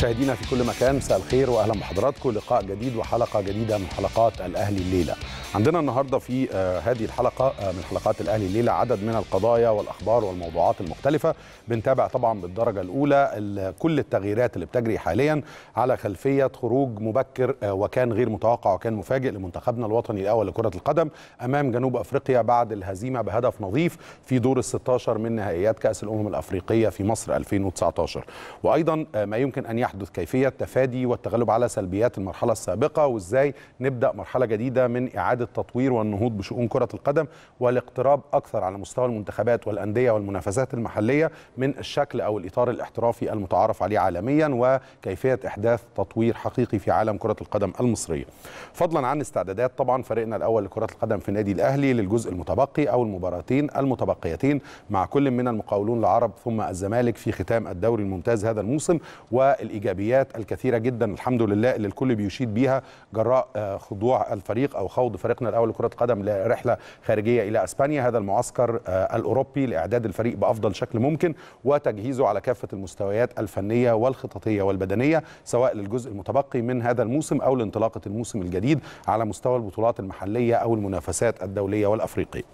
مشاهدينا في كل مكان مساء الخير واهلا بحضراتكم لقاء جديد وحلقه جديده من حلقات الاهلي الليله. عندنا النهارده في آه هذه الحلقه آه من حلقات الاهلي الليله عدد من القضايا والاخبار والموضوعات المختلفه بنتابع طبعا بالدرجه الاولى كل التغييرات اللي بتجري حاليا على خلفيه خروج مبكر آه وكان غير متوقع وكان مفاجئ لمنتخبنا الوطني الاول لكره القدم امام جنوب افريقيا بعد الهزيمه بهدف نظيف في دور ال 16 من نهائيات كاس الامم الافريقيه في مصر 2019 وايضا ما يمكن ان يحدث كيفيه تفادي والتغلب على سلبيات المرحله السابقه وازاي نبدا مرحله جديده من اعاده تطوير والنهوض بشؤون كره القدم والاقتراب اكثر على مستوى المنتخبات والانديه والمنافسات المحليه من الشكل او الاطار الاحترافي المتعارف عليه عالميا وكيفيه احداث تطوير حقيقي في عالم كره القدم المصريه. فضلا عن استعدادات طبعا فريقنا الاول لكره القدم في النادي الاهلي للجزء المتبقي او المباراتين المتبقيتين مع كل من المقاولون العرب ثم الزمالك في ختام الدوري الممتاز هذا الموسم والايجابيات الكثيره جدا الحمد لله اللي الكل بيشيد بيها جراء خضوع الفريق او خوض فريقنا الاول لكره القدم لرحله خارجيه الى اسبانيا هذا المعسكر الاوروبي لاعداد الفريق بافضل شكل ممكن وتجهيزه على كافه المستويات الفنيه والخططيه والبدنيه سواء للجزء المتبقي من هذا الموسم او لانطلاقه الموسم الجديد على مستوى البطولات المحليه او المنافسات الدوليه والافريقيه.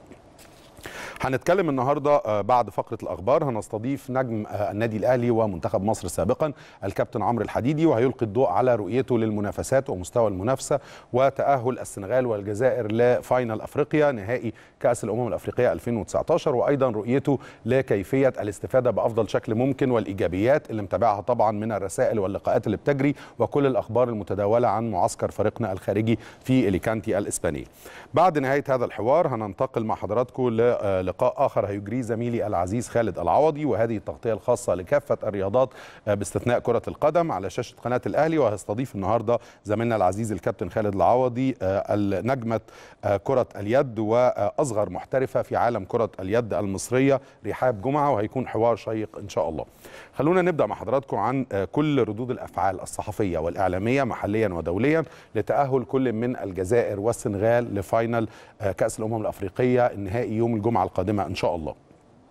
هنتكلم النهارده بعد فقره الاخبار هنستضيف نجم النادي الاهلي ومنتخب مصر سابقا الكابتن عمرو الحديدي وهيلقي الضوء على رؤيته للمنافسات ومستوى المنافسه وتاهل السنغال والجزائر لفاينل افريقيا نهائي كاس الامم الافريقيه 2019 وايضا رؤيته لكيفيه الاستفاده بافضل شكل ممكن والايجابيات اللي متابعها طبعا من الرسائل واللقاءات اللي بتجري وكل الاخبار المتداوله عن معسكر فريقنا الخارجي في اليكانتي الاسبانيه. بعد نهايه هذا الحوار هننتقل مع حضراتكم لقاء اخر هيجريه زميلي العزيز خالد العوضي وهذه التغطيه الخاصه لكافه الرياضات باستثناء كره القدم على شاشه قناه الاهلي وهستضيف النهارده زميلنا العزيز الكابتن خالد العوضي نجمه كره اليد واصغر محترفه في عالم كره اليد المصريه رحاب جمعه وهيكون حوار شيق ان شاء الله. خلونا نبدا مع حضراتكم عن كل ردود الافعال الصحفيه والاعلاميه محليا ودوليا لتاهل كل من الجزائر والسنغال لفاينل كاس الامم الافريقيه النهائي يوم الجمعه القادمه ان شاء الله.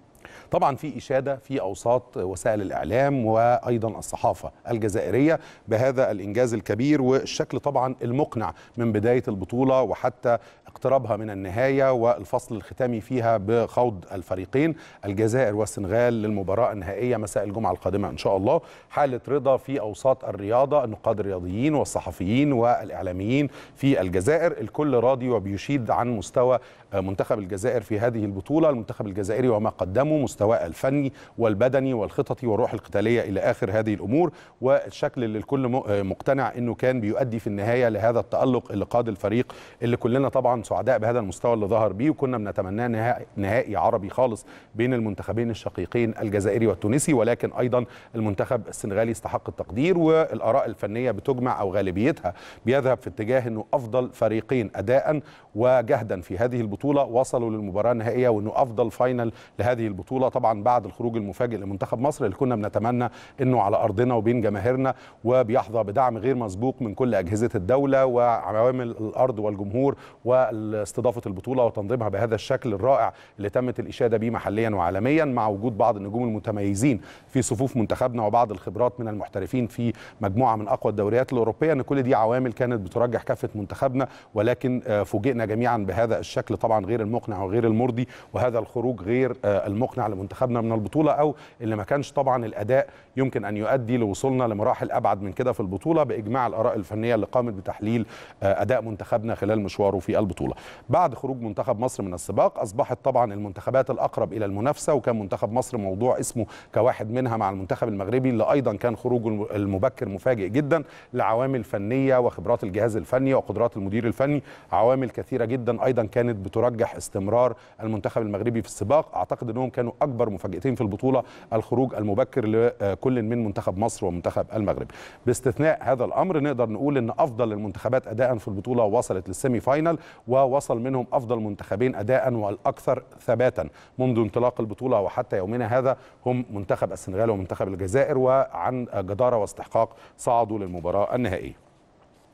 طبعا في اشاده في اوساط وسائل الاعلام وايضا الصحافه الجزائريه بهذا الانجاز الكبير والشكل طبعا المقنع من بدايه البطوله وحتى اقترابها من النهايه والفصل الختامي فيها بخوض الفريقين الجزائر والسنغال للمباراه النهائيه مساء الجمعه القادمه ان شاء الله حاله رضا في اوساط الرياضه النقاد الرياضيين والصحفيين والاعلاميين في الجزائر الكل راضي وبيشيد عن مستوى منتخب الجزائر في هذه البطوله المنتخب الجزائري وما قدمه مستواه الفني والبدني والخططي والروح القتاليه الى اخر هذه الامور والشكل اللي الكل مقتنع انه كان بيؤدي في النهايه لهذا التالق اللي قاد الفريق اللي كلنا طبعا سعداء بهذا المستوى اللي ظهر بيه وكنا بنتمناه نهائي, نهائي عربي خالص بين المنتخبين الشقيقين الجزائري والتونسي ولكن ايضا المنتخب السنغالي استحق التقدير والاراء الفنيه بتجمع او غالبيتها بيذهب في اتجاه انه افضل فريقين اداء وجهدا في هذه البطوله وصلوا للمباراه النهائيه وانه افضل فاينل لهذه البطوله طبعا بعد الخروج المفاجئ لمنتخب مصر اللي كنا بنتمنى انه على ارضنا وبين جماهيرنا وبيحظى بدعم غير مسبوق من كل اجهزه الدوله وعوامل الارض والجمهور واستضافه البطوله وتنظيمها بهذا الشكل الرائع اللي تمت الاشاده به محليا وعالميا مع وجود بعض النجوم المتميزين في صفوف منتخبنا وبعض الخبرات من المحترفين في مجموعه من اقوى الدوريات الاوروبيه ان كل دي عوامل كانت بترجح كافه منتخبنا ولكن فوجئنا جميعا بهذا الشكل طبعا غير المقنع وغير المرضي وهذا الخروج غير المقنع لمنتخبنا من البطوله او اللي ما كانش طبعا الاداء يمكن ان يؤدي لوصولنا لمراحل ابعد من كده في البطوله باجماع الاراء الفنيه اللي قامت بتحليل اداء منتخبنا خلال مشواره في البطوله. بعد خروج منتخب مصر من السباق اصبحت طبعا المنتخبات الاقرب الى المنافسه وكان منتخب مصر موضوع اسمه كواحد منها مع المنتخب المغربي اللي ايضا كان خروجه المبكر مفاجئ جدا لعوامل فنيه وخبرات الجهاز الفني وقدرات المدير الفني عوامل كثيره جدا ايضا كانت بترجح استمرار المنتخب المغربي في السباق اعتقد انهم كانوا اكبر مفاجاتين في البطوله الخروج المبكر لكل من منتخب مصر ومنتخب المغرب باستثناء هذا الامر نقدر نقول ان افضل المنتخبات اداء في البطوله وصلت للسيمي فاينل ووصل منهم افضل منتخبين اداء والاكثر ثباتا منذ انطلاق البطوله وحتى يومنا هذا هم منتخب السنغال ومنتخب الجزائر وعن جداره واستحقاق صعدوا للمباراه النهائيه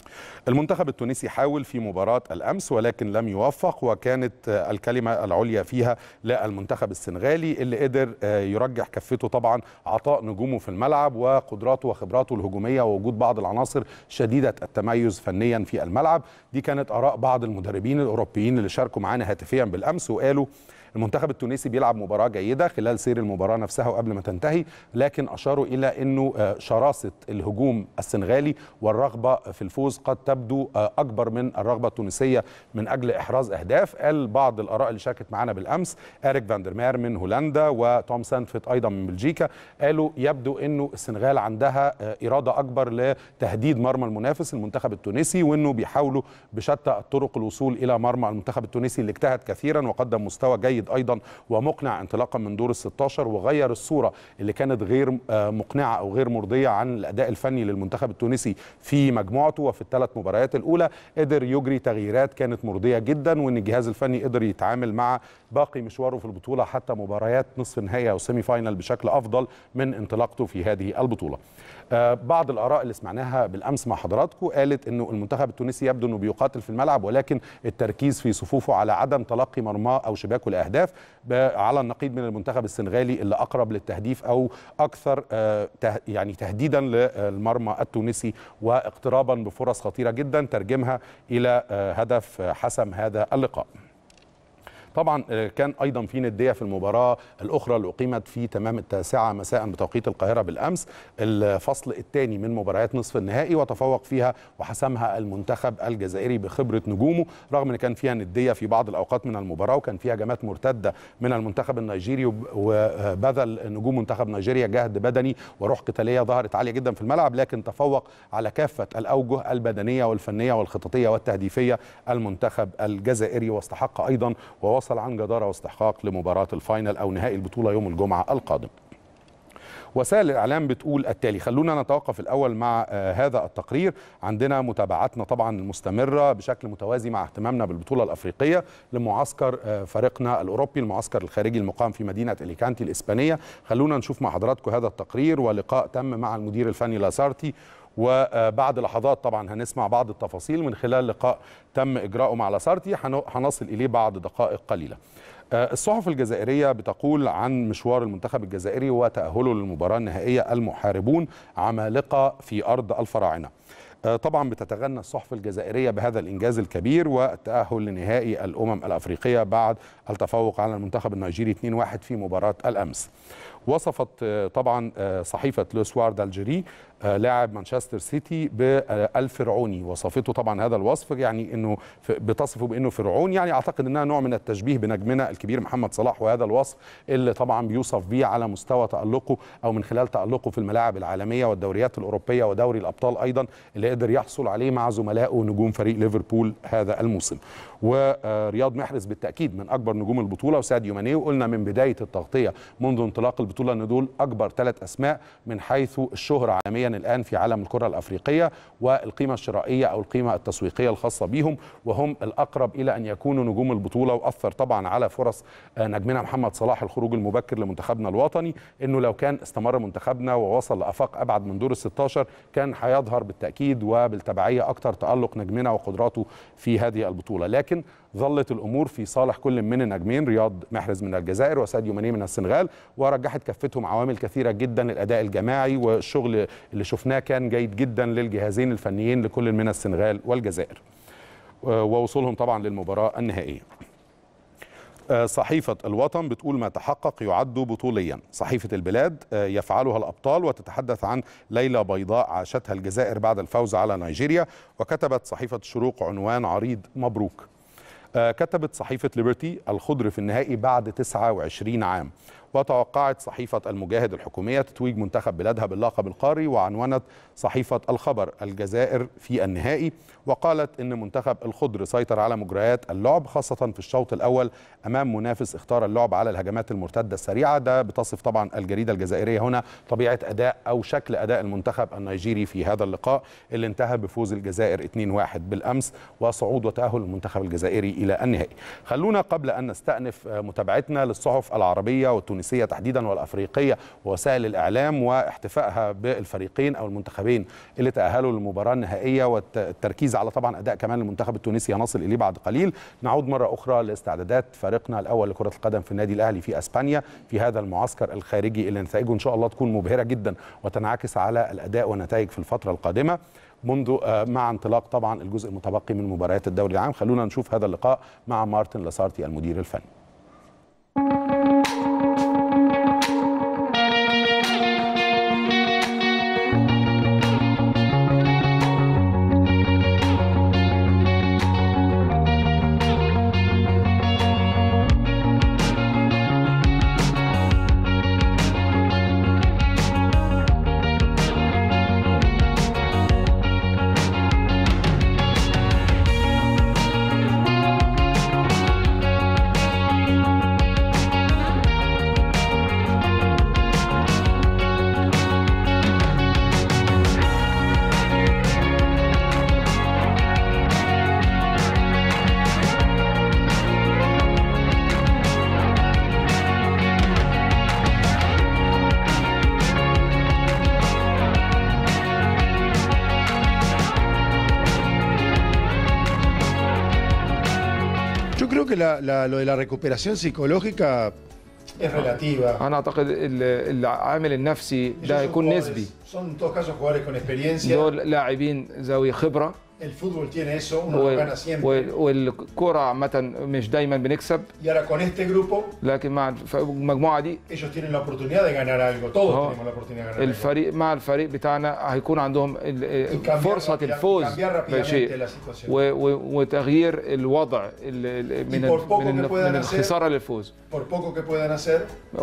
المنتخب التونسي حاول في مباراة الأمس ولكن لم يوفق وكانت الكلمة العليا فيها للمنتخب السنغالي اللي قدر يرجح كفته طبعا عطاء نجومه في الملعب وقدراته وخبراته الهجومية ووجود بعض العناصر شديدة التميز فنيا في الملعب دي كانت آراء بعض المدربين الأوروبيين اللي شاركوا معانا هاتفيا بالأمس وقالوا المنتخب التونسي بيلعب مباراه جيده خلال سير المباراه نفسها وقبل ما تنتهي لكن اشاروا الى انه شراسه الهجوم السنغالي والرغبه في الفوز قد تبدو اكبر من الرغبه التونسيه من اجل احراز اهداف قال بعض الاراء اللي شاركت معنا بالامس اريك فاندرمير من هولندا وتوم سانفيت ايضا من بلجيكا قالوا يبدو انه السنغال عندها اراده اكبر لتهديد مرمى المنافس المنتخب التونسي وانه بيحاولوا بشتى الطرق الوصول الى مرمى المنتخب التونسي اللي اجتهد كثيرا وقدم مستوى جيد جيد ايضا ومقنع انطلاقا من دور ال 16 وغير الصوره اللي كانت غير مقنعه او غير مرضيه عن الاداء الفني للمنتخب التونسي في مجموعته وفي الثلاث مباريات الاولى قدر يجري تغييرات كانت مرضيه جدا وان الجهاز الفني قدر يتعامل مع باقي مشواره في البطوله حتى مباريات نصف النهائي او سيمي فاينل بشكل افضل من انطلاقته في هذه البطوله. بعض الاراء اللي سمعناها بالامس مع حضراتكم قالت انه المنتخب التونسي يبدو انه بيقاتل في الملعب ولكن التركيز في صفوفه على عدم تلقي مرماه او شباكه لاهداف على النقيض من المنتخب السنغالي اللي اقرب للتهديف او اكثر يعني تهديدا للمرمى التونسي واقترابا بفرص خطيره جدا ترجمها الى هدف حسم هذا اللقاء. طبعا كان ايضا في نديه في المباراه الاخرى اللي اقيمت في تمام التاسعه مساء بتوقيت القاهره بالامس الفصل الثاني من مباريات نصف النهائي وتفوق فيها وحسمها المنتخب الجزائري بخبره نجومه رغم ان كان فيها نديه في بعض الاوقات من المباراه وكان فيها هجمات مرتده من المنتخب النيجيري وبذل نجوم منتخب نيجيريا جهد بدني وروح قتاليه ظهرت عاليه جدا في الملعب لكن تفوق على كافه الاوجه البدنيه والفنيه والخططيه والتهديفيه المنتخب الجزائري واستحق ايضا ووصل وصل عن جدارة واستحقاق لمباراة الفاينل أو نهائي البطولة يوم الجمعة القادم وسائل الاعلام بتقول التالي خلونا نتوقف الاول مع هذا التقرير عندنا متابعتنا طبعا المستمره بشكل متوازي مع اهتمامنا بالبطوله الافريقيه لمعسكر فريقنا الاوروبي المعسكر الخارجي المقام في مدينه اليكانتي الاسبانيه خلونا نشوف مع حضراتكم هذا التقرير ولقاء تم مع المدير الفني لاسارتي وبعد لحظات طبعا هنسمع بعض التفاصيل من خلال لقاء تم اجراؤه مع لاسارتي هنصل اليه بعد دقائق قليله الصحف الجزائرية بتقول عن مشوار المنتخب الجزائري وتأهله للمباراة النهائية المحاربون عمالقة في أرض الفراعنة طبعا بتتغنى الصحف الجزائرية بهذا الإنجاز الكبير والتأهل لنهائي الأمم الأفريقية بعد التفوق على المنتخب النيجيري 2-1 في مباراة الأمس وصفت طبعا صحيفة لوسوار دالجيري لاعب مانشستر سيتي بالفرعوني وصفته طبعا هذا الوصف يعني انه بتصفه بانه فرعون يعني اعتقد انها نوع من التشبيه بنجمنا الكبير محمد صلاح وهذا الوصف اللي طبعا بيوصف به على مستوى تالقه او من خلال تالقه في الملاعب العالميه والدوريات الاوروبيه ودوري الابطال ايضا اللي قدر يحصل عليه مع زملائه نجوم فريق ليفربول هذا الموسم ورياض محرز بالتاكيد من اكبر نجوم البطوله وساديو ماني وقلنا من بدايه التغطيه منذ انطلاق البطوله ان دول اكبر ثلاث اسماء من حيث الشهره عالميا الان في عالم الكره الافريقيه والقيمه الشرائيه او القيمه التسويقيه الخاصه بهم وهم الاقرب الى ان يكونوا نجوم البطوله واثر طبعا على فرص نجمنا محمد صلاح الخروج المبكر لمنتخبنا الوطني انه لو كان استمر منتخبنا ووصل لافاق ابعد من دور ال 16 كان هيظهر بالتاكيد وبالتبعيه اكثر تالق نجمنا وقدراته في هذه البطوله لكن ظلت الامور في صالح كل من النجمين رياض محرز من الجزائر وساديو ماني من السنغال ورجحت كفتهم عوامل كثيره جدا الاداء الجماعي والشغل اللي شفناه كان جيد جدا للجهازين الفنيين لكل من السنغال والجزائر ووصولهم طبعا للمباراه النهائيه صحيفة الوطن بتقول ما تحقق يعد بطوليا صحيفة البلاد يفعلها الأبطال وتتحدث عن ليلة بيضاء عاشتها الجزائر بعد الفوز على نيجيريا وكتبت صحيفة الشروق عنوان عريض مبروك كتبت صحيفة ليبرتي الخضر في النهائي بعد 29 عام وتوقعت صحيفة المجاهد الحكومية تتويج منتخب بلادها باللقب القاري وعنونت صحيفة الخبر الجزائر في النهائي وقالت إن منتخب الخضر سيطر على مجريات اللعب خاصة في الشوط الأول أمام منافس اختار اللعب على الهجمات المرتدة السريعة ده بتصف طبعا الجريدة الجزائرية هنا طبيعة أداء أو شكل أداء المنتخب النيجيري في هذا اللقاء اللي انتهى بفوز الجزائر 2-1 بالأمس وصعود وتأهل المنتخب الجزائري إلى النهائي خلونا قبل أن نستأنف متابعتنا للصحف العربية والتونسية التونسيه تحديدا والافريقيه ووسائل الاعلام واحتفائها بالفريقين او المنتخبين اللي تاهلوا للمباراه النهائيه والتركيز على طبعا اداء كمان المنتخب التونسي هنصل اليه بعد قليل نعود مره اخرى لاستعدادات فريقنا الاول لكره القدم في النادي الاهلي في اسبانيا في هذا المعسكر الخارجي اللي نتائجه ان شاء الله تكون مبهره جدا وتنعكس على الاداء والنتائج في الفتره القادمه منذ مع انطلاق طبعا الجزء المتبقي من مباريات الدوري العام خلونا نشوف هذا اللقاء مع مارتن لاسارتي المدير الفني Yo creo que la- la- lo de la recuperación psicológica es relativa. انا اعتقد ال- العامل النفسي Ellos ده son هيكون jugadores- نسبي Son en todos casos jugadores con experiencia. دول لاعبين ذوي خبره El fútbol tiene eso, uno lo وال- gana siempre. وال- والكره عامه مش دايما بنكسب Y ahora con este grupo, لكن مع الف- المجموعه دي ellos tienen la oportunidad de ganar algo. Todos أهو. tenemos la oportunidad de ganar algo. الفريق مع الفريق بتاعنا هيكون عندهم ال- Y cambiar فرصه rápida- الفوز cambiar rápidamente بشيء la situación. و- و- وتغيير الوضع ال- ال- من Y por ال- poco من que ال- puedan من hacer- الخساره للفوز Por poco que puedan hacer,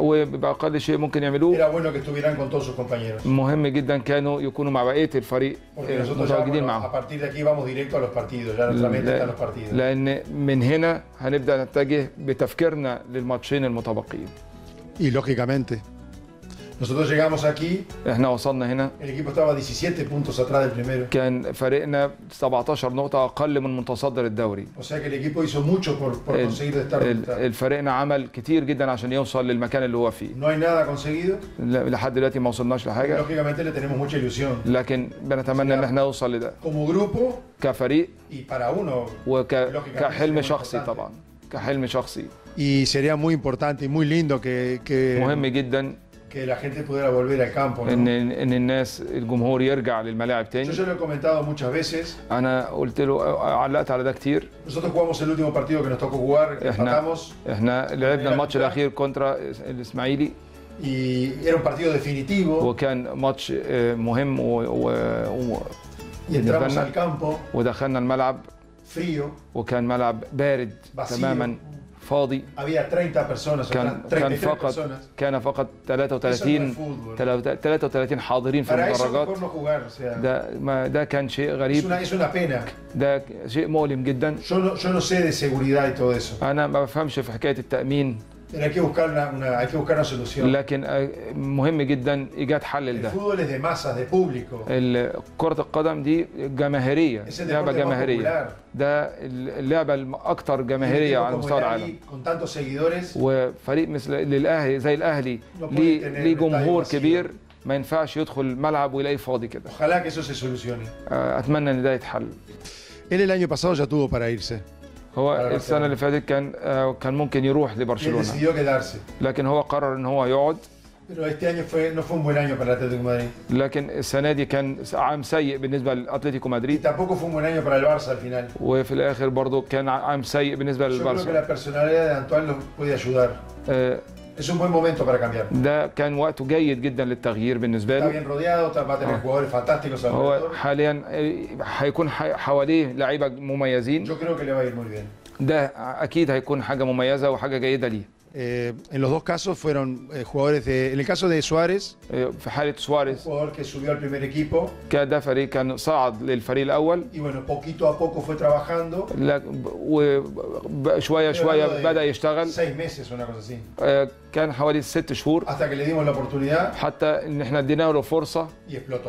وباقل شيء ممكن يعملوه era bueno que estuvieran con todos sus compañeros. مهم جدا كانوا يكونوا مع بقيه الفريق Porque آه، nosotros ya, متواجدين bueno, معهم a partir de aquí vamos directo a los partidos. Ya nuestra mente está en los partidos. لان من هنا هنبدا نتجه بتفكيرنا للماتشين المتبقيين Y lógicamente, nosotros llegamos aquí, احنا وصلنا هنا el equipo estaba 17 puntos atrás del primero. كان فريقنا 17 نقطة أقل من متصدر الدوري O sea que el equipo hizo mucho por, por ال- conseguir estar ال- donde está. الفريقنا عمل كتير جدا عشان يوصل للمكان اللي هو فيه No hay nada conseguido. ل- لحد دلوقتي ما وصلناش لحاجة Lógicamente le tenemos mucha ilusión. لكن بنتمنى ان احنا نوصل لده Como grupo كفريق y para uno. وكحلم Lógicamente, شخصي muy طبعا كحلم شخصي Y sería muy importante y muy lindo que, que, مهم جدا que la gente pudiera volver al campo. ¿no? ان ان الناس الجمهور يرجع للملاعب Yo تاني ya lo he comentado muchas veces. انا قلت له علقت على ده كتير Nosotros jugamos el último partido que nos tocó jugar, que احنا empatamos, احنا لعبنا الماتش الاخير كونترا الاسماعيلي y era un partido definitivo. وكان ماتش آه، مهم و... و... و... Y entramos بالنسبة al campo ودخلنا الملعب frío. وكان ملعب بارد Vacío. تماما فاضي Había 30 personas, o كان sea, كان 33 فقط personas. كان فقط Eso no es 33 fútbol. 33 حاضرين في Para eso المدرجات mejor no jugar. O sea, ده ما ده كان شيء es, غريب una, es una pena. ده شيء مؤلم جدا Yo no, yo no sé de seguridad y todo eso. انا ما بفهمش في حكايه التامين Pero hay que buscar una, una- hay que buscar una solución. لكن آه، مهم جدا ايجاد حل El لده fútbol es de masas, de público. ال- كرة القدم دي جماهيرية Es el لعبة deporte más جماهيرية popular. ده اللعبة الأكثر Y un جماهيرية equipo على como مستوى el العالم Ahly, con tantos seguidores, وفريق مثل للأهلي زي الأهلي No puede ليه tener ليه جمهور estadio vacío. كبير ما ينفعش يدخل الملعب ويلاقي فاضي كده ojalá que eso se solucione. آه، أتمنى إن ده يتحل Él el año pasado ya tuvo para irse. هو على السنة اللي فاتت كان آه، كان ممكن يروح Y él لبرشلونة decidió quedarse. لكن هو قرر إن هو يقعد Pero este año fue, no fue un buen año para el Atlético de Madrid. لكن السنة دي كان عام سيء بالنسبة لأتلتيكو Y مدريد tampoco fue un buen año para el Barça al final. وفي الآخر برضه كان عام سيء بالنسبة Yo creo que للبارسا la personalidad de Antoine los puede ayudar. آه، Es un buen momento para cambiar. ده كان وقته جيد جدا للتغيير بالنسبه Está له bien rodeado, va a tener Ah. jugadores fantásticos هو alrededor. حاليا آه، هيكون ح- حواليه لعيبه مميزين Yo creo que le va a ir muy bien. ده اكيد هيكون حاجه مميزه وحاجه جيده ليه Eh, en los dos casos fueron eh, jugadores de. En el caso de Suárez, آه، في حاله un سواريز jugador que subió al primer equipo كان ده فريق كان صعد للفريق الاول y bueno, poquito a poco fue trabajando. وشويه شويه بدا يشتغل Seis meses, una cosa así. آه، كان حوالي ست شهور Hasta que le dimos la oportunidad حتى ان احنا ادينا له فرصه y explotó.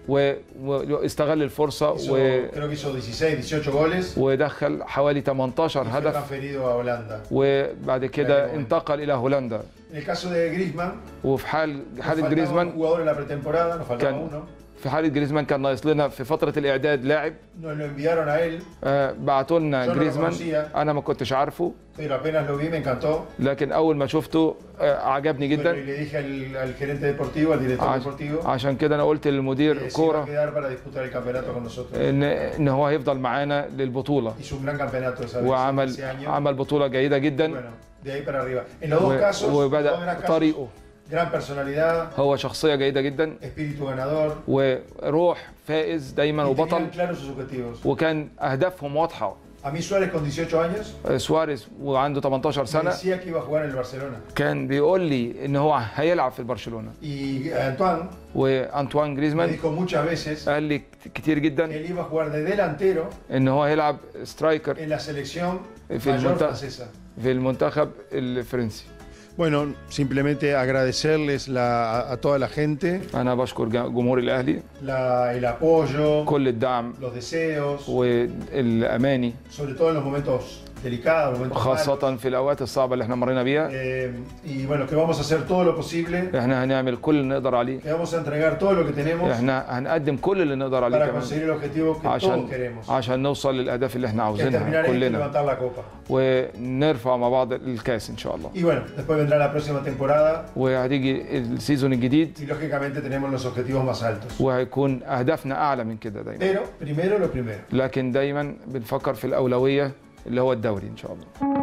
و- واستغل الفرصه Hizo- و- creo que hizo 16, 18 goles. ودخل حوالي 18 y fue هدف transferido a Holanda. وبعد كده انتقل الى هولندا En el caso de Griezmann, وفي حال nos حاله faltaba un جريزمان jugador en la pretemporada, nos faltaba كان uno. في حاله جريزمان كان ناقص لنا في فتره الاعداد لاعب Nos lo enviaron a él, آه، بعتوا لنا Yo no lo جريزمان conocía. انا ما كنتش عارفه pero apenas lo vi me encantó. لكن اول ما شفته آه، عجبني Bueno, y جدا le dije al, al gerente deportivo, al director عش- deportivo, عشان كده انا قلت que للمدير se iba a كوره quedar para disputar el campeonato con nosotros. ان ان هو هيفضل معانا للبطوله Hizo un gran campeonato esa vez, وعمل ese año. عمل بطوله جيده جدا Bueno, de ahí para arriba. En los dos و- casos, los dos وبدا grandes casos, طريقه gran personalidad, هو شخصيه جيده جدا espíritu ganador. وروح فائز دايما Y وبطل tenían claros sus objetivos. وكان اهدافهم واضحه A mí Suárez con 18 años آه، سواريز وعنده 18 me سنه decía que iba a jugar en el Barcelona. كان بيقول لي ان هو هيلعب في برشلونه Y Antoine وانطوان me جريزمان dijo muchas veces قال لي كتير que جدا él iba a jugar de delantero ان هو هيلعب سترايكر en la selección في mayor المنتخب francesa. في المنتخب الفرنسي Bueno, simplemente agradecerles la, a, a toda la gente انا بشكر جا- جمهور الاهلي la- el apoyo, كل الدعم los deseos, والاماني sobre todo en los momentos delicados, momentos malos. خاصه في الاوقات الصعبه اللي احنا مرينا بيها Eh, y bueno, que vamos a hacer todo lo posible, احنا هنعمل كل اللي نقدر عليه que vamos a entregar todo lo que tenemos احنا هنقدم كل اللي نقدر عليه para كمان conseguir el objetivo que عشان todos queremos, عشان نوصل للاهداف اللي احنا que es عاوزينها terminar esto y كلنا levantar la copa. ونرفع مع بعض الكاس ان شاء الله Y bueno, después vendrá la próxima temporada وهتيجي السيزون الجديد y lógicamente tenemos los objetivos más altos. وهيكون اهدافنا اعلى من كده دايما Pero primero lo primero. لكن دايما بنفكر في الاولويه اللي هو الدوري ان شاء الله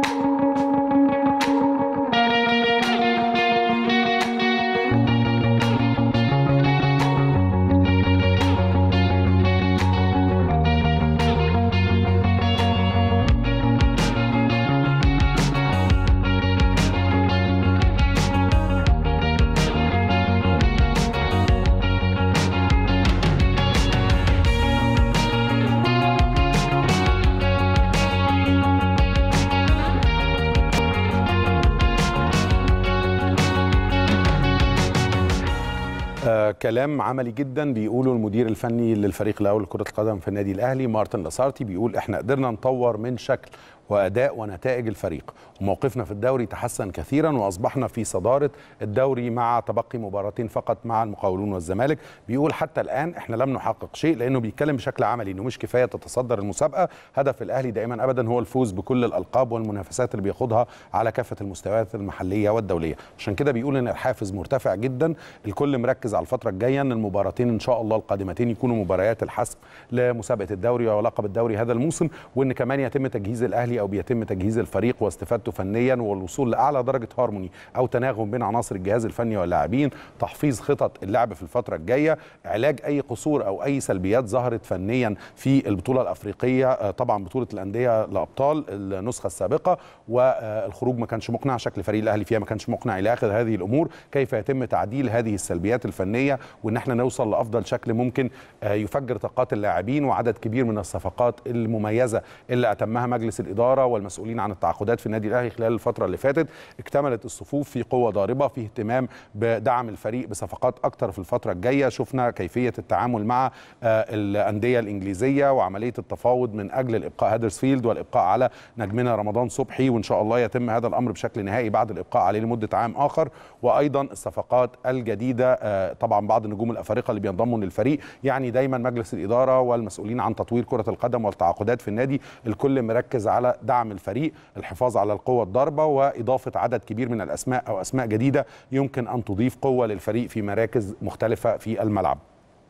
آه كلام عملي جدا بيقوله المدير الفني للفريق الاول لكره القدم في النادي الاهلي مارتن لاسارتي بيقول احنا قدرنا نطور من شكل واداء ونتائج الفريق وموقفنا في الدوري تحسن كثيرا واصبحنا في صداره الدوري مع تبقي مباراتين فقط مع المقاولون والزمالك بيقول حتى الان احنا لم نحقق شيء لانه بيتكلم بشكل عملي انه مش كفايه تتصدر المسابقه هدف الاهلي دائما ابدا هو الفوز بكل الالقاب والمنافسات اللي بياخدها على كافه المستويات المحليه والدوليه عشان كده بيقول ان الحافز مرتفع جدا الكل مركز على الفتره الجايه ان المباراتين ان شاء الله القادمتين يكونوا مباريات الحسم لمسابقه الدوري ولقب الدوري هذا الموسم وان كمان يتم تجهيز الاهلي او بيتم تجهيز الفريق واستفادته فنيا والوصول لاعلى درجه هارموني او تناغم بين عناصر الجهاز الفني واللاعبين تحفيظ خطط اللعب في الفتره الجايه علاج اي قصور او اي سلبيات ظهرت فنيا في البطوله الافريقيه آه، طبعا بطوله الانديه لابطال النسخه السابقه والخروج ما كانش مقنع شكل فريق الاهلي فيها ما كانش مقنع الى اخر هذه الامور كيف يتم تعديل هذه السلبيات الفنيه وان احنا نوصل لافضل شكل ممكن آه، يفجر طاقات اللاعبين وعدد كبير من الصفقات المميزه اللي اتمها مجلس الاداره والمسؤولين عن التعاقدات في النادي الاهلي خلال الفتره اللي فاتت اكتملت الصفوف في قوه ضاربه في اهتمام بدعم الفريق بصفقات اكتر في الفتره الجايه شفنا كيفيه التعامل مع آه، الانديه الانجليزيه وعمليه التفاوض من اجل الابقاء هادرسفيلد والابقاء على نجمنا رمضان صبحي وان شاء الله يتم هذا الامر بشكل نهائي بعد الابقاء عليه لمده عام اخر وايضا الصفقات الجديده آه، طبعا بعض النجوم الافارقه اللي بينضموا للفريق يعني دايما مجلس الاداره والمسؤولين عن تطوير كره القدم والتعاقدات في النادي الكل مركز على دعم الفريق الحفاظ على القوه الضاربه واضافه عدد كبير من الاسماء او اسماء جديده يمكن ان تضيف قوه للفريق في مراكز مختلفه في الملعب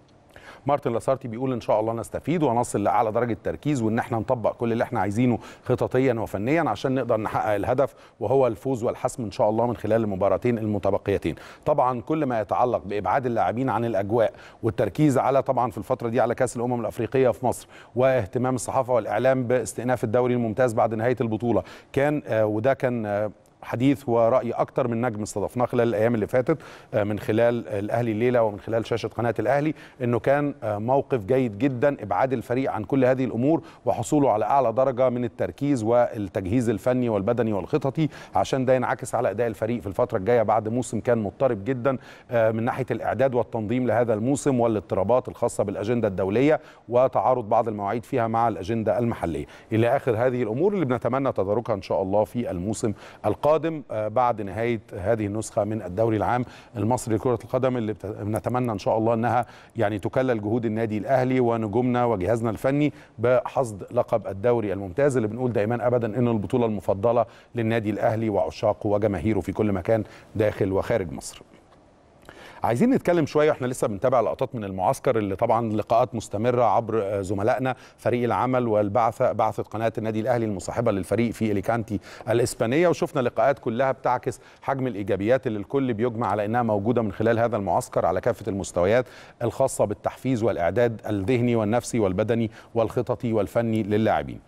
مارتن لاسارتي بيقول ان شاء الله نستفيد ونصل لاعلى درجه تركيز وان احنا نطبق كل اللي احنا عايزينه خططيا وفنيا عشان نقدر نحقق الهدف وهو الفوز والحسم ان شاء الله من خلال المباراتين المتبقيتين طبعا كل ما يتعلق بابعاد اللاعبين عن الاجواء والتركيز على طبعا في الفتره دي على كاس الامم الافريقيه في مصر واهتمام الصحافه والاعلام باستئناف الدوري الممتاز بعد نهايه البطوله كان آه، وده كان آه، حديث وراي اكتر من نجم استضفناه خلال الايام اللي فاتت آه، من خلال الاهلي الليله ومن خلال شاشه قناه الاهلي انه كان آه، موقف جيد جدا ابعاد الفريق عن كل هذه الامور وحصوله على اعلى درجه من التركيز والتجهيز الفني والبدني والخططي عشان ده ينعكس على اداء الفريق في الفتره الجايه بعد موسم كان مضطرب جدا آه، من ناحيه الاعداد والتنظيم لهذا الموسم والاضطرابات الخاصه بالاجنده الدوليه وتعارض بعض المواعيد فيها مع الاجنده المحليه الى اخر هذه الامور اللي بنتمنى تداركها ان شاء الله في الموسم القادم آه، بعد نهايه هذه النسخه من الدوري العام المصري لكره القدم اللي بت- بنتمنى ان شاء الله انها يعني تكلل جهود النادي الاهلي ونجومنا وجهازنا الفني بحصد لقب الدوري الممتاز اللي بنقول دائما ابدا انه البطوله المفضله للنادي الاهلي وعشاقه وجماهيره في كل مكان داخل وخارج مصر. عايزين نتكلم شويه احنا لسه بنتابع لقطات من المعسكر اللي طبعا لقاءات مستمره عبر آه، زملائنا فريق العمل والبعثه بعثه قناه النادي الاهلي المصاحبه للفريق في اليكانتي الاسبانيه وشفنا لقاءات كلها بتعكس حجم الايجابيات اللي الكل بيجمع على انها موجوده من خلال هذا المعسكر على كافه المستويات الخاصه بالتحفيز والاعداد الذهني والنفسي والبدني والخططي والفني للاعبين.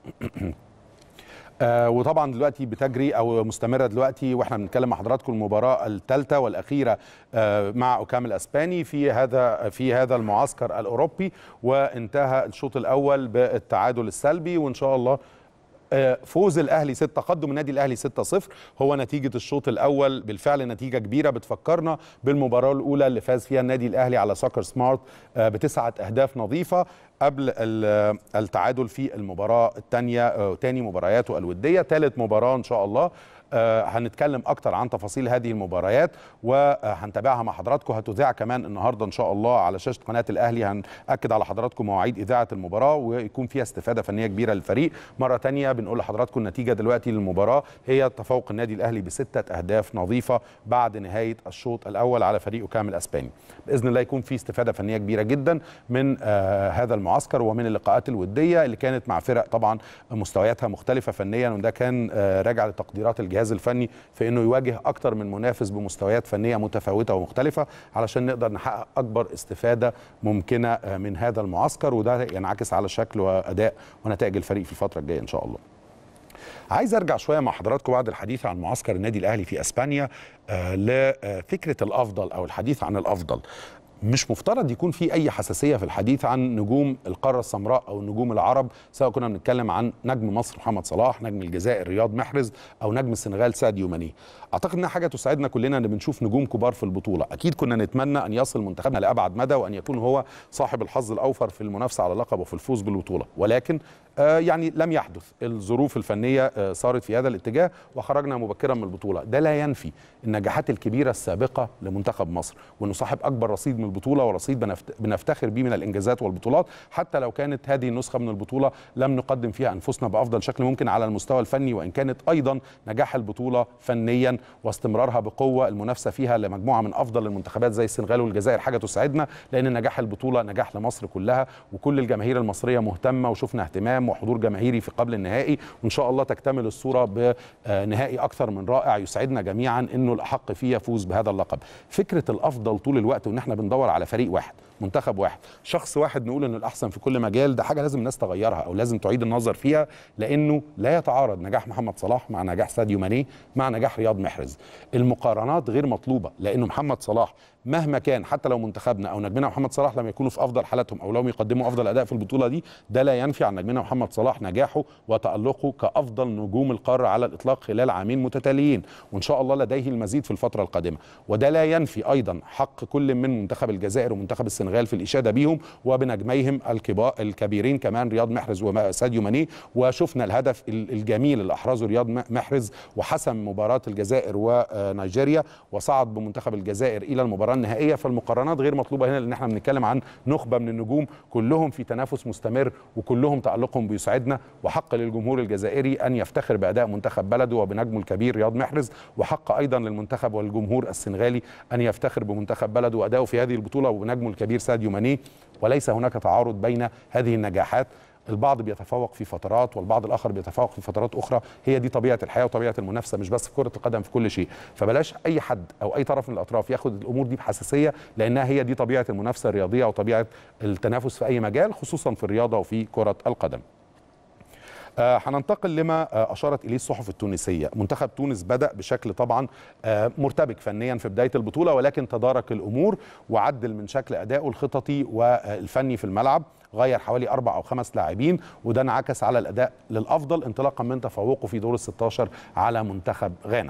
آه وطبعا دلوقتي بتجري او مستمره دلوقتي واحنا بنتكلم مع حضراتكم المباراه الثالثه والاخيره آه مع اوكام الاسباني في هذا في هذا المعسكر الاوروبي وانتهى الشوط الاول بالتعادل السلبي وان شاء الله آه، فوز الاهلي 6 تقدم النادي الاهلي 6-0 هو نتيجه الشوط الاول بالفعل نتيجه كبيره بتفكرنا بالمباراه الاولى اللي فاز فيها النادي الاهلي على سوكر سمارت آه، بتسعه اهداف نظيفه قبل ال- التعادل في المباراه الثانيه ثاني مبارياته الوديه ثالث مباراه ان شاء الله آه، هنتكلم اكتر عن تفاصيل هذه المباريات وهنتابعها مع حضراتكم هتذاع كمان النهارده ان شاء الله على شاشه قناه الاهلي هنأكد على حضراتكم مواعيد اذاعه المباراه ويكون فيها استفاده فنيه كبيره للفريق مره تانية بنقول لحضراتكم النتيجه دلوقتي للمباراه هي تفوق النادي الاهلي بسته اهداف نظيفه بعد نهايه الشوط الاول على فريقه كامل اسباني باذن الله يكون في استفاده فنيه كبيره جدا من آه هذا المعسكر ومن اللقاءات الوديه اللي كانت مع فرق طبعا مستوياتها مختلفه فنيا وده كان آه راجع لتقديرات الجهاز الفني في انه يواجه اكتر من منافس بمستويات فنيه متفاوته ومختلفه علشان نقدر نحقق اكبر استفاده ممكنه آه من هذا المعسكر وده ينعكس على شكل واداء ونتائج الفريق في الفتره الجايه ان شاء الله عايز ارجع شويه مع حضراتكم بعد الحديث عن معسكر النادي الاهلي في اسبانيا آه لفكره الافضل او الحديث عن الافضل مش مفترض يكون في اي حساسيه في الحديث عن نجوم القاره السمراء او نجوم العرب سواء كنا بنتكلم عن نجم مصر محمد صلاح نجم الجزائر رياض محرز او نجم السنغال ساديو ماني اعتقد انها حاجه تسعدنا كلنا ان بنشوف نجوم كبار في البطوله اكيد كنا نتمنى ان يصل منتخبنا لابعد مدى وان يكون هو صاحب الحظ الاوفر في المنافسه على اللقب وفي الفوز بالبطوله ولكن آه يعني لم يحدث الظروف الفنيه آه صارت في هذا الاتجاه وخرجنا مبكرا من البطوله ده لا ينفي النجاحات الكبيره السابقه لمنتخب مصر وانه صاحب اكبر رصيد من البطوله ورصيد بنفت- بنفتخر به من الانجازات والبطولات حتى لو كانت هذه النسخه من البطوله لم نقدم فيها انفسنا بافضل شكل ممكن على المستوى الفني وان كانت ايضا نجاح البطوله فنيا واستمرارها بقوه المنافسه فيها لمجموعه من افضل المنتخبات زي السنغال والجزائر حاجه تسعدنا لان نجاح البطوله نجاح لمصر كلها وكل الجماهير المصريه مهتمه وشفنا اهتمام وحضور جماهيري في قبل النهائي وان شاء الله تكتمل الصوره بنهائي اكثر من رائع يسعدنا جميعا انه الاحق فيه يفوز بهذا اللقب فكره الافضل طول الوقت وان احنا بندور على فريق واحد منتخب واحد شخص واحد نقول انه الاحسن في كل مجال ده حاجه لازم الناس تغيرها او لازم تعيد النظر فيها لانه لا يتعارض نجاح محمد صلاح مع نجاح ساديو ماني مع نجاح رياض محرز المقارنات غير مطلوبه لانه محمد صلاح مهما كان حتى لو منتخبنا او نجمنا محمد صلاح لم يكونوا في افضل حالاتهم او لم يقدموا افضل اداء في البطوله دي ده لا ينفي عن نجمنا محمد صلاح نجاحه وتالقه كافضل نجوم القاره على الاطلاق خلال عامين متتاليين وان شاء الله لديه المزيد في الفتره القادمه وده لا ينفي ايضا حق كل من منتخب الجزائر ومنتخب السنغال في الاشاده بهم وبنجميهم الكبار الكبيرين كمان رياض محرز وساديو ماني وشفنا الهدف ال- الجميل اللي احرزه رياض م- محرز وحسم مباراه الجزائر ونيجيريا وصعد بمنتخب الجزائر الى المباراه النهائيه فالمقارنات غير مطلوبه هنا لان احنا بنتكلم عن نخبه من النجوم كلهم في تنافس مستمر وكلهم تالقهم بيسعدنا وحق للجمهور الجزائري ان يفتخر باداء منتخب بلده وبنجمه الكبير رياض محرز وحق ايضا للمنتخب والجمهور السنغالي ان يفتخر بمنتخب بلده وادائه في هذه البطوله وبنجمه الكبير ساديو ماني وليس هناك تعارض بين هذه النجاحات البعض بيتفوق في فترات والبعض الاخر بيتفوق في فترات اخرى هي دي طبيعه الحياه وطبيعه المنافسه مش بس في كره القدم في كل شيء فبلاش اي حد او اي طرف من الاطراف ياخد الامور دي بحساسيه لانها هي دي طبيعه المنافسه الرياضيه وطبيعه التنافس في اي مجال خصوصا في الرياضه وفي كره القدم آه، هننتقل لما آه، اشارت اليه الصحف التونسيه منتخب تونس بدا بشكل طبعا آه، مرتبك فنيا في بدايه البطوله ولكن تدارك الامور وعدل من شكل ادائه الخططي والفني في الملعب غير حوالي اربع او خمس لاعبين وده انعكس على الاداء للافضل انطلاقا من تفوقه في دور ال 16 على منتخب غانا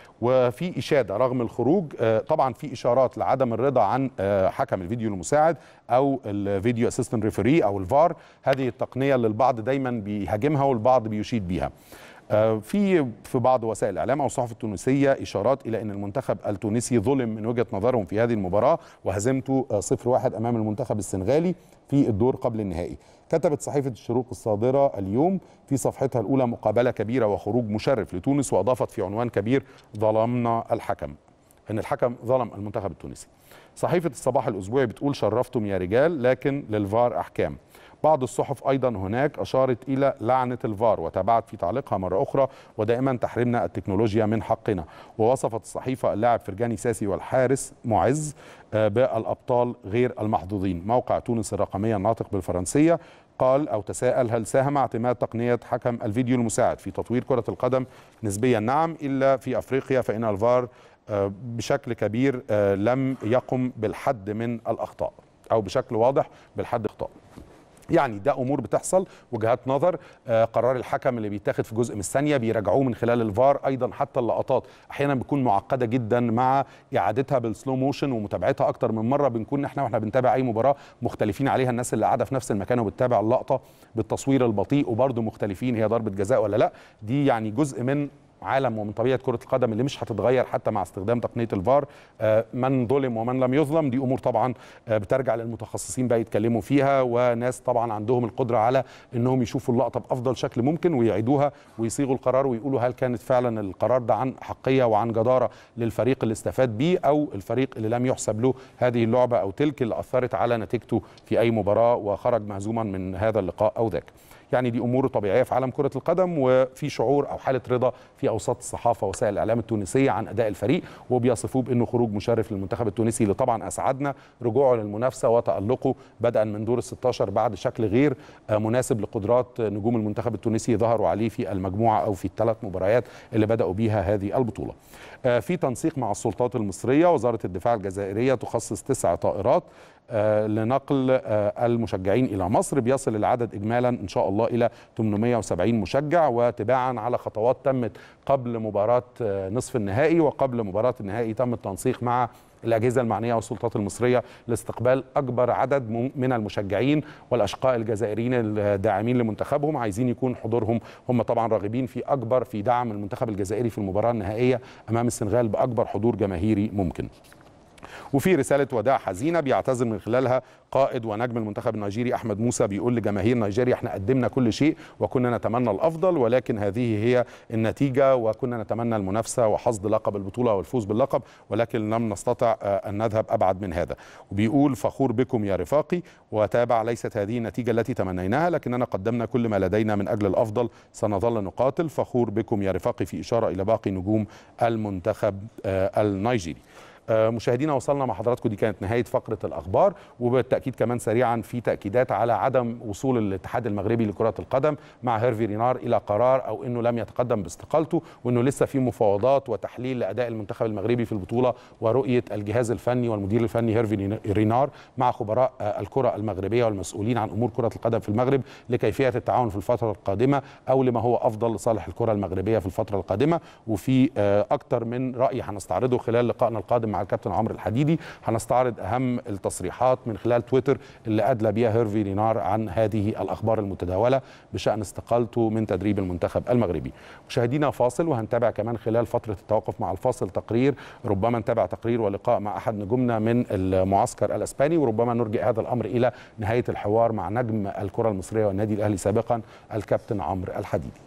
وفي اشاده رغم الخروج آه، طبعا في اشارات لعدم الرضا عن آه، حكم الفيديو المساعد او الفيديو اسيستنت ريفري او الفار هذه التقنيه اللي البعض دايما بيهاجمها والبعض بيشيد بيها آه، في في بعض وسائل الاعلام او الصحف التونسيه اشارات الى ان المنتخب التونسي ظلم من وجهه نظرهم في هذه المباراه وهزيمته آه، 0-1 امام المنتخب السنغالي في الدور قبل النهائي. كتبت صحيفه الشروق الصادره اليوم في صفحتها الاولى مقابله كبيره وخروج مشرف لتونس واضافت في عنوان كبير ظلمنا الحكم. ان الحكم ظلم المنتخب التونسي. صحيفه الصباح الاسبوعي بتقول شرفتم يا رجال لكن للفار احكام. بعض الصحف ايضا هناك اشارت الى لعنه الفار وتابعت في تعليقها مره اخرى ودائما تحرمنا التكنولوجيا من حقنا ووصفت الصحيفه اللاعب فرجاني ساسي والحارس معز آه، بالابطال غير المحظوظين موقع تونس الرقميه الناطق بالفرنسيه قال او تساءل هل ساهم اعتماد تقنيه حكم الفيديو المساعد في تطوير كره القدم نسبيا نعم الا في افريقيا فان الفار آه، بشكل كبير آه، لم يقم بالحد من الاخطاء او بشكل واضح بالحد اخطاء يعني ده امور بتحصل وجهات نظر آه قرار الحكم اللي بيتاخد في جزء من الثانيه بيراجعوه من خلال الفار ايضا حتى اللقطات احيانا بتكون معقده جدا مع اعادتها بالسلو موشن ومتابعتها اكتر من مره بنكون احنا واحنا بنتابع اي مباراه مختلفين عليها الناس اللي قاعده في نفس المكان وبتتابع اللقطه بالتصوير البطيء وبرضه مختلفين هي ضربه جزاء ولا لا دي يعني جزء من عالم ومن طبيعه كره القدم اللي مش هتتغير حتى مع استخدام تقنيه الفار آه، من ظلم ومن لم يظلم دي امور طبعا آه، بترجع للمتخصصين بقى يتكلموا فيها وناس طبعا عندهم القدره على انهم يشوفوا اللقطه بافضل شكل ممكن ويعيدوها ويصيغوا القرار ويقولوا هل كانت فعلا القرار ده عن حقيه وعن جداره للفريق اللي استفاد بيه او الفريق اللي لم يحسب له هذه اللعبه او تلك اللي اثرت على نتيجته في اي مباراه وخرج مهزوما من هذا اللقاء او ذاك يعني دي امور طبيعيه في عالم كره القدم وفي شعور او حاله رضا في اوساط الصحافه ووسائل الاعلام التونسيه عن اداء الفريق وبيصفوه بانه خروج مشرف للمنتخب التونسي اللي طبعا اسعدنا رجوعه للمنافسه وتالقه بدءا من دور ال 16 بعد شكل غير آه، مناسب لقدرات نجوم المنتخب التونسي ظهروا عليه في المجموعه او في الثلاث مباريات اللي بداوا بيها هذه البطوله. آه، في تنسيق مع السلطات المصريه وزاره الدفاع الجزائريه تخصص تسع طائرات آه، لنقل آه، المشجعين الى مصر بيصل العدد اجمالا ان شاء الله الى 870 مشجع وتباعا على خطوات تمت قبل مباراه آه، نصف النهائي وقبل مباراه النهائي تم التنسيق مع الاجهزه المعنيه والسلطات المصريه لاستقبال اكبر عدد م- من المشجعين والاشقاء الجزائريين الداعمين لمنتخبهم عايزين يكون حضورهم هم طبعا راغبين في اكبر في دعم المنتخب الجزائري في المباراه النهائيه امام السنغال باكبر حضور جماهيري ممكن وفي رسالة وداع حزينة بيعتذر من خلالها قائد ونجم المنتخب النيجيري أحمد موسى بيقول لجماهير نيجيريا احنا قدمنا كل شيء وكنا نتمنى الأفضل ولكن هذه هي النتيجة وكنا نتمنى المنافسة وحصد لقب البطولة والفوز باللقب ولكن لم نستطع آه، أن نذهب أبعد من هذا وبيقول فخور بكم يا رفاقي وتابع ليست هذه النتيجة التي تمنيناها لكننا قدمنا كل ما لدينا من أجل الأفضل سنظل نقاتل فخور بكم يا رفاقي في إشارة إلى باقي نجوم المنتخب آه، النيجيري آه، مشاهدينا وصلنا مع حضراتكم دي كانت نهايه فقره الاخبار وبالتاكيد كمان سريعا في تاكيدات على عدم وصول الاتحاد المغربي لكره القدم مع هيرفي رينار الى قرار او انه لم يتقدم باستقالته وانه لسه في مفاوضات وتحليل لاداء المنتخب المغربي في البطوله ورؤيه الجهاز الفني والمدير الفني هيرفي رينار مع خبراء آه، الكره المغربيه والمسؤولين عن امور كره القدم في المغرب لكيفيه التعاون في الفتره القادمه او لما هو افضل لصالح الكره المغربيه في الفتره القادمه وفي آه، اكتر من راي هنستعرضه خلال لقائنا القادم مع الكابتن عمرو الحديدي هنستعرض اهم التصريحات من خلال تويتر اللي ادلى بها هيرفي رينار عن هذه الاخبار المتداوله بشان استقالته من تدريب المنتخب المغربي مشاهدينا فاصل وهنتابع كمان خلال فتره التوقف مع الفاصل تقرير ربما نتابع تقرير ولقاء مع احد نجومنا من المعسكر الاسباني وربما نرجع هذا الامر الى نهايه الحوار مع نجم الكره المصريه والنادي الاهلي سابقا الكابتن عمرو الحديدي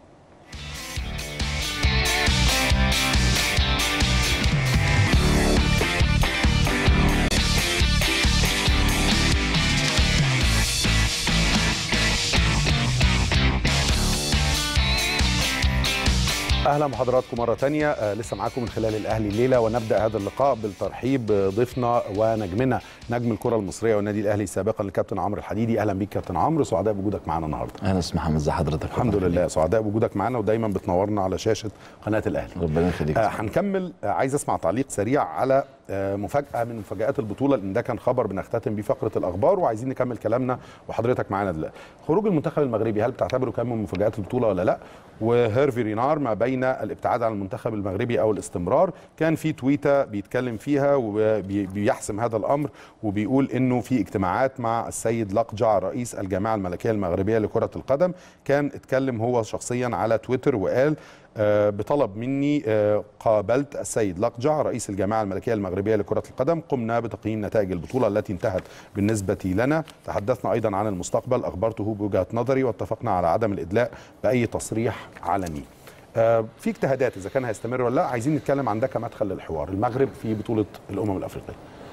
اهلا بحضراتكم مره تانية آه لسه معاكم من خلال الاهلي الليله ونبدا هذا اللقاء بالترحيب بضيفنا ونجمنا نجم الكره المصريه والنادي الاهلي سابقا الكابتن عمرو الحديدي اهلا بيك كابتن عمرو سعداء بوجودك معانا النهارده اهلا استاذ محمد ازي حضرتك الحمد لله سعداء بوجودك معانا ودايما بتنورنا على شاشه قناه الاهلي ربنا يخليك آه هنكمل آه عايز اسمع تعليق سريع على آه مفاجاه من مفاجات البطوله لان ده كان خبر بنختتم بيه فقره الاخبار وعايزين نكمل كلامنا وحضرتك معانا دلوقتي خروج المنتخب المغربي هل بتعتبره كان من مفاجات البطوله ولا لا وهيرفي رينار ما بين الابتعاد عن المنتخب المغربي او الاستمرار كان في تويته بيتكلم فيها وبيحسم هذا الامر وبيقول انه في اجتماعات مع السيد لقجع رئيس الجامعه الملكيه المغربيه لكره القدم كان اتكلم هو شخصيا على تويتر وقال آه بطلب مني آه قابلت السيد لقجع رئيس الجامعة الملكية المغربية لكرة القدم قمنا بتقييم نتائج البطولة التي انتهت بالنسبة لنا تحدثنا أيضا عن المستقبل أخبرته بوجهة نظري واتفقنا على عدم الإدلاء بأي تصريح علني آه في اجتهادات إذا كان هيستمر ولا لا عايزين نتكلم عن ده كمدخل للحوار المغرب في بطولة الأمم الأفريقية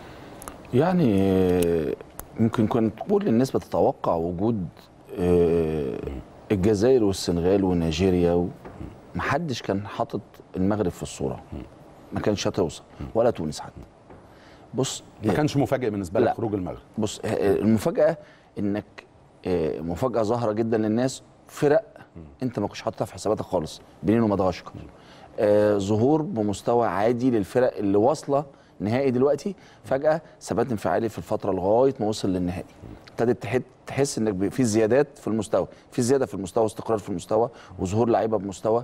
يعني ممكن كنت كل الناس بتتوقع وجود الجزائر والسنغال ونيجيريا محدش كان حاطط المغرب في الصوره ما كانش هتوصل ولا تونس حتى بص ما كانش مفاجئ بالنسبه لك خروج المغرب بص المفاجاه انك مفاجاه ظاهره جدا للناس فرق انت ما كنتش حاططها في حساباتك خالص بنين ومدغشقر آه ظهور بمستوى عادي للفرق اللي واصله نهائي دلوقتي فجاه ثبات انفعالي في الفتره لغايه ما وصل للنهائي ابتدت تحس انك في زيادات في المستوى في زياده في المستوى واستقرار في المستوى وظهور لعيبه بمستوى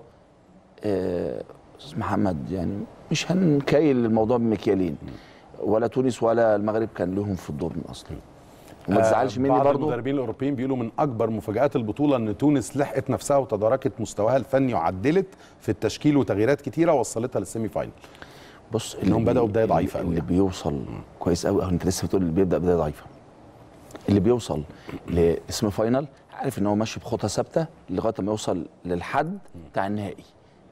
استاذ محمد يعني مش هنكيل الموضوع بمكيالين ولا تونس ولا المغرب كان لهم في الدور من اصلا وما تزعلش مني بعض برضو المدربين الاوروبيين بيقولوا من اكبر مفاجات البطوله ان تونس لحقت نفسها وتداركت مستواها الفني وعدلت في التشكيل وتغييرات كتيره وصلتها للسيمي فاينل بص انهم بداوا بدايه ضعيفه قوي اللي بيوصل كويس قوي انت لسه بتقول اللي بيبدا بدايه ضعيفه اللي بيوصل لسيمي فاينل عارف ان هو ماشي بخطى ثابته لغايه ما يوصل للحد بتاع النهائي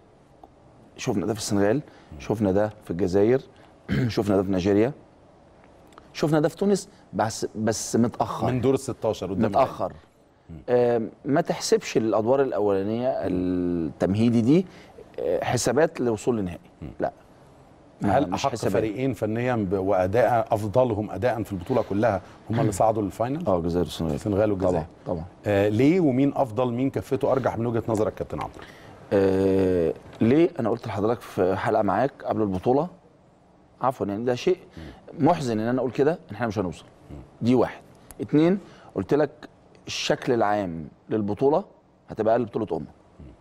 شفنا ده في السنغال شفنا ده في الجزائر شفنا ده في نيجيريا شفنا ده في تونس بس بس متاخر من دور ال 16 قدام متاخر آه ما تحسبش الادوار الاولانيه التمهيدي دي آه حسابات للوصول للنهائي لا هل احق فريقين فنيا واداء افضلهم اداء في البطوله كلها هم اللي صعدوا للفاينل؟ اه الجزائر والسنغال السنغال والجزائر طبعا طبعا آه ليه ومين افضل مين كفته ارجح من وجهه نظرك كابتن عمرو؟ آه ليه انا قلت لحضرتك في حلقه معاك قبل البطوله عفوا يعني ده شيء محزن ان انا اقول كده ان احنا مش هنوصل دي واحد اتنين قلت لك الشكل العام للبطوله هتبقى اقل بطوله امم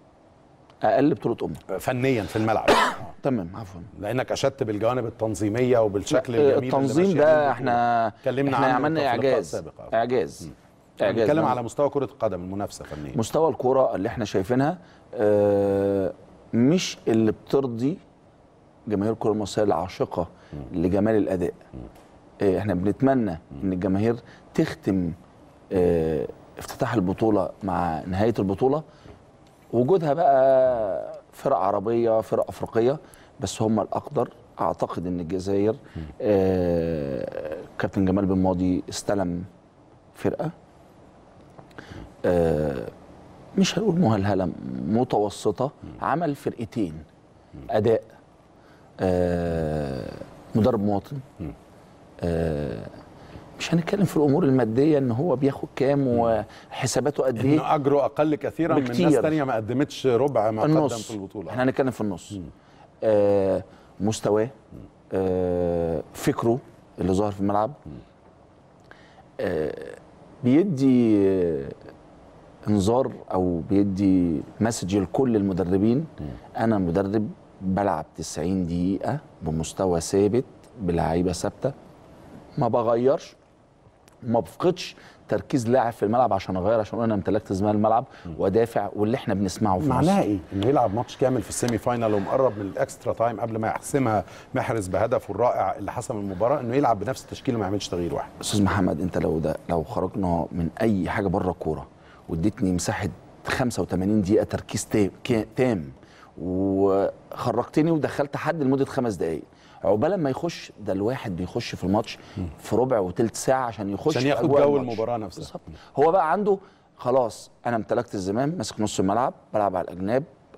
اقل بطوله امم فنيا في الملعب تمام عفوا لانك اشدت بالجوانب التنظيميه وبالشكل الجميل التنظيم ده احنا اتكلمنا احنا عملنا اعجاز اعجاز اعجاز بنتكلم على مستوى كره القدم المنافسه فنيا مستوى الكره اللي احنا شايفينها آه مش اللي بترضي جماهير الكره المصريه العاشقه لجمال الاداء آه احنا بنتمنى ان الجماهير تختم آه افتتاح البطوله مع نهايه البطوله وجودها بقى فرق عربيه فرق افريقيه بس هم الاقدر اعتقد ان الجزائر آه كابتن جمال بن ماضي استلم فرقه آه مش هنقول مهلهله متوسطه عمل فرقتين اداء آه مدرب مواطن آه مش هنتكلم في الامور الماديه ان هو بياخد كام وحساباته قد ايه انه اجره اقل كثيرا من ناس ثانيه ما قدمتش ربع ما قدم في البطوله احنا هنتكلم في النص آه مستواه آه فكره اللي ظهر في الملعب آه بيدي آه انذار او بيدي مسج لكل المدربين انا مدرب بلعب 90 دقيقه بمستوى ثابت بلعيبه ثابته ما بغيرش ما بفقدش تركيز لاعب في الملعب عشان اغير عشان انا امتلكت زمان الملعب وادافع واللي احنا بنسمعه في معناها ايه؟ انه يلعب ماتش كامل في السيمي فاينال ومقرب من الاكسترا تايم قبل ما يحسمها محرز بهدفه الرائع اللي حسم المباراه انه يلعب بنفس التشكيل وما يعملش تغيير واحد. استاذ محمد انت لو ده لو خرجنا من اي حاجه بره الكوره واديتني مساحه 85 دقيقه تركيز تام وخرجتني ودخلت حد لمده خمس دقائق عقبال ما يخش ده الواحد بيخش في الماتش في ربع وثلث ساعه عشان يخش عشان ياخد جو المباراه نفسها هو بقى عنده خلاص انا امتلكت الزمام ماسك نص الملعب بلعب على الاجناب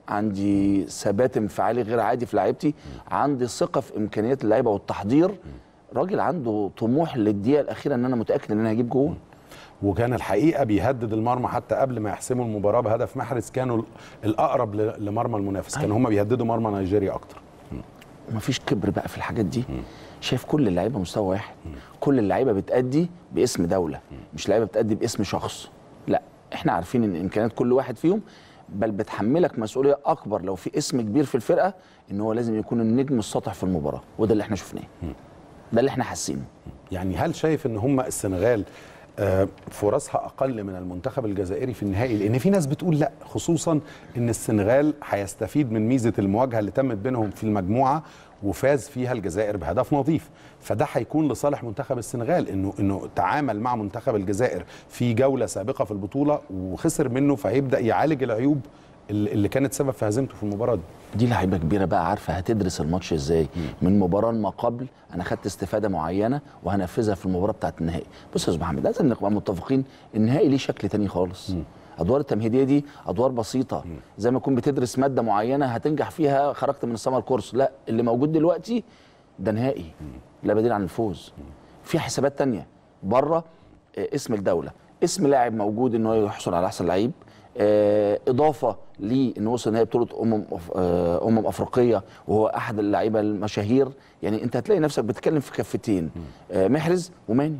عندي ثبات انفعالي غير عادي في لعيبتي عندي ثقه في امكانيات اللعيبه والتحضير راجل عنده طموح للدقيقه الاخيره ان انا متاكد ان انا هجيب جول وكان الحقيقه بيهدد المرمى حتى قبل ما يحسموا المباراه بهدف محرز كانوا ال- الاقرب ل- لمرمى المنافس كانوا هم بيهددوا مرمى نيجيريا اكتر مفيش كبر بقى في الحاجات دي شايف كل اللعيبه مستوى واحد كل اللعيبه بتأدي باسم دوله مش لعيبه بتأدي باسم شخص لا احنا عارفين ان امكانيات كل واحد فيهم بل بتحملك مسؤوليه اكبر لو في اسم كبير في الفرقه ان هو لازم يكون النجم الساطع في المباراه وده اللي احنا شفناه ده اللي احنا حاسينه يعني هل شايف ان هم السنغال آه، فرصها اقل من المنتخب الجزائري في النهائي لان في ناس بتقول لا خصوصا ان السنغال هيستفيد من ميزه المواجهه اللي تمت بينهم في المجموعه وفاز فيها الجزائر بهدف نظيف فده هيكون لصالح منتخب السنغال انه انه تعامل مع منتخب الجزائر في جوله سابقه في البطوله وخسر منه فهيبدا يعالج العيوب اللي اللي كانت سبب في هزيمته في المباراه دي دي لعيبه كبيره بقى عارفه هتدرس الماتش ازاي من مباراه ما قبل انا خدت استفاده معينه وهنفذها في المباراه بتاعه النهائي بص يا استاذ محمد لازم نبقى متفقين النهائي ليه شكل تاني خالص ادوار التمهيديه دي ادوار بسيطه زي ما تكون بتدرس ماده معينه هتنجح فيها خرجت من السمر كورس لا اللي موجود دلوقتي ده نهائي لا بديل عن الفوز في حسابات تانية بره آه، اسم الدوله اسم لاعب موجود ان هو يحصل على احسن لعيب آه، اضافه ليه ان وصل نهائي بطوله امم أف- آه، امم افريقيه وهو احد اللعيبه المشاهير يعني انت هتلاقي نفسك بتتكلم في كفتين آه، محرز وماني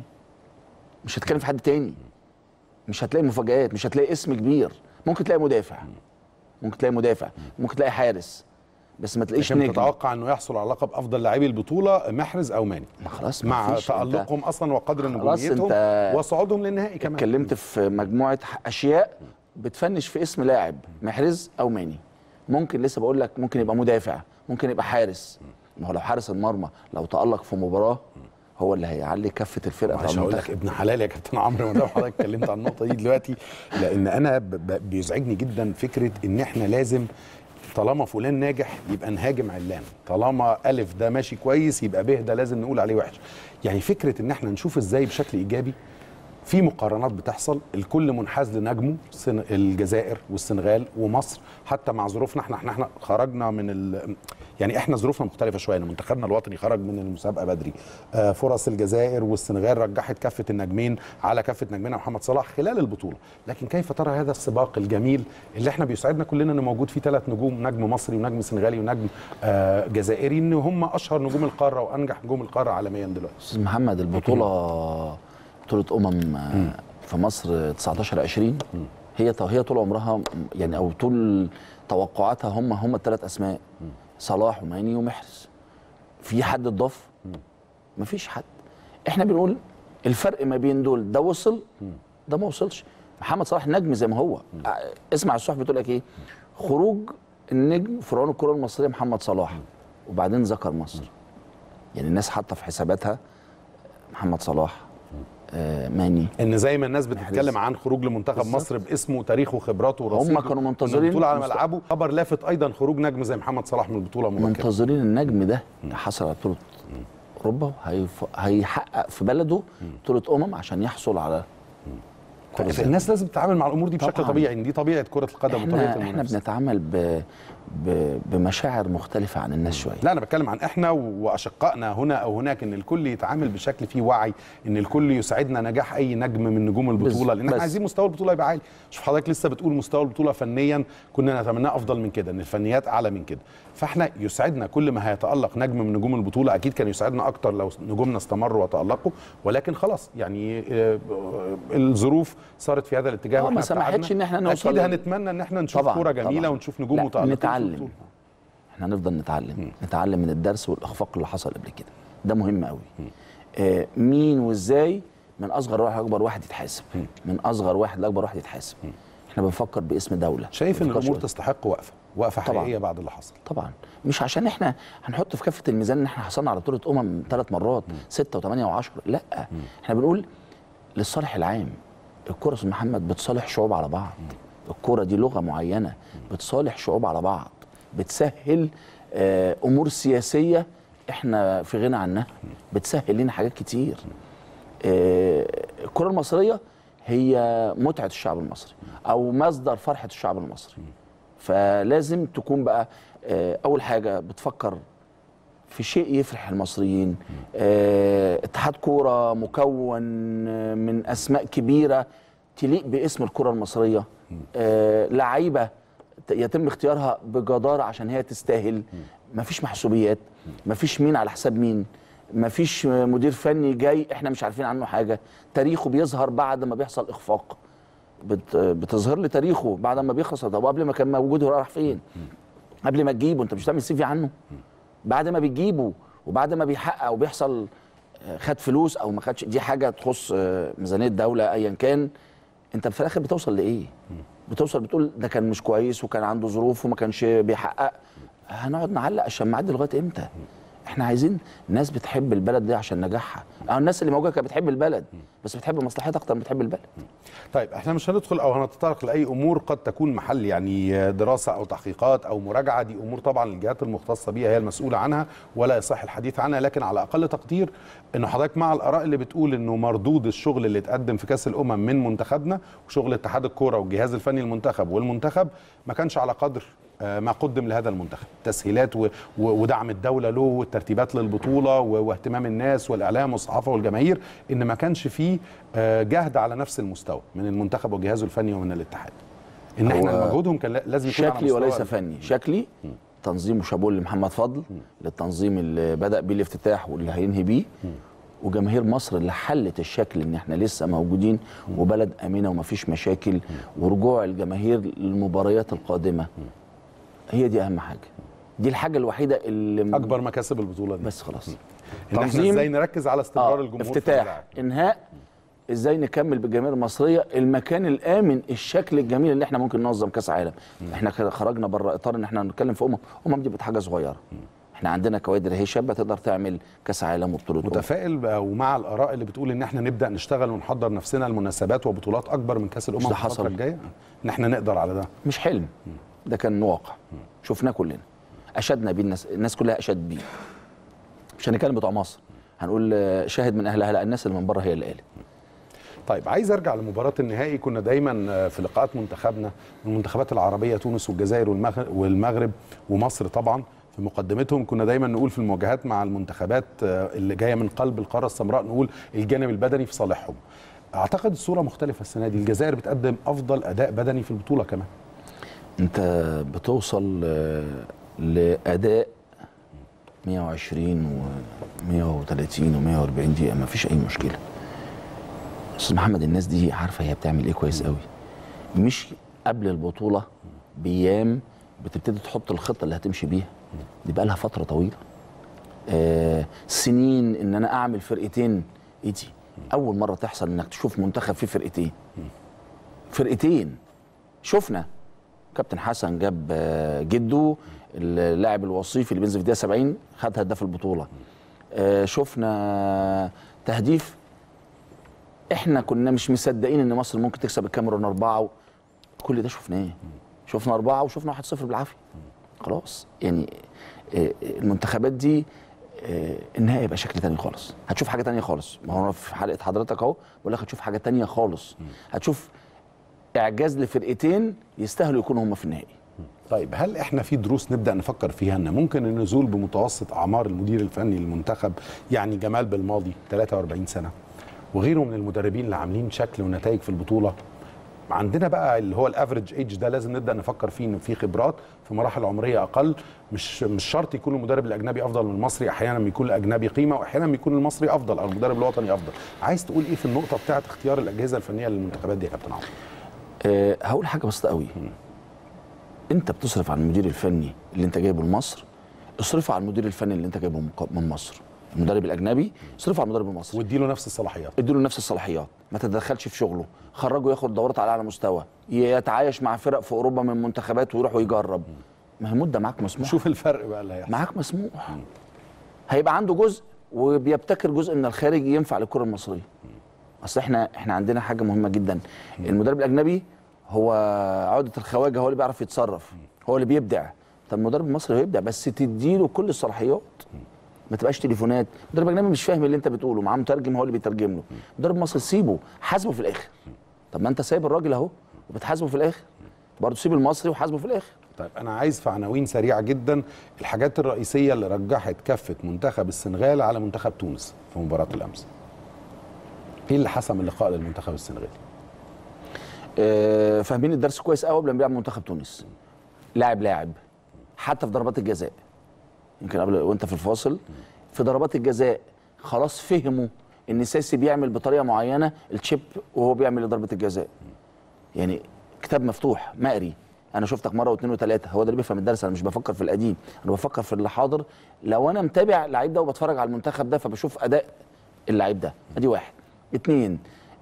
مش هتتكلم في حد تاني مش هتلاقي مفاجآت مش هتلاقي اسم كبير ممكن تلاقي مدافع ممكن تلاقي مدافع ممكن تلاقي حارس بس ما تلاقيش لكن نجم تتوقع انه يحصل على لقب افضل لاعبي البطوله محرز او ماني ما خلاص ما مع فيش. أنت- تألقهم اصلا وقدر خلاص نجوميتهم أنت وصعودهم للنهائي كمان اتكلمت في مجموعه اشياء بتفنش في اسم لاعب محرز او ماني ممكن لسه بقول لك ممكن يبقى مدافع ممكن يبقى حارس ما هو لو حارس المرمى لو تألق في مباراه هو اللي هيعلي كفه الفرقه مش بتاع هقول لك المنتخب ابن حلال يا كابتن عمرو ما دام حضرتك اتكلمت عن النقطه دي دلوقتي لان انا ب- ب- بيزعجني جدا فكره ان احنا لازم طالما فلان ناجح يبقى نهاجم علان طالما الف ده ماشي كويس يبقى ب ده لازم نقول عليه وحش يعني فكره ان احنا نشوف ازاي بشكل ايجابي في مقارنات بتحصل الكل منحاز لنجمه السن- الجزائر والسنغال ومصر حتى مع ظروفنا احنا احنا احنا خرجنا من ال يعني احنا ظروفنا مختلفه شويه إن منتخبنا الوطني خرج من المسابقه بدري آه فرص الجزائر والسنغال رجحت كفه النجمين على كفه نجمنا محمد صلاح خلال البطوله لكن كيف ترى هذا السباق الجميل اللي احنا بيسعدنا كلنا ان موجود فيه ثلاث نجوم نجم مصري ونجم سنغالي ونجم آه جزائري ان هم اشهر نجوم القاره وانجح نجوم القاره عالميا دلوقتي استاذ محمد البطوله بطوله امم آه، في مصر 19 20 هي هي طول عمرها م- يعني او طول توقعاتها هم هم الثلاث اسماء صلاح وماني ومحرز في حد اتضاف مفيش حد احنا بنقول الفرق ما بين دول ده وصل ده ما وصلش محمد صلاح نجم زي ما هو ع- اسمع الصحف بتقول لك ايه خروج النجم فرعون الكره المصريه محمد صلاح وبعدين ذكر مصر يعني الناس حاطه في حساباتها محمد صلاح آه ماني ان زي ما الناس بتتكلم عن خروج لمنتخب بالظبط. مصر باسمه وتاريخه وخبراته ورصيده كانوا منتظرين البطوله على مست- ملعبه خبر لافت ايضا خروج نجم زي محمد صلاح من البطوله مبكرا منتظرين النجم ده حصل على بطوله اوروبا هيف... هيحقق في بلده بطوله امم عشان يحصل على كرة زي الناس لازم تتعامل مع الامور دي بشكل طبعاً. طبيعي ان دي طبيعه كره القدم وطبيعه احنا احنا المنافسه بنتعامل ب... ب... بمشاعر مختلفه عن الناس شويه لا انا بتكلم عن احنا واشقائنا هنا او هناك ان الكل يتعامل بشكل فيه وعي ان الكل يسعدنا نجاح اي نجم من نجوم البطوله بس- لان احنا بس. عايزين مستوى البطوله يبقى عالي شوف حضرتك لسه بتقول مستوى البطوله فنيا كنا نتمناه افضل من كده ان الفنيات اعلى من كده فاحنا يسعدنا كل ما هيتالق نجم من نجوم البطوله اكيد كان يسعدنا اكتر لو نجومنا استمروا وتالقوا ولكن خلاص يعني آه، آه، الظروف صارت في هذا الاتجاه آه، ما وإحنا سمحتش ابتعدنا. إن إحنا نوصل اكيد لل- هنتمنى ان احنا نشوف طبعاً، كوره جميله طبعاً. ونشوف نجوم لا، متالقين في نتعلم. البطولة. احنا هنفضل نتعلم نتعلم من الدرس والاخفاق اللي حصل قبل كده ده مهم قوي آه مين وازاي من اصغر واحد لاكبر واحد يتحاسب من اصغر واحد لاكبر واحد يتحاسب احنا بنفكر باسم دوله شايف ان ما بنفكرش الامور بس- تستحق وقفه وقفه طبعاً. حقيقيه بعد اللي حصل طبعا مش عشان احنا هنحط في كافه الميزان ان احنا حصلنا على بطوله امم ثلاث مرات سته وثمانيه وعشره لا احنا بنقول للصالح العام الكره يا استاذ محمد بتصالح شعوب على بعض الكره دي لغه معينه بتصالح شعوب على بعض بتسهل آه، امور سياسيه احنا في غنى عنها بتسهل لنا حاجات كتير آه، الكره المصريه هي متعه الشعب المصري او مصدر فرحه الشعب المصري فلازم تكون بقى آه، اول حاجه بتفكر في شيء يفرح المصريين آه، اتحاد كوره مكون آه، من اسماء كبيره تليق باسم الكره المصريه آه، لعيبه ت- يتم اختيارها بجداره عشان هي تستاهل مفيش محسوبيات مفيش مين على حساب مين مفيش مدير فني جاي احنا مش عارفين عنه حاجه تاريخه بيظهر بعد ما بيحصل اخفاق بت بتظهر لي تاريخه بعد ما بيخلص طب قبل ما كان موجود هو راح فين قبل ما تجيبه انت مش بتعمل سي في عنه بعد ما بتجيبه وبعد ما بيحقق وبيحصل آه، خد فلوس او ما خدش دي حاجه تخص آه، ميزانيه دوله ايا كان انت في الاخر بتوصل لايه بتوصل بتقول ده كان مش كويس وكان عنده ظروف وما كانش بيحقق هنقعد نعلق الشماعات دي لغايه امتى احنا عايزين ناس بتحب البلد دي عشان نجاحها اه الناس اللي موجوده كانت بتحب البلد بس بتحب مصلحتها اكتر من بتحب البلد طيب احنا مش هندخل او هنتطرق لاي امور قد تكون محل يعني دراسه او تحقيقات او مراجعه دي امور طبعا الجهات المختصه بيها هي المسؤوله عنها ولا يصح الحديث عنها لكن على اقل تقدير انه حضرتك مع الاراء اللي بتقول انه مردود الشغل اللي اتقدم في كاس الامم من منتخبنا وشغل اتحاد الكوره والجهاز الفني المنتخب والمنتخب ما كانش على قدر آه، ما قدم لهذا المنتخب تسهيلات و- و- ودعم الدوله له والترتيبات للبطوله و- واهتمام الناس والاعلام والصحافه والجماهير ان ما كانش فيه آه، جهد على نفس المستوى من المنتخب وجهازه الفني ومن الاتحاد ان احنا هو مجهودهم كان لا- لازم يكون على شكلي مستوى وليس ال- فني شكلي تنظيم وشابول لمحمد فضل للتنظيم اللي بدا بيه الافتتاح واللي هينهي بيه وجماهير مصر اللي حلت الشكل ان احنا لسه موجودين وبلد امنه ومفيش مشاكل ورجوع الجماهير للمباريات القادمه هي دي اهم حاجه دي الحاجه الوحيده اللي اكبر مكاسب البطوله دي بس خلاص ان احنا تنظيم- ازاي نركز على استمرار آه الجمهور في افتتاح الملاعب. انهاء ازاي نكمل بالجماهير المصريه المكان الامن الشكل الجميل اللي احنا ممكن ننظم كاس عالم احنا كده خرجنا بره اطار ان احنا نتكلم في امم امم دي بقت حاجه صغيره احنا عندنا كوادر هي شابه تقدر تعمل كاس عالم وبطوله أمم. متفائل بقى ومع الاراء اللي بتقول ان احنا نبدا نشتغل ونحضر نفسنا لمناسبات وبطولات اكبر من كاس الامم مش ده في الفترة حصل. الجايه ان احنا نقدر على ده مش حلم ده كان واقع شفناه كلنا اشدنا بيه الناس الناس كلها اشد بيه مش هنتكلم بتوع مصر هنقول آه، شاهد من اهلها لا الناس اللي من بره هي اللي قالت طيب عايز ارجع لمباراه النهائي كنا دايما في لقاءات منتخبنا المنتخبات العربيه تونس والجزائر والمغرب, والمغرب ومصر طبعا في مقدمتهم كنا دايما نقول في المواجهات مع المنتخبات اللي جايه من قلب القاره السمراء نقول الجانب البدني في صالحهم اعتقد الصوره مختلفه السنه دي الجزائر بتقدم افضل اداء بدني في البطوله كمان انت بتوصل آه، لاداء 120 و 130 و 140 دقيقه ما فيش اي مشكله استاذ محمد الناس دي عارفه هي بتعمل ايه كويس قوي مش قبل البطوله بايام بتبتدي تحط الخطه اللي هتمشي بيها دي بقى لها فتره طويله آه سنين ان انا اعمل فرقتين ايه دي اول مره تحصل انك تشوف منتخب فيه فرقتين فرقتين شفنا كابتن حسن جاب آه، جده اللاعب الوصيفي اللي بينزل في الدقيقه 70 خد هداف البطوله آه، شفنا تهديف احنا كنا مش مصدقين ان مصر ممكن تكسب الكاميرون اربعه و... كل ده شفناه شفنا اربعه وشفنا 1-0 بالعافيه خلاص يعني آه، المنتخبات دي آه، النهائي يبقى شكل تاني خالص هتشوف حاجه تانية خالص ما هو أنا في حلقه حضرتك اهو بقول لك هتشوف حاجه تانية خالص هتشوف اعجاز لفرقتين يستاهلوا يكونوا هم في النهائي طيب هل احنا في دروس نبدا نفكر فيها ان ممكن النزول بمتوسط اعمار المدير الفني للمنتخب يعني جمال بالماضي 43 سنه وغيره من المدربين اللي عاملين شكل ونتائج في البطوله عندنا بقى اللي هو الافريج ايج ده لازم نبدا نفكر فيه ان في خبرات في مراحل عمريه اقل مش مش شرط يكون المدرب الاجنبي افضل من المصري احيانا بيكون الاجنبي قيمه واحيانا بيكون المصري افضل او المدرب الوطني افضل عايز تقول ايه في النقطه بتاعه اختيار الاجهزه الفنيه للمنتخبات دي يا كابتن عمرو أه هقول حاجه بسيطه قوي انت بتصرف على المدير الفني اللي انت جايبه لمصر اصرف على المدير الفني اللي انت جايبه من ق- من مصر المدرب الاجنبي اصرف على المدرب المصري واديله نفس الصلاحيات اديله نفس الصلاحيات ما تتدخلش في شغله خرجه ياخد دورات على اعلى مستوى يتعايش مع فرق في اوروبا من منتخبات ويروح ويجرب ما هي مده معاك مسموح شوف الفرق بقى اللي هيحصل معاك مسموح هيبقى عنده جزء وبيبتكر جزء من الخارج ينفع للكره المصريه اصل احنا احنا عندنا حاجه مهمه جدا المدرب الاجنبي هو عقده الخواجه هو اللي بيعرف يتصرف هو اللي بيبدع طب المدرب المصري هو يبدع بس تديله كل الصلاحيات ما تبقاش تليفونات المدرب الاجنبي مش فاهم اللي انت بتقوله معاه مترجم هو اللي بيترجم له المدرب المصري سيبه حاسبه في الاخر طب ما انت سايب الراجل اهو وبتحاسبه في الاخر برضه سيب المصري وحاسبه في الاخر طيب انا عايز في عناوين سريعه جدا الحاجات الرئيسيه اللي رجحت كفه منتخب السنغال على منتخب تونس في مباراه الامس ايه اللي حسم اللقاء للمنتخب السنغالي آه، فاهمين الدرس كويس قوي قبل ما بيلعب منتخب تونس لاعب لاعب حتى في ضربات الجزاء يمكن قبل وانت في الفاصل في ضربات الجزاء خلاص فهموا ان ساسي بيعمل بطريقه معينه التشيب وهو بيعمل ضربه الجزاء يعني كتاب مفتوح مقري انا شفتك مره واثنين وثلاثه هو ده اللي بيفهم الدرس انا مش بفكر في القديم انا بفكر في اللي حاضر لو انا متابع اللعيب ده وبتفرج على المنتخب ده فبشوف اداء اللعيب ده ادي واحد اتنين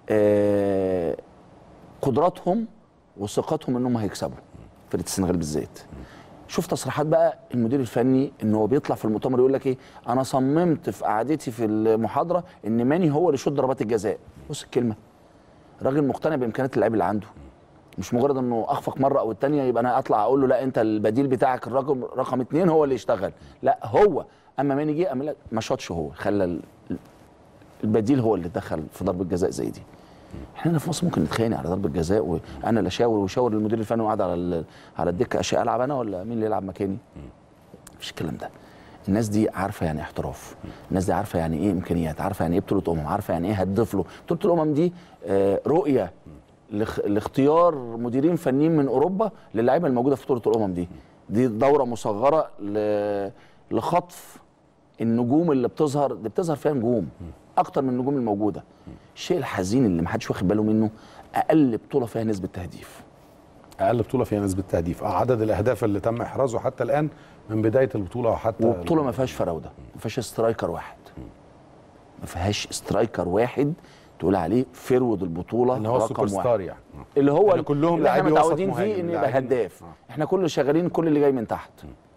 آه قدراتهم وثقتهم انهم هيكسبوا فرقه السنغال بالذات شوف تصريحات بقى المدير الفني ان هو بيطلع في المؤتمر يقول لك ايه انا صممت في قعدتي في المحاضره ان ماني هو اللي يشوط ضربات الجزاء بص الكلمه راجل مقتنع بامكانيات اللعيب اللي عنده مش مجرد انه اخفق مره او الثانيه يبقى انا اطلع اقول له لا انت البديل بتاعك الرقم رقم اثنين هو اللي يشتغل لا هو اما ماني جه قام لك ما شاطش هو خلى ال- البديل هو اللي دخل في ضربه جزاء زي دي احنا هنا في مصر ممكن نتخانق على ضربه جزاء وانا اللي اشاور ويشاور المدير الفني وقاعد على ال- على الدكه اشياء العب انا ولا مين اللي يلعب مكاني مفيش الكلام ده الناس دي عارفه يعني ايه احتراف الناس دي عارفه يعني ايه امكانيات عارفه يعني ايه بطوله امم عارفه يعني ايه هتضيف له بطوله الامم دي آه، رؤيه لاخ- لاختيار مديرين فنيين من اوروبا للعيبه الموجوده في بطوله الامم دي دي دوره مصغره ل- لخطف النجوم اللي بتظهر دي بتظهر فيها نجوم اكتر من النجوم الموجوده الشيء الحزين اللي محدش واخد باله منه اقل بطوله فيها نسبه تهديف اقل بطوله فيها نسبه تهديف اه عدد الاهداف اللي تم احرازه حتى الان من بدايه البطوله وحتى وبطوله ما فيهاش فراوده ما فيهاش سترايكر واحد ما فيهاش سترايكر واحد تقول عليه فرود البطوله ان هو سوبر رقم واحد ستار يعني اللي هو يعني كلهم اللي احنا لاعبي وسط متعودين فيه مهاجم، ان يبقى لاعبين- هداف آه. احنا كل شغالين كل اللي جاي من تحت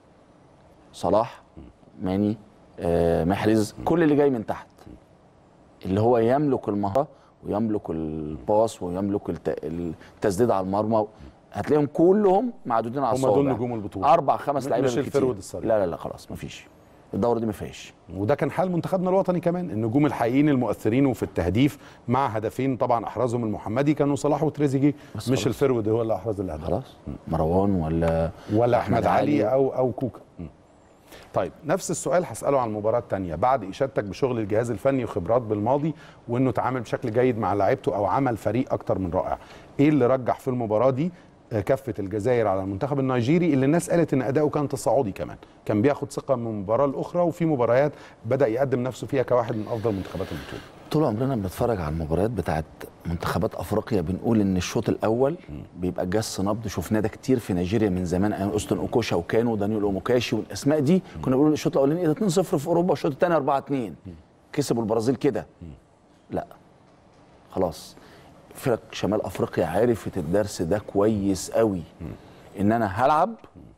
صلاح ماني آه محرز كل اللي جاي من تحت اللي هو يملك المهاره ويملك الباص ويملك الت- التسديد على المرمى هتلاقيهم كلهم معدودين على هم الصوابع دول نجوم البطولة. اربع خمس م- لعيبه مش بالكتير. الفرود الصريح. لا لا لا خلاص مفيش الدوره دي ما فيهاش وده كان حال منتخبنا الوطني كمان النجوم الحقيقيين المؤثرين وفي التهديف مع هدفين طبعا احرزهم المحمدي كانوا صلاح وتريزيجيه بس مش خلاص. الفرود هو اللي احرز الاهداف خلاص مروان ولا ولا احمد علي او او كوكا م. طيب نفس السؤال هساله عن المباراه الثانيه بعد اشادتك بشغل الجهاز الفني وخبرات بالماضي وانه تعامل بشكل جيد مع لعيبته او عمل فريق اكتر من رائع ايه اللي رجح في المباراه دي آه، كفه الجزائر على المنتخب النيجيري اللي الناس قالت ان اداؤه كان تصاعدي كمان كان بياخد ثقه من مباراه لاخرى وفي مباريات بدا يقدم نفسه فيها كواحد من افضل منتخبات البطوله طول عمرنا بنتفرج على المباريات بتاعت منتخبات افريقيا بنقول ان الشوط الاول بيبقى جس نبض شفناه ده كتير في نيجيريا من زمان ايام اوستن اوكوشا وكانو ودانيال اوموكاشي والاسماء دي كنا بنقول الشوط الاولاني ايه ده 2-0 في اوروبا والشوط الثاني 4-2 كسبوا البرازيل كده لا خلاص فرق شمال افريقيا عرفت الدرس ده كويس قوي ان انا هلعب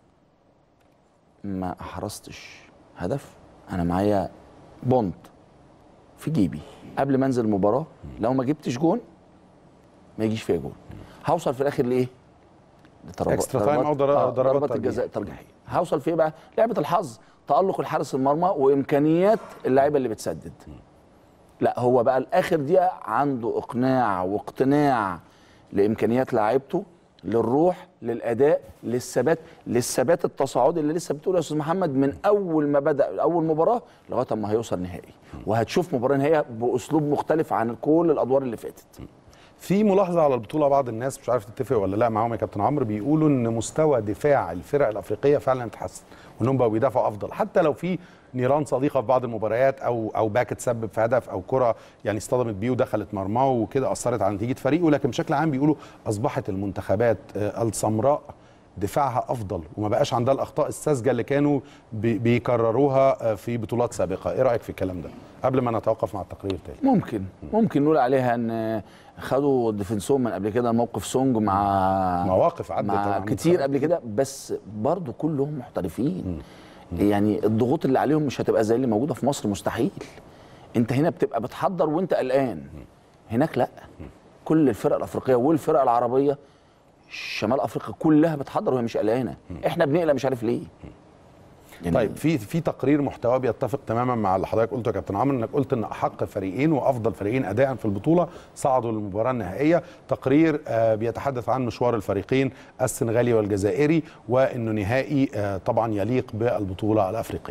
ما احرزتش هدف انا معايا بونت في جيبي قبل ما انزل المباراه لو ما جبتش جون ما يجيش فيها جون هوصل في الاخر لايه؟ لضربات- Extra time أو ضر- آه، ضربات ضربات ترجيح. الجزاء الترجيحيه هوصل في ايه بقى؟ لعبه الحظ تالق الحارس المرمى وامكانيات اللعيبه اللي بتسدد لا هو بقى الاخر دقيقه عنده اقناع واقتناع لامكانيات لاعيبته للروح للاداء للثبات للثبات التصاعدي اللي لسه بتقول يا استاذ محمد من اول ما بدا اول مباراه لغايه ما هيوصل نهائي وهتشوف مباراه نهائيه باسلوب مختلف عن كل الادوار اللي فاتت في ملاحظه على البطوله بعض الناس مش عارف تتفق ولا لا معاهم يا كابتن عمرو بيقولوا ان مستوى دفاع الفرق الافريقيه فعلا اتحسن وانهم بقوا بيدافعوا افضل حتى لو في نيران صديقه في بعض المباريات او او باك تسبب في هدف او كره يعني اصطدمت بيه ودخلت مرماه وكده اثرت على نتيجه فريقه لكن بشكل عام بيقولوا اصبحت المنتخبات آه، السمراء دفاعها افضل وما بقاش عندها الاخطاء الساذجه اللي كانوا بي- بيكرروها آه، في بطولات سابقه ايه رايك في الكلام ده قبل ما نتوقف مع التقرير تاني ممكن ممكن نقول عليها ان خدوا ديفنسون من قبل كده موقف سونج مع مواقف عدت مع مع كتير المنتخبات. قبل كده بس برضو كلهم محترفين يعني الضغوط اللي عليهم مش هتبقى زي اللي موجوده في مصر مستحيل انت هنا بتبقى بتحضر وانت قلقان هناك لا كل الفرق الافريقيه والفرق العربيه شمال افريقيا كلها بتحضر وهي مش قلقانه احنا بنقلق مش عارف ليه يعني طيب في في تقرير محتواه بيتفق تماما مع اللي حضرتك قلته يا كابتن عمرو انك قلت ان احق فريقين وافضل فريقين اداء في البطوله صعدوا للمباراه النهائيه تقرير آه، بيتحدث عن مشوار الفريقين السنغالي والجزائري وانه نهائي آه، طبعا يليق بالبطوله الافريقيه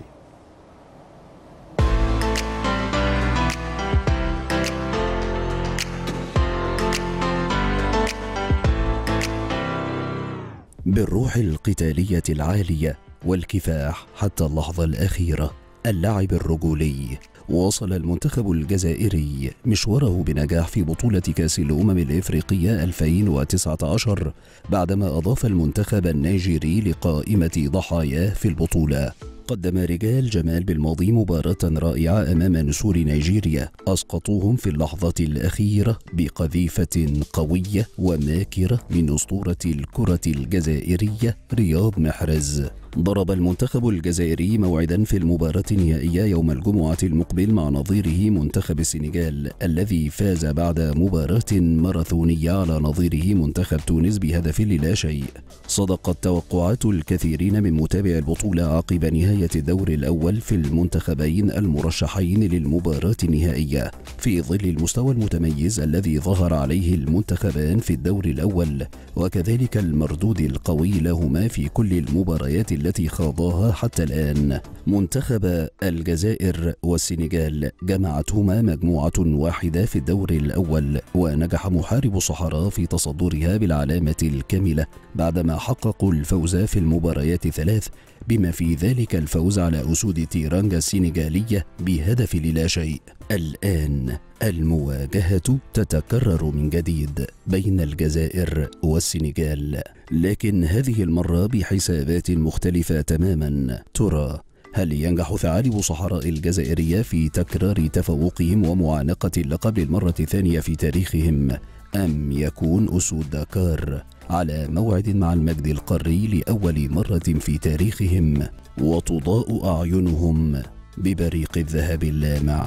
بالروح القتالية العالية والكفاح حتى اللحظة الأخيرة اللعب الرجولي واصل المنتخب الجزائري مشواره بنجاح في بطولة كأس الأمم الإفريقية 2019 بعدما أضاف المنتخب النيجيري لقائمة ضحاياه في البطولة قدم رجال جمال بالماضي مباراة رائعة أمام نسور نيجيريا أسقطوهم في اللحظة الأخيرة بقذيفة قوية وماكرة من أسطورة الكرة الجزائرية رياض محرز ضرب المنتخب الجزائري موعدا في المباراة النهائية يوم الجمعة المقبل مع نظيره منتخب السنغال الذي فاز بعد مباراة ماراثونية على نظيره منتخب تونس بهدف للا شيء صدقت توقعات الكثيرين من متابع البطولة عقب نهاية الدور الأول في المنتخبين المرشحين للمباراة النهائية في ظل المستوى المتميز الذي ظهر عليه المنتخبان في الدور الأول وكذلك المردود القوي لهما في كل المباريات التي خاضاها حتى الآن منتخب الجزائر والسنغال جمعتهما مجموعة واحدة في الدور الأول ونجح محارب الصحراء في تصدرها بالعلامة الكاملة بعدما حققوا الفوز في المباريات ثلاث بما في ذلك الفوز على أسود تيرانجا السنغالية بهدف للا شيء الآن المواجهة تتكرر من جديد بين الجزائر والسنغال لكن هذه المرة بحسابات مختلفة تماما ترى هل ينجح ثعالب صحراء الجزائرية في تكرار تفوقهم ومعانقة اللقب للمرة الثانية في تاريخهم أم يكون أسود داكار على موعد مع المجد القاري لأول مرة في تاريخهم وتضاء أعينهم ببريق الذهب اللامع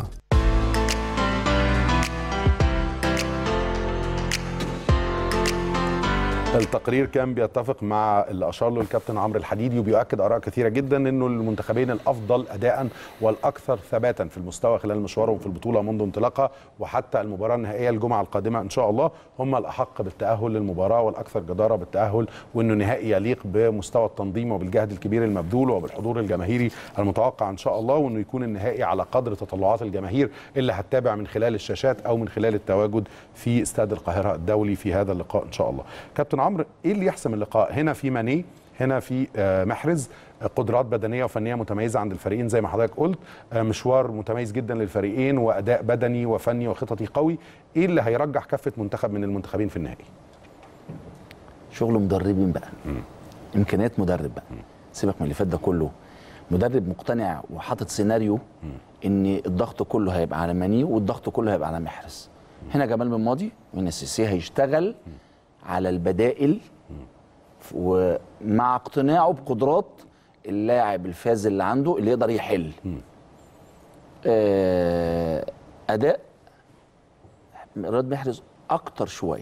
التقرير كان بيتفق مع اللي اشار له الكابتن عمرو الحديدي وبيؤكد اراء كثيره جدا انه المنتخبين الافضل اداء والاكثر ثباتا في المستوى خلال مشوارهم في البطوله منذ انطلاقها وحتى المباراه النهائيه الجمعه القادمه ان شاء الله هم الاحق بالتاهل للمباراه والاكثر جداره بالتاهل وانه نهائي يليق بمستوى التنظيم وبالجهد الكبير المبذول وبالحضور الجماهيري المتوقع ان شاء الله وانه يكون النهائي على قدر تطلعات الجماهير اللي هتتابع من خلال الشاشات او من خلال التواجد في استاد القاهره الدولي في هذا اللقاء ان شاء الله كابتن عمرو ايه اللي يحسم اللقاء هنا في ماني هنا في آه، محرز آه، قدرات بدنيه وفنيه متميزه عند الفريقين زي ما حضرتك قلت آه، مشوار متميز جدا للفريقين واداء بدني وفني وخططي قوي ايه اللي هيرجح كفه منتخب من المنتخبين في النهائي شغل مدربين بقى امكانيات مدرب بقى سيبك من اللي فات ده كله مدرب مقتنع وحاطط سيناريو ان الضغط كله هيبقى على ماني والضغط كله هيبقى على محرز هنا جمال بن ماضي وهنا السيسي هيشتغل على البدائل ومع اقتناعه بقدرات اللاعب الفاز اللي عنده اللي يقدر يحل آه اداء رياض محرز اكتر شويه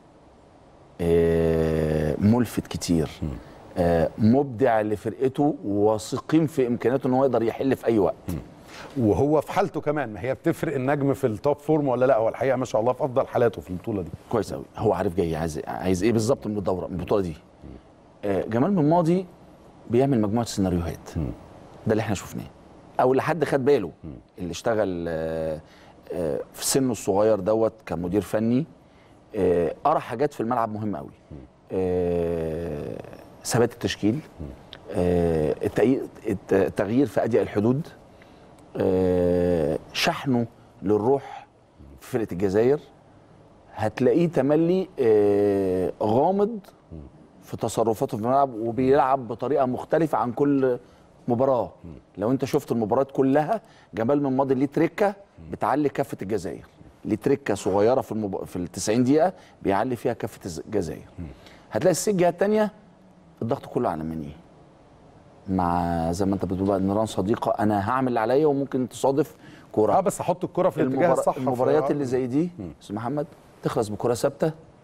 آه ملفت كتير آه مبدع لفرقته واثقين في امكانياته ان هو يقدر يحل في اي وقت وهو في حالته كمان ما هي بتفرق النجم في التوب فورم ولا لا هو الحقيقه ما شاء الله في افضل حالاته في البطوله دي كويس قوي هو عارف جاي عايز عايز ايه بالظبط من الدوره من البطوله دي آه جمال بن ماضي بيعمل مجموعه سيناريوهات ده اللي احنا شفناه او اللي حد خد باله اللي اشتغل آه آه في سنه الصغير دوت كمدير فني آه قرا حاجات في الملعب مهمه قوي آه ثبات التشكيل آه التأي- الت- التغيير في اضيق الحدود آه شحنه للروح في فرقه الجزائر هتلاقيه تملي آه غامض في تصرفاته في الملعب وبيلعب بطريقه مختلفه عن كل مباراه لو انت شفت المباريات كلها جمال من ماضي ليه تركه بتعلي كافه الجزائر ليه تركه صغيره في المب... في ال 90 دقيقه بيعلي فيها كافه الز- الجزائر هتلاقي السجه الثانيه الضغط كله على مني مع زي ما انت بتقول بقى نيران صديقه انا هعمل اللي عليا وممكن تصادف كوره اه بس احط الكره في الاتجاه المبار... الصح المباريات في- اللي زي دي استاذ محمد تخلص بكره ثابته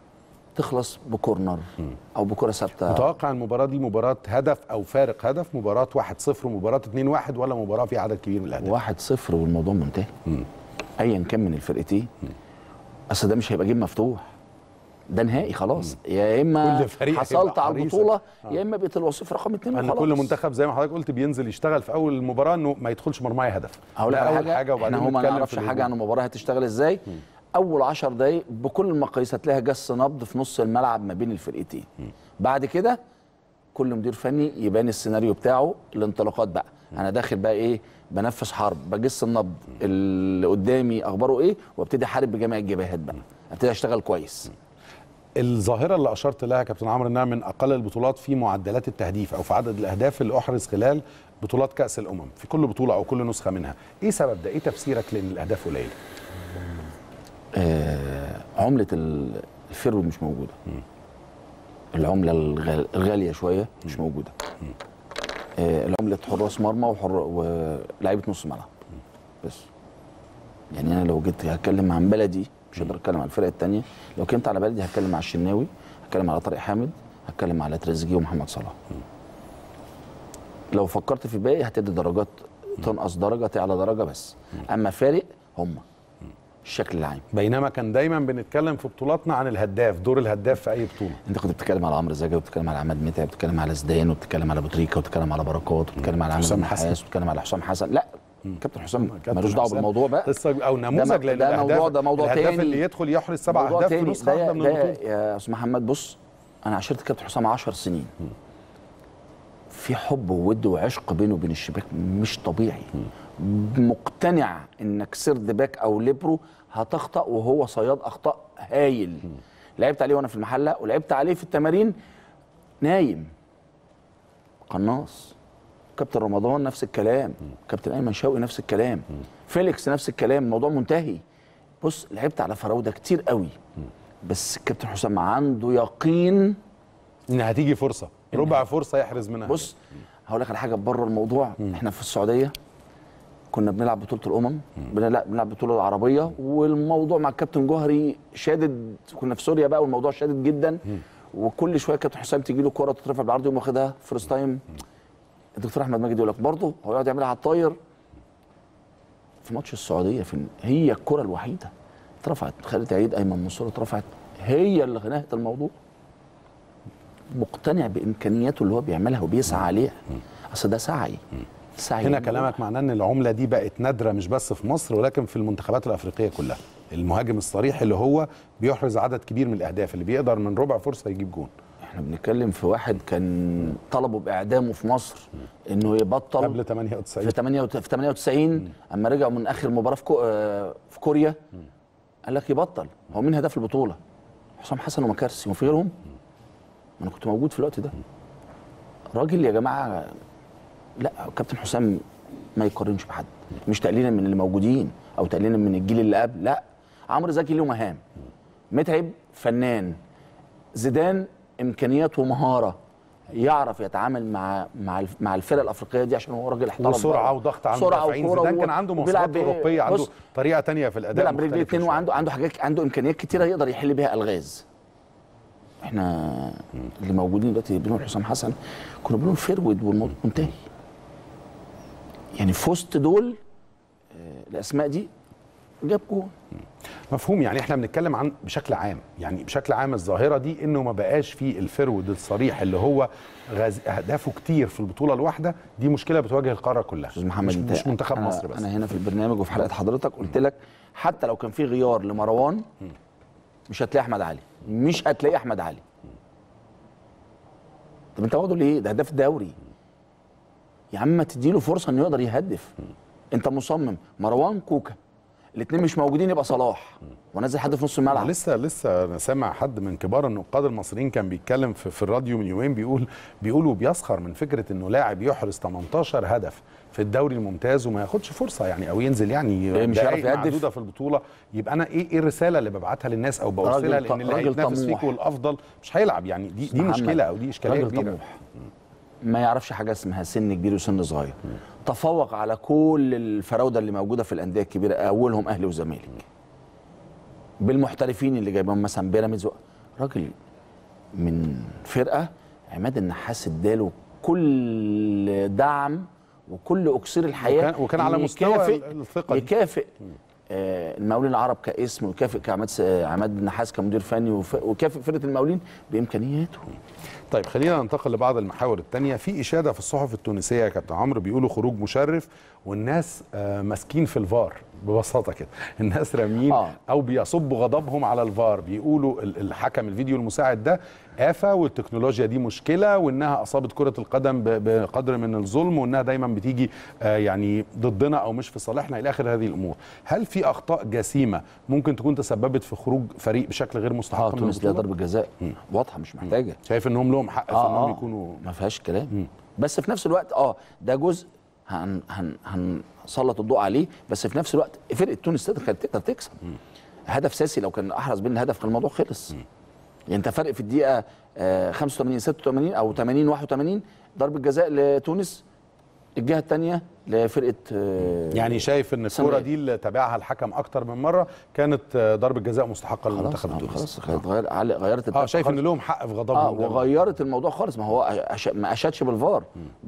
تخلص بكورنر او بكره ثابته متوقع المباراه دي مباراه هدف او فارق هدف مباراه 1-0 مباراه 2-1 ولا مباراه في عدد كبير من الاهداف واحد صفر والموضوع منتهي ايا كان من الفرقتين اصل ده مش هيبقى جيم مفتوح ده نهائي خلاص يا اما كل فريق حصلت هيبقى على حريص. البطوله يا اما بقيت الوصيف رقم اثنين ان وخلاص كل منتخب زي ما حضرتك قلت بينزل يشتغل في اول المباراه انه ما يدخلش مرماه هدف هقول ده لك على اول حاجه, حاجه وبعدين احنا هو ما نتكلم نعرفش في حاجه عن المباراه هتشتغل ازاي اول 10 دقايق بكل المقاييس هتلاقيها جس نبض في نص الملعب ما بين الفرقتين بعد كده كل مدير فني يبان السيناريو بتاعه الانطلاقات بقى انا داخل بقى ايه بنفذ حرب بجس النبض اللي قدامي اخباره ايه وابتدي احارب بجميع الجبهات بقى ابتدي اشتغل كويس الظاهره اللي اشرت لها كابتن عمرو انها من اقل البطولات في معدلات التهديف او في عدد الاهداف اللي احرز خلال بطولات كاس الامم في كل بطوله او كل نسخه منها ايه سبب ده ايه تفسيرك لان الاهداف قليله آه عمله ال- الفرو مش موجوده العمله الغال- الغاليه شويه مش موجوده آه العمله حراس مرمى وحر ولاعيبه نص ملعب بس يعني انا لو جيت هتكلم عن بلدي مش هقدر اتكلم عن الفرق الثانيه لو كنت على بلدي هتكلم على الشناوي هتكلم على طارق حامد هتكلم على تريزيجيه ومحمد صلاح لو فكرت في الباقي هتدي درجات تنقص درجه تعلى درجه بس اما فارق هم الشكل العام بينما كان دايما بنتكلم في بطولاتنا عن الهداف دور الهداف في اي بطوله انت كنت بتتكلم على عمرو زكي وبتتكلم على عماد متعب وبتتكلم على زيدان وبتتكلم على ابو تريكه وبتتكلم على بركات وبتتكلم على حسام عماد حسن. النحاس وبتتكلم على حسام حسن لا كابتن حسام كابتن ملوش دعوه حسام بالموضوع بقى قصه او نموذج ده- لان ده الاهداف موضوع- ده موضوع الهداف تاني. اللي يدخل يحرز سبع موضوع اهداف في تاني نسخه ده, واحده من ده البطوله يا استاذ محمد بص انا عشرت كابتن حسام 10 سنين في حب وود وعشق بينه وبين الشباك مش طبيعي مقتنع انك سرد باك او ليبرو هتخطا وهو صياد اخطاء هايل لعبت عليه وانا في المحله ولعبت عليه في التمارين نايم قناص كابتن رمضان نفس الكلام كابتن ايمن شوقي نفس الكلام فيليكس نفس الكلام الموضوع منتهي بص لعبت على فراوده كتير قوي بس الكابتن حسام عنده يقين ان هتيجي فرصه ربع فرصه يحرز منها بص هقول لك على حاجه بره الموضوع احنا في السعوديه كنا بنلعب بطوله الامم بنلعب بنلعب بطوله العربيه والموضوع مع الكابتن جوهري شادد كنا في سوريا بقى والموضوع شادد جدا وكل شويه كابتن حسام تيجي له كوره تترفع بالعرض يقوم واخدها فيرست تايم الدكتور احمد ماجد يقول لك برضه هو يقعد يعملها على الطاير في ماتش السعوديه في هي الكره الوحيده اترفعت خالد عيد ايمن منصور اترفعت هي اللي نهت الموضوع مقتنع بامكانياته اللي هو بيعملها وبيسعى عليها اصل ده سعي سعي هنا كلامك معناه ان العمله دي بقت نادره مش بس في مصر ولكن في المنتخبات الافريقيه كلها المهاجم الصريح اللي هو بيحرز عدد كبير من الاهداف اللي بيقدر من ربع فرصه يجيب جون احنا بنتكلم في واحد كان طلبوا باعدامه في مصر انه يبطل قبل 98 في 8 في 98 اما رجع من اخر مباراه في كو... آه، في كوريا قال لك يبطل هو مين هداف البطوله حسام حسن ومكارسي وفي غيرهم ما انا كنت موجود في الوقت ده راجل يا جماعه لا كابتن حسام ما يقارنش بحد مش تقليلا من اللي موجودين او تقليلا من الجيل اللي قبل لا عمرو زكي له مهام متعب فنان زيدان امكانيات ومهاره يعرف يتعامل مع مع الف- مع الفرق الافريقيه دي عشان هو راجل احترف وسرعه بره. وضغط على سرعه المدافعين وكوره زيدان و- كان عنده وبيلعب مواصفات ب- اوروبيه عنده بص، طريقه تانية في الاداء بيلعب برجليه مختلفة اتنين شوية. وعنده عنده حاجات عنده امكانيات كتيره يقدر يحل بيها الغاز احنا اللي موجودين دلوقتي بنقول حسام حسن كنا بنقول فيرود والموضوع منتهي يعني في وسط دول آه، الاسماء دي جاب جول مفهوم يعني احنا بنتكلم عن بشكل عام يعني بشكل عام الظاهره دي انه ما بقاش في الفرود الصريح اللي هو غاز اهدافه كتير في البطوله الواحده دي مشكله بتواجه القاره كلها استاذ محمد مش, انت مش منتخب أنا مصر بس انا هنا في البرنامج وفي حلقه حضرتك قلت لك حتى لو كان في غيار لمروان مش هتلاقي احمد علي مش هتلاقي احمد علي طب انت واخده ليه ده هداف دوري يا عم ما تديله فرصه انه يقدر يهدف انت مصمم مروان كوكا الاثنين مش موجودين يبقى صلاح ونزل حد في نص الملعب لسه لسه انا سامع حد من كبار النقاد المصريين كان بيتكلم في, في الراديو من يومين بيقول بيقولوا بيسخر من فكره انه لاعب يحرز 18 هدف في الدوري الممتاز وما ياخدش فرصه يعني او ينزل يعني إيه، مش هيعرف دقايق يهدف؟ معدوده في البطوله يبقى انا ايه ايه الرساله اللي ببعتها للناس او بوصلها راجل ط- لان اللي راجل هيتنافس طموح. فيك والافضل مش هيلعب يعني دي دي محمد، مشكله او دي اشكاليه راجل كبيره طموح ما يعرفش حاجه اسمها سن كبير وسن صغير تفوق على كل الفراوده اللي موجوده في الانديه الكبيره اولهم اهلي وزمالك بالمحترفين اللي جايبهم مثلا بيراميدز و- راجل من فرقه عماد النحاس اداله كل دعم وكل اكسير الحياه وكان- وكان على إن مستوى يكافئ- الثقة دي. يكافئ آه، المقاولين العرب كاسم ويكافئ كعماد س- آه، عماد النحاس كمدير فني وف- ويكافئ فرقه المقاولين بامكانياته طيب خلينا ننتقل لبعض المحاور التانية في إشادة في الصحف التونسية يا كابتن عمرو بيقولوا خروج مشرف والناس آه، ماسكين في الفار ببساطة كده الناس راميين آه. أو بيصبوا غضبهم على الفار بيقولوا ال- الحكم الفيديو المساعد ده آفة والتكنولوجيا دي مشكلة وإنها أصابت كرة القدم ب- بقدر من الظلم وإنها دايما بتيجي آه، يعني ضدنا أو مش في صالحنا إلى آخر هذه الأمور هل في أخطاء جسيمة ممكن تكون تسببت في خروج فريق بشكل غير مستحق اه من تونس ليها البطولة؟ ضربه جزاء واضحه مش محتاجه شايف إنهم لهم حق في اه إنهم اه يكونوا ما فيهاش كلام بس في نفس الوقت اه ده جزء هن هن هنسلط الضوء عليه بس في نفس الوقت فرقه تونس تقدر كانت تقدر تكسب هدف ساسي لو كان احرز بين الهدف كان الموضوع خلص يعني انت فرق في الدقيقه آه 85 86 او 80 81 ضربه جزاء لتونس الجهه الثانيه لفرقه آه يعني شايف ان الكوره سمعت. دي اللي تابعها الحكم اكتر من مره كانت آه، ضربه جزاء مستحقه خلاص للمنتخب آه، التونسي خلاص خلاص غير على- غيرت اه الدفع شايف ان خالص. لهم حق في اه غضبهم ده. وغيرت الموضوع خالص ما هو أش... ما اشادش بالفار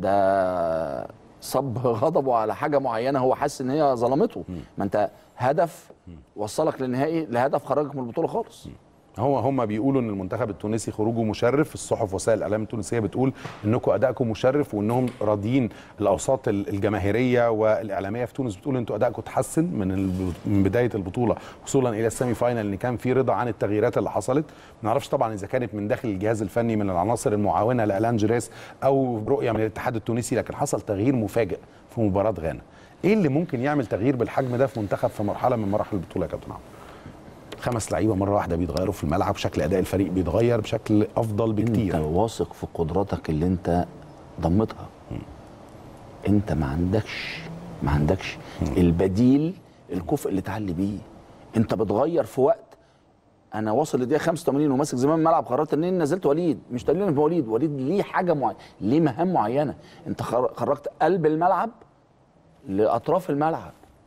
ده صب غضبه على حاجه معينه هو حاسس ان هي ظلمته ما انت هدف وصلك للنهائي لهدف خرجك من البطوله خالص هو هم بيقولوا ان المنتخب التونسي خروجه مشرف الصحف وسائل الاعلام التونسيه بتقول انكم ادائكم مشرف وانهم راضيين الاوساط ال- الجماهيريه والاعلاميه في تونس بتقول انتوا ادائكم اتحسن من الب- من بدايه البطوله وصولا الى السيمي فاينال ان كان في رضا عن التغييرات اللي حصلت ما نعرفش طبعا اذا كانت من داخل الجهاز الفني من العناصر المعاونه لالان جريس او رؤيه من الاتحاد التونسي لكن حصل تغيير مفاجئ في مباراه غانا ايه اللي ممكن يعمل تغيير بالحجم ده في منتخب في مرحله من مراحل البطوله يا كابتن عمرو خمس لعيبه مره واحده بيتغيروا في الملعب شكل اداء الفريق بيتغير بشكل افضل انت بكتير واثق في قدراتك اللي انت ضمتها انت ما عندكش ما عندكش البديل الكفء اللي تعلي بيه انت بتغير في وقت انا واصل لدقيقه 85 وماسك زمام الملعب قررت ان أنا نزلت وليد مش تقليلا في وليد وليد ليه حاجه معينه ليه مهام معينه انت خر- خرجت قلب الملعب لاطراف الملعب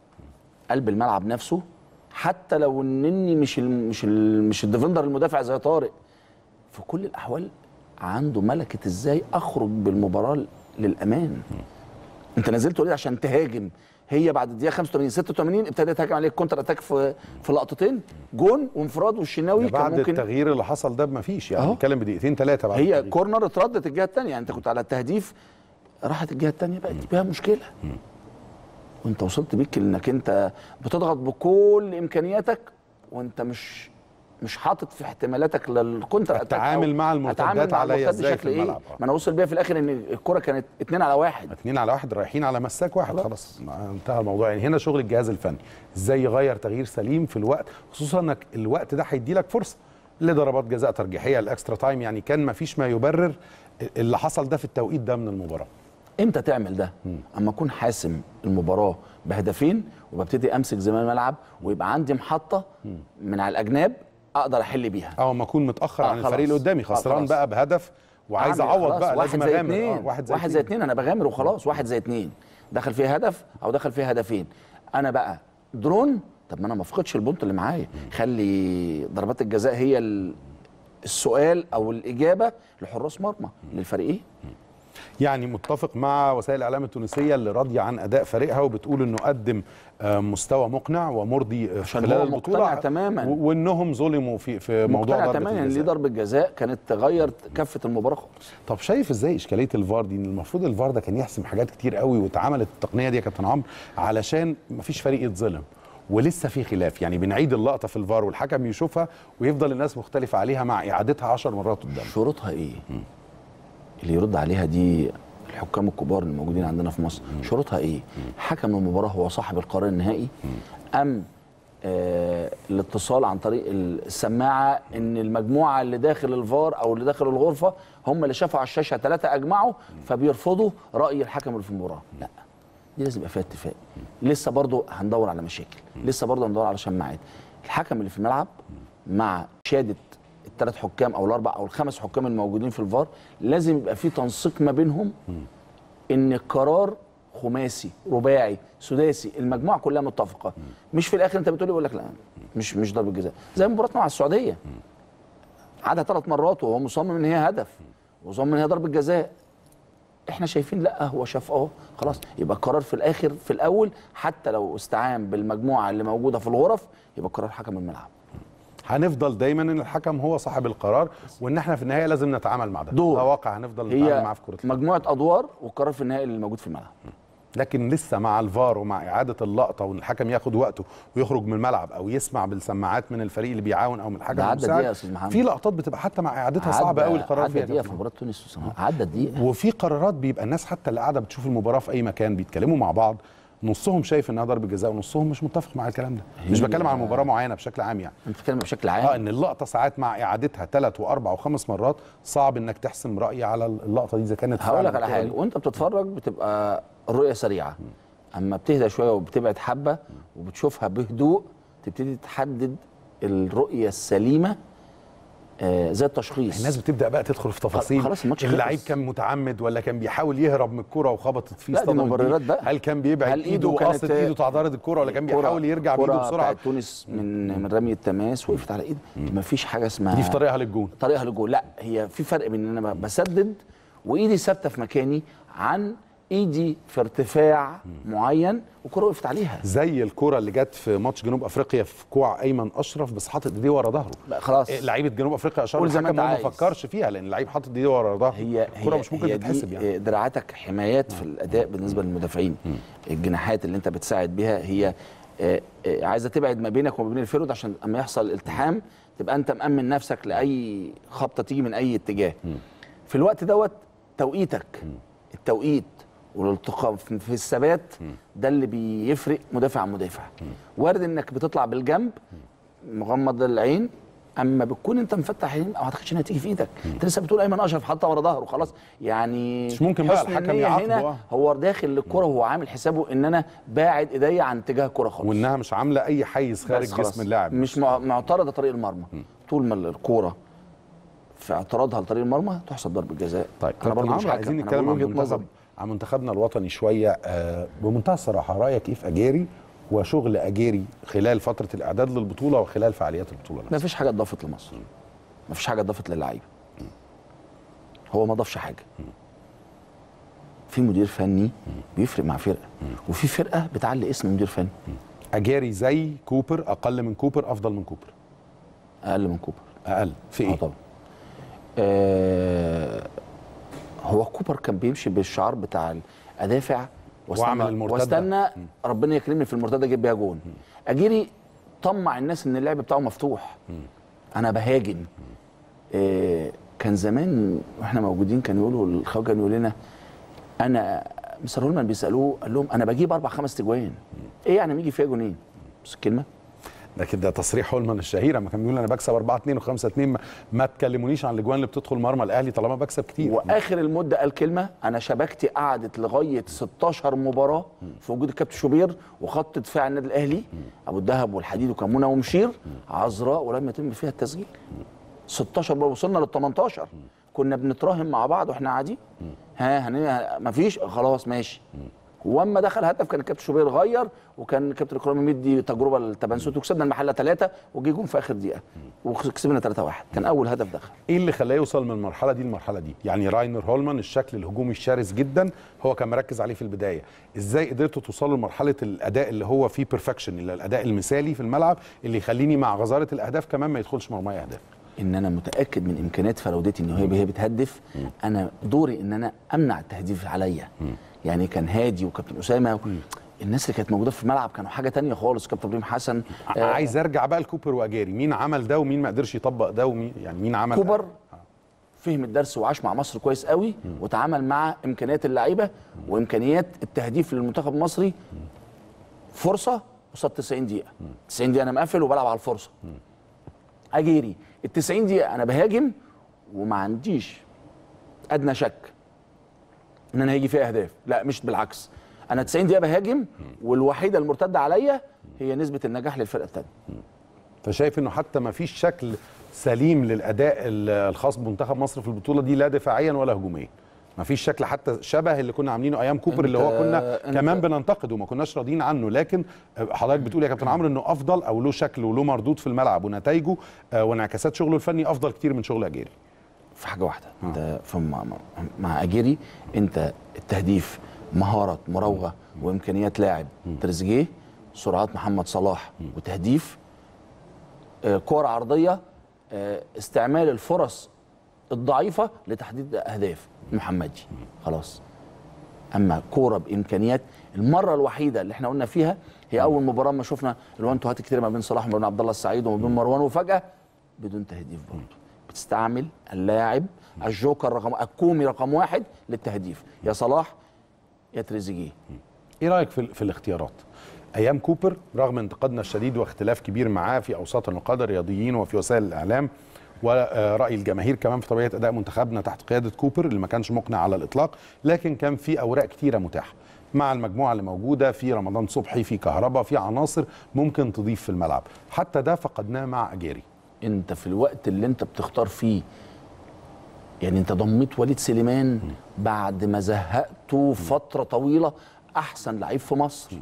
قلب الملعب نفسه حتى لو انني مش ال مش ال مش الديفندر المدافع زي طارق في كل الاحوال عنده ملكه ازاي اخرج بالمباراه للامان انت نزلت وليد عشان تهاجم هي بعد الدقيقه 85 86 ابتدت تهاجم عليك كونتر اتاك في في لقطتين جون وانفراد والشناوي ده كان بعد ممكن التغيير اللي حصل ده مفيش يعني أهو. بنتكلم بدقيقتين ثلاثه بعد هي التغيير. كورنر اتردت الجهه الثانيه يعني انت كنت على التهديف راحت الجهه الثانيه بقت فيها مشكله وانت وصلت بيك انك انت بتضغط بكل امكانياتك وانت مش مش حاطط في احتمالاتك للكونتر اتاك التعامل أو مع المرتدات أتعامل مع عليا المرتد إزاي في بشكل ايه الملعب. آه. ما انا وصل بيها في الاخر ان الكره كانت اتنين على واحد اتنين على واحد رايحين على مساك واحد خلاص ما انتهى الموضوع يعني هنا شغل الجهاز الفني ازاي يغير تغيير سليم في الوقت خصوصا انك الوقت ده هيدي لك فرصه لضربات جزاء ترجيحيه الاكسترا تايم يعني كان ما فيش ما يبرر اللي حصل ده في التوقيت ده من المباراه امتى تعمل ده؟ اما اكون حاسم المباراه بهدفين وببتدي امسك زمام الملعب ويبقى عندي محطه من على الاجناب اقدر احل بيها او ما اكون متاخر آه عن الفريق خلاص. اللي قدامي آه خسران خلاص. بقى بهدف وعايز أعمل اعوض خلاص، بقى واحد لازم زي اغامر اتنين. آه، واحد زي واحد زي اتنين انا بغامر وخلاص واحد زي اتنين دخل فيه هدف او دخل فيه هدفين انا بقى درون طب ما انا ما افقدش البونت اللي معايا خلي ضربات الجزاء هي ال- السؤال او الاجابه لحراس مرمى للفريقين يعني متفق مع وسائل الاعلام التونسيه اللي راضيه عن اداء فريقها وبتقول انه قدم آه، مستوى مقنع ومرضي آه، عشان خلال هو البطوله مقتنع تماماً. و- وانهم ظلموا في في موضوع مقتنع ضربه تماما ان ليه الجزاء ضربه جزاء كانت تغير كفه المباراه خالص طب شايف ازاي اشكاليه الفار دي ان المفروض الفار ده كان يحسم حاجات كتير قوي واتعملت التقنيه دي يا كابتن عمرو علشان مفيش فريق يتظلم ولسه في خلاف يعني بنعيد اللقطه في الفار والحكم يشوفها ويفضل الناس مختلفه عليها مع اعادتها 10 مرات قدام شروطها ايه؟ اللي يرد عليها دي الحكام الكبار اللي موجودين عندنا في مصر شروطها ايه؟ حكم المباراه هو صاحب القرار النهائي ام آه الاتصال عن طريق السماعه ان المجموعه اللي داخل الفار او اللي داخل الغرفه هم اللي شافوا على الشاشه ثلاثه اجمعوا فبيرفضوا راي الحكم اللي في المباراه لا دي لازم يبقى فيها اتفاق لسه برضو هندور على مشاكل لسه برضو هندور على شماعات الحكم اللي في الملعب مع شهاده الثلاث حكام او الاربع او الخمس حكام الموجودين في الفار لازم يبقى في تنسيق ما بينهم ان القرار خماسي رباعي سداسي المجموعه كلها متفقه مش في الاخر انت بتقول يقول لك لا مش مش ضربه جزاء زي مباراتنا مع السعوديه عادها ثلاث مرات وهو مصمم ان هي هدف ومصمم ان هي ضربه جزاء احنا شايفين لا هو شاف اه خلاص يبقى القرار في الاخر في الاول حتى لو استعان بالمجموعه اللي موجوده في الغرف يبقى القرار حكم الملعب هنفضل دايما ان الحكم هو صاحب القرار وان احنا في النهايه لازم نتعامل مع ده دور. ده واقع هنفضل نتعامل هي معاه في كره القدم. مجموعه ادوار والقرار في النهائي اللي موجود في الملعب لكن لسه مع الفار ومع اعاده اللقطه وان الحكم ياخد وقته ويخرج من الملعب او يسمع بالسماعات من الفريق اللي بيعاون او من الحكم ده عدى المساعد، دقيقة يا أستاذ محمد. في لقطات بتبقى حتى مع اعادتها صعبه قوي القرار عدى فيها دقيقه ده. في مباراه تونس عدى دقيقه وفي قرارات بيبقى الناس حتى اللي قاعده بتشوف المباراه في اي مكان بيتكلموا مع بعض نصهم شايف انها ضربه جزاء ونصهم مش متفق مع الكلام ده مش هي- بتكلم عن مباراه معينه بشكل عام يعني انت بتتكلم بشكل عام اه ان اللقطه ساعات مع اعادتها ثلاث واربع وخمس مرات صعب انك تحسم راي على اللقطه دي اذا كانت هقول لك فعلاً على حاجه كده. وانت بتتفرج بتبقى الرؤيه سريعه اما بتهدى شويه وبتبعد حبه وبتشوفها بهدوء تبتدي تحدد الرؤيه السليمه آه زي التشخيص الناس بتبدا بقى تدخل في تفاصيل خلاص الماتش اللعيب خلص. كان متعمد ولا كان بيحاول يهرب من الكره وخبطت فيه لا، دي اصطدمت بيه؟ مبررات بقى. هل كان بيبعد هل ايده إيده وقاصد كانت- ايده تعترض الكره ولا كان الكرة- بيحاول يرجع بايده الكرة بسرعه بتاعت تونس من من رمي التماس وقفت على ايده مفيش حاجه اسمها دي في طريقها للجون طريقها للجول لا هي في فرق بين ان انا بسدد وايدي ثابته في مكاني عن ايدي في ارتفاع معين والكره وقفت عليها زي الكره اللي جت في ماتش جنوب افريقيا في كوع ايمن اشرف بس حاطط ايديه ورا ظهره لا خلاص إيه، لعيبه جنوب افريقيا اشار قول زي ما الحكم أنت هو ما عايز. فكرش فيها لان اللعيب حاطط ايديه ورا ظهره هي الكره هي مش ممكن هي تتحسب دي يعني دراعاتك حمايات في الاداء بالنسبه للمدافعين الجناحات اللي انت بتساعد بيها هي آه، آه، عايزه تبعد ما بينك وما بين الفرد عشان اما يحصل التحام تبقى انت مأمن نفسك لاي خبطه تيجي من اي اتجاه في الوقت دوت توقيتك التوقيت والالتقاء في في الثبات ده اللي بيفرق مدافع عن مدافع وارد انك بتطلع بالجنب مغمض العين اما بتكون انت مفتح عين ما اعتقدش انها تيجي في ايدك انت لسه بتقول ايمن اشرف حاطها ورا ظهره خلاص يعني مش ممكن بقى حسن الحكم النية يعاقبه، هنا آه. هو داخل للكره وهو عامل حسابه ان انا باعد ايديا عن اتجاه الكره خالص وانها مش عامله اي حيز خارج بس خلاص. جسم اللاعب مش مع- معترضه طريق المرمى طول ما الكوره في اعتراضها لطريق المرمى تحسب ضربه جزاء طيب انا كابتن برضه مش عمرو حكم عايزين أنا نتكلم بقول عن وجهة منتخب نظري. عن منتخبنا الوطني شويه آه بمنتهى الصراحه رايك ايه في اجيري وشغل اجيري خلال فتره الاعداد للبطوله وخلال فعاليات البطوله ما نفسها فيش حاجه اتضافت لمصر ما فيش حاجه اتضافت للعيبه هو ما ضافش حاجه في مدير فني بيفرق مع فرقه وفي فرقه بتعلي اسم مدير فني اجيري زي كوبر اقل من كوبر افضل من كوبر اقل من كوبر اقل في اه ايه طبعا آه هو كوبر كان بيمشي بالشعار بتاع ادافع وأعمل المرتدة. واستنى ربنا يكرمني في المرتده اجيب بيها جون اجيري طمع الناس ان اللعب بتاعه مفتوح انا بهاجم آه كان زمان واحنا موجودين كان يقولوا الخواجه يقول لنا انا مستر هولمان بيسالوه قال لهم انا بجيب اربع خمس تجوان ايه يعني يجي فيها جونين بس الكلمه ده كده تصريح هولمان الشهير لما كان بيقول انا بكسب 4 2 و5 2 ما, ما تكلمونيش عن الاجوان اللي بتدخل مرمى الاهلي طالما بكسب كتير واخر المده قال كلمه انا شبكتي قعدت لغايه 16 مباراه في وجود الكابتن شوبير وخط دفاع النادي الاهلي ابو الدهب والحديد وكمونه ومشير عذراء ولم يتم فيها التسجيل 16 مباراه وصلنا لل 18 كنا بنتراهن مع بعض واحنا قاعدين ها هن... مفيش خلاص ماشي واما دخل هدف كان الكابتن شوبير غير وكان الكابتن اكرامي مدي تجربه للتبنسوت وكسبنا المحله ثلاثه وجي جون في اخر دقيقه وكسبنا 3 1 كان اول هدف دخل ايه اللي خلاه يوصل من المرحله دي للمرحله دي يعني راينر هولمان الشكل الهجومي الشرس جدا هو كان مركز عليه في البدايه ازاي قدرتوا توصلوا لمرحله الاداء اللي هو فيه بيرفكشن اللي الاداء المثالي في الملعب اللي يخليني مع غزاره الاهداف كمان ما يدخلش مرماي اهداف ان انا متاكد من امكانيات فراودتي ان هي هي بتهدف انا دوري ان انا امنع التهديف عليا يعني كان هادي وكابتن اسامه الناس اللي كانت موجوده في الملعب كانوا حاجه تانية خالص كابتن ابراهيم حسن آه عايز ارجع بقى لكوبر واجاري مين عمل ده ومين ما قدرش يطبق ده ومين يعني مين عمل كوبر فهم الدرس وعاش مع مصر كويس قوي وتعامل مع امكانيات اللعيبه وامكانيات التهديف للمنتخب المصري فرصه قصاد 90 دقيقه 90 دقيقه انا مقفل وبلعب على الفرصه اجيري ال 90 دقيقه انا بهاجم وما عنديش ادنى شك ان انا هيجي فيها اهداف لا مش بالعكس انا 90 دقيقه بهاجم والوحيده المرتده عليا هي نسبه النجاح للفرقه الثانيه فشايف انه حتى ما فيش شكل سليم للاداء ال- الخاص بمنتخب مصر في البطوله دي لا دفاعيا ولا هجوميا ما فيش شكل حتى شبه اللي كنا عاملينه ايام كوبر اللي هو أنت- كنا أنت- كمان بننتقده وما كناش راضيين عنه لكن آه، حضرتك بتقول يا كابتن عمرو انه افضل او له شكل وله مردود في الملعب ونتائجه آه، وانعكاسات شغله الفني افضل كتير من شغل اجيري في حاجه واحده انت في مع, مع- مع اجيري انت التهديف مهاره مراوغه وامكانيات لاعب تريزيجيه سرعات محمد صلاح وتهديف آه، كور عرضيه آه، استعمال الفرص الضعيفه لتحديد اهداف محمدي خلاص اما كوره بامكانيات المره الوحيده اللي احنا قلنا فيها هي اول مباراه ما شفنا الوان توهات كتير ما بين صلاح وما بين عبد الله السعيد وما بين مروان وفجاه بدون تهديف برضه بتستعمل اللاعب الجوكر رقم الكومي رقم واحد للتهديف يا صلاح يا تريزيجيه ايه رايك في, في الاختيارات ايام كوبر رغم انتقادنا الشديد واختلاف كبير معاه في اوساط النقاد الرياضيين وفي وسائل الاعلام وراي الجماهير كمان في طبيعه اداء منتخبنا تحت قياده كوبر اللي ما كانش مقنع على الاطلاق لكن كان في اوراق كتيره متاحه مع المجموعه اللي موجوده في رمضان صبحي في كهربا في عناصر ممكن تضيف في الملعب حتى ده فقدناه مع اجيري انت في الوقت اللي انت بتختار فيه يعني انت ضميت وليد سليمان بعد ما زهقته فتره طويله احسن لعيب في مصر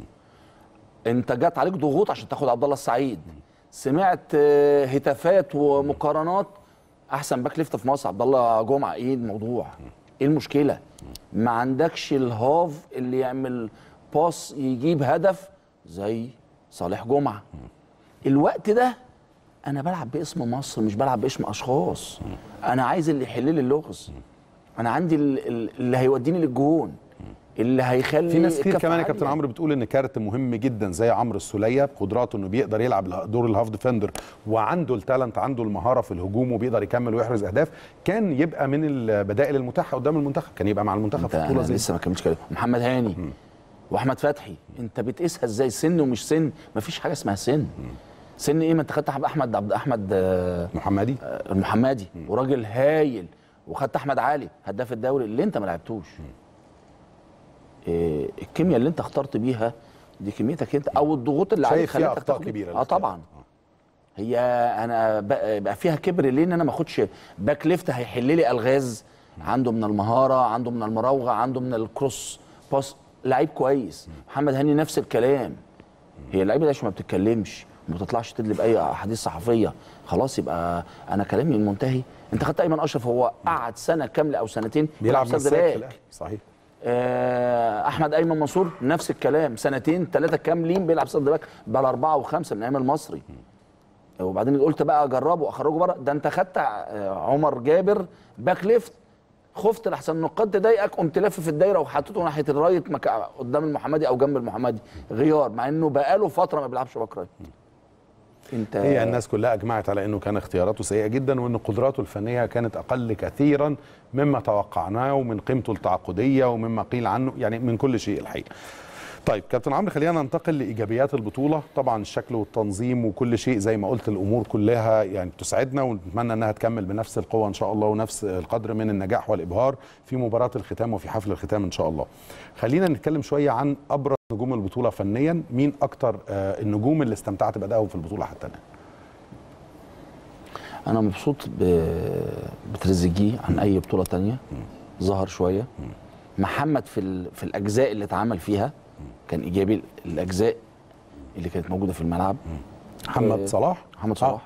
انت جات عليك ضغوط عشان تاخد عبد الله السعيد سمعت آه، هتافات ومقارنات احسن باك ليفت في مصر عبد الله جمعه ايه الموضوع ايه المشكله ما عندكش الهاف اللي يعمل باص يجيب هدف زي صالح جمعه الوقت ده انا بلعب باسم مصر مش بلعب باسم اشخاص انا عايز اللي يحل لي اللغز انا عندي ال- ال- اللي هيوديني للجون اللي هيخلي في ناس كتير الكفة كمان يا كابتن عالية. عمرو بتقول ان كارت مهم جدا زي عمرو السوليه بقدراته انه بيقدر يلعب دور الهاف ديفندر وعنده التالنت عنده المهاره في الهجوم وبيقدر يكمل ويحرز اهداف كان يبقى من البدائل المتاحه قدام المنتخب كان يبقى مع المنتخب انت في بطوله أنا زي دي. لسه ما كملتش كلام محمد هاني واحمد فتحي انت بتقيسها ازاي سن ومش سن مفيش حاجه اسمها سن سن ايه ما انت خدت احمد عبد احمد آه، محمدي آه، المحمدي وراجل هايل وخدت احمد علي هداف الدوري اللي انت ما لعبتوش إيه الكيمياء اللي انت اخترت بيها دي كميتك انت او الضغوط اللي عليك شايف فيها خلتك اخطاء تاخد- كبيره اه الاختيار. طبعا هي انا بقى بقى فيها كبر ليه ان انا ما اخدش باك ليفت هيحل لي الغاز عنده من المهاره عنده من المراوغه عنده من الكروس باس لعيب كويس محمد هاني نفس الكلام هي اللعيبه دي عشان ما بتتكلمش وما بتطلعش تدلب اي احاديث صحفيه خلاص يبقى انا كلامي منتهي انت خدت ايمن اشرف هو قعد سنه كامله او سنتين بيلعب سد مساك في باك. الأهلي. صحيح آه، احمد ايمن منصور نفس الكلام سنتين ثلاثه كاملين بيلعب صد باك بقى اربعه وخمسه من ايام المصري وبعدين قلت بقى اجربه اخرجه بره ده انت خدت آه، عمر جابر باك ليفت خفت لحسن النقاد تضايقك قمت لافف في الدايره وحطيته ناحيه الرايت مك... قدام المحمدي او جنب المحمدي غيار مع انه بقاله فتره ما بيلعبش باك رايت انت هي الناس كلها اجمعت على انه كان اختياراته سيئه جدا وان قدراته الفنيه كانت اقل كثيرا مما توقعناه ومن قيمته التعاقديه ومما قيل عنه يعني من كل شيء الحقيقه. طيب كابتن عمرو خلينا ننتقل لايجابيات البطوله طبعا الشكل والتنظيم وكل شيء زي ما قلت الامور كلها يعني تسعدنا ونتمنى انها تكمل بنفس القوه ان شاء الله ونفس القدر من النجاح والابهار في مباراه الختام وفي حفل الختام ان شاء الله خلينا نتكلم شويه عن ابرز نجوم البطوله فنيا مين اكتر آه، النجوم اللي استمتعت بادائهم في البطوله حتى الان انا مبسوط ب... بتريزيجيه عن اي بطوله تانية ظهر شويه محمد في ال... في الاجزاء اللي اتعمل فيها كان ايجابي الاجزاء اللي كانت موجوده في الملعب محمد آه، صلاح محمد صلاح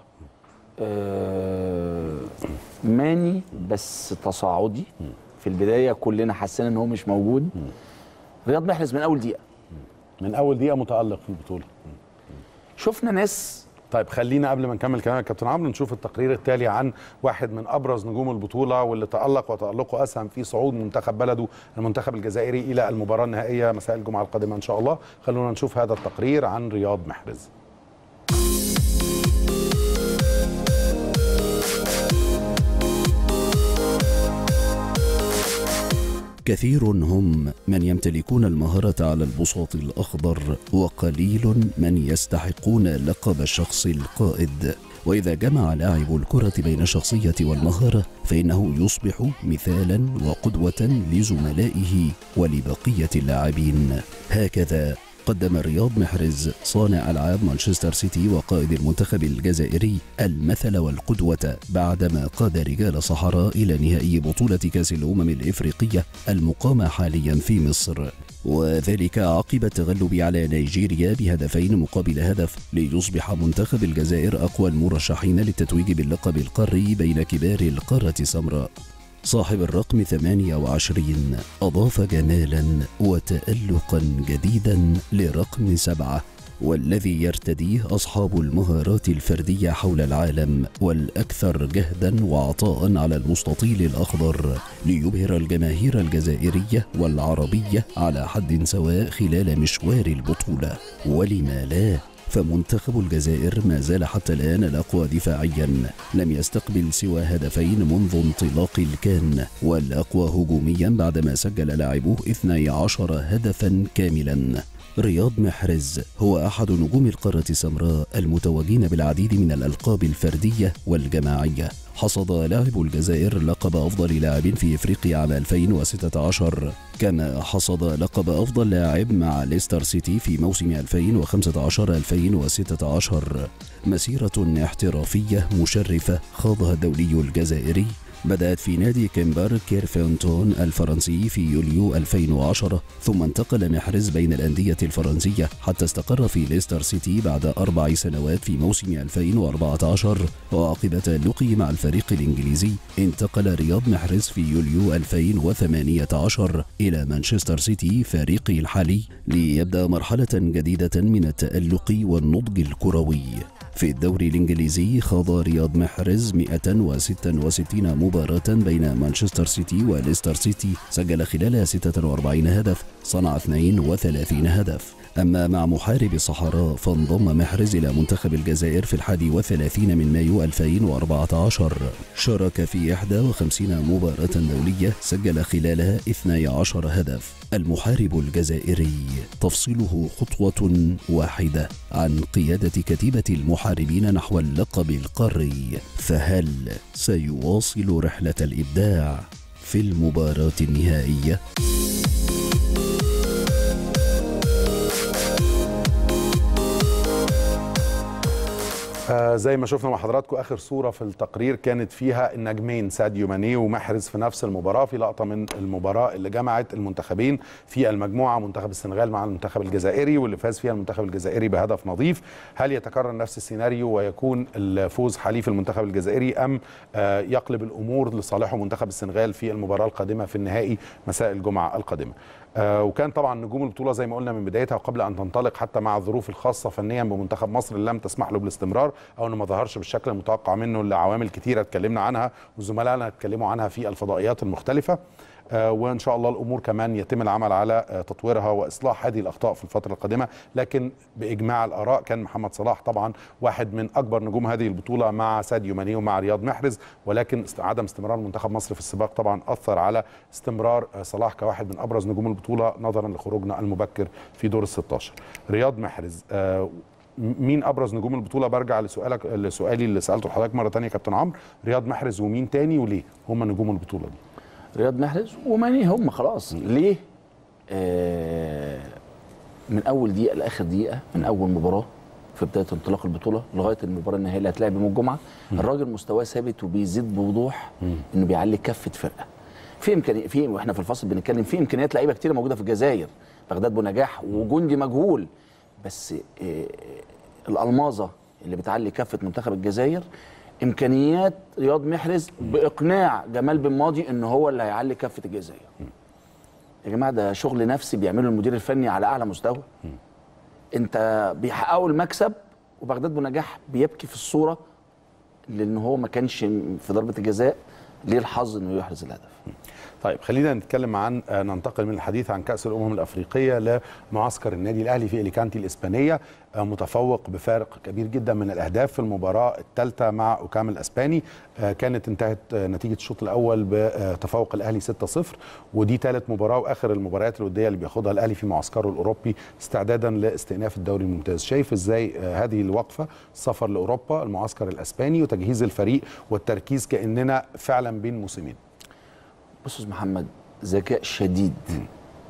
آه ماني بس تصاعدي في البدايه كلنا حسينا ان هو مش موجود رياض محرز من اول دقيقه من اول دقيقه متالق في البطوله شفنا ناس طيب خلينا قبل ما نكمل كلام كابتن عمرو نشوف التقرير التالي عن واحد من ابرز نجوم البطوله واللي تالق وتالقه اسهم في صعود منتخب بلده المنتخب الجزائري الى المباراه النهائيه مساء الجمعه القادمه ان شاء الله خلونا نشوف هذا التقرير عن رياض محرز كثير هم من يمتلكون المهارة على البساط الأخضر وقليل من يستحقون لقب الشخص القائد وإذا جمع لاعب الكرة بين الشخصية والمهارة فإنه يصبح مثالا وقدوة لزملائه ولبقية اللاعبين هكذا قدم رياض محرز صانع ألعاب مانشستر سيتي وقائد المنتخب الجزائري المثل والقدوة بعدما قاد رجال صحراء إلى نهائي بطولة كأس الأمم الإفريقية المقامة حاليا في مصر وذلك عقب التغلب على نيجيريا بهدفين مقابل هدف ليصبح منتخب الجزائر أقوى المرشحين للتتويج باللقب القاري بين كبار القارة السمراء صاحب الرقم 28 أضاف جمالا وتألقا جديدا لرقم سبعة والذي يرتديه أصحاب المهارات الفردية حول العالم والأكثر جهدا وعطاء على المستطيل الأخضر ليبهر الجماهير الجزائرية والعربية على حد سواء خلال مشوار البطولة ولما لا فمنتخب الجزائر ما زال حتى الآن الأقوى دفاعيا لم يستقبل سوى هدفين منذ انطلاق الكان والأقوى هجوميا بعدما سجل لاعبوه 12 هدفا كاملا رياض محرز هو أحد نجوم القارة السمراء المتوجين بالعديد من الألقاب الفردية والجماعية حصد لاعب الجزائر لقب أفضل لاعب في إفريقيا عام 2016 كما حصد لقب أفضل لاعب مع ليستر سيتي في موسم 2015-2016 مسيرة احترافية مشرفة خاضها الدولي الجزائري بدأت في نادي كيمبر كيرفونتون الفرنسي في يوليو 2010 ثم انتقل محرز بين الأندية الفرنسية حتى استقر في ليستر سيتي بعد أربع سنوات في موسم 2014 وعقب تألقه مع الفريق الإنجليزي انتقل رياض محرز في يوليو 2018 إلى مانشستر سيتي فريقه الحالي ليبدأ مرحلة جديدة من التألق والنضج الكروي في الدوري الإنجليزي خاض رياض محرز 166 مباراة بين مانشستر سيتي وليستر سيتي سجل خلالها 46 هدف صنع 32 هدف أما مع محارب الصحراء فانضم محرز إلى منتخب الجزائر في الحادي والثلاثين من مايو 2014 شارك في 51 مباراة دولية سجل خلالها 12 هدف المحارب الجزائري تفصيله خطوة واحدة عن قيادة كتيبة المحاربين نحو اللقب القاري فهل سيواصل رحلة الإبداع في المباراة النهائية؟ آه زي ما شفنا مع حضراتكم اخر صوره في التقرير كانت فيها النجمين ساديو ماني ومحرز في نفس المباراه في لقطه من المباراه اللي جمعت المنتخبين في المجموعه منتخب السنغال مع المنتخب الجزائري واللي فاز فيها المنتخب الجزائري بهدف نظيف هل يتكرر نفس السيناريو ويكون الفوز حليف المنتخب الجزائري ام آه يقلب الامور لصالحه منتخب السنغال في المباراه القادمه في النهائي مساء الجمعه القادمه آه وكان طبعا نجوم البطوله زي ما قلنا من بدايتها وقبل ان تنطلق حتى مع الظروف الخاصه فنيا بمنتخب مصر اللي لم تسمح له بالاستمرار او انه ما ظهرش بالشكل المتوقع منه لعوامل كثيره اتكلمنا عنها وزملائنا اتكلموا عنها في الفضائيات المختلفه آه وان شاء الله الامور كمان يتم العمل على آه تطويرها واصلاح هذه الاخطاء في الفتره القادمه لكن باجماع الاراء كان محمد صلاح طبعا واحد من اكبر نجوم هذه البطوله مع ساديو ماني ومع رياض محرز ولكن عدم استمرار منتخب مصر في السباق طبعا اثر على استمرار صلاح كواحد من ابرز نجوم البطوله نظرا لخروجنا المبكر في دور ال 16 رياض محرز مين ابرز نجوم البطوله برجع لسؤالك لسؤالي اللي سالته لحضرتك مره ثانيه كابتن عمرو رياض محرز ومين تاني وليه هم نجوم البطوله دي رياض محرز وماني هم خلاص ليه آه من اول دقيقه لاخر دقيقه من اول مباراه في بدايه انطلاق البطوله لغايه المباراه النهائيه اللي هتلعب يوم الجمعه الراجل مستواه ثابت وبيزيد بوضوح انه بيعلي كفه فرقه في امكانيه في واحنا في الفصل بنتكلم في امكانيات لعيبه كتيره موجوده في الجزائر بغداد بونجاح وجندي مجهول بس آه الالماظه اللي بتعلي كفه منتخب الجزائر امكانيات رياض محرز باقناع جمال بن ماضي ان هو اللي هيعلي كفه الجزائر يا جماعه ده شغل نفسي بيعمله المدير الفني على اعلى مستوى انت بيحققوا المكسب وبغداد بونجاح بيبكي في الصوره لان هو ما كانش في ضربه الجزاء ليه الحظ انه يحرز الهدف طيب خلينا نتكلم عن ننتقل من الحديث عن كأس الأمم الأفريقية لمعسكر النادي الأهلي في إليكانتي الإسبانية متفوق بفارق كبير جدا من الأهداف في المباراة الثالثة مع أوكام الأسباني كانت انتهت نتيجة الشوط الأول بتفوق الأهلي 6-0 ودي ثالث مباراة وآخر المباريات الودية اللي بياخدها الأهلي في معسكره الأوروبي استعدادا لاستئناف الدوري الممتاز شايف إزاي هذه الوقفة السفر لأوروبا المعسكر الأسباني وتجهيز الفريق والتركيز كأننا فعلا بين موسمين بص محمد ذكاء شديد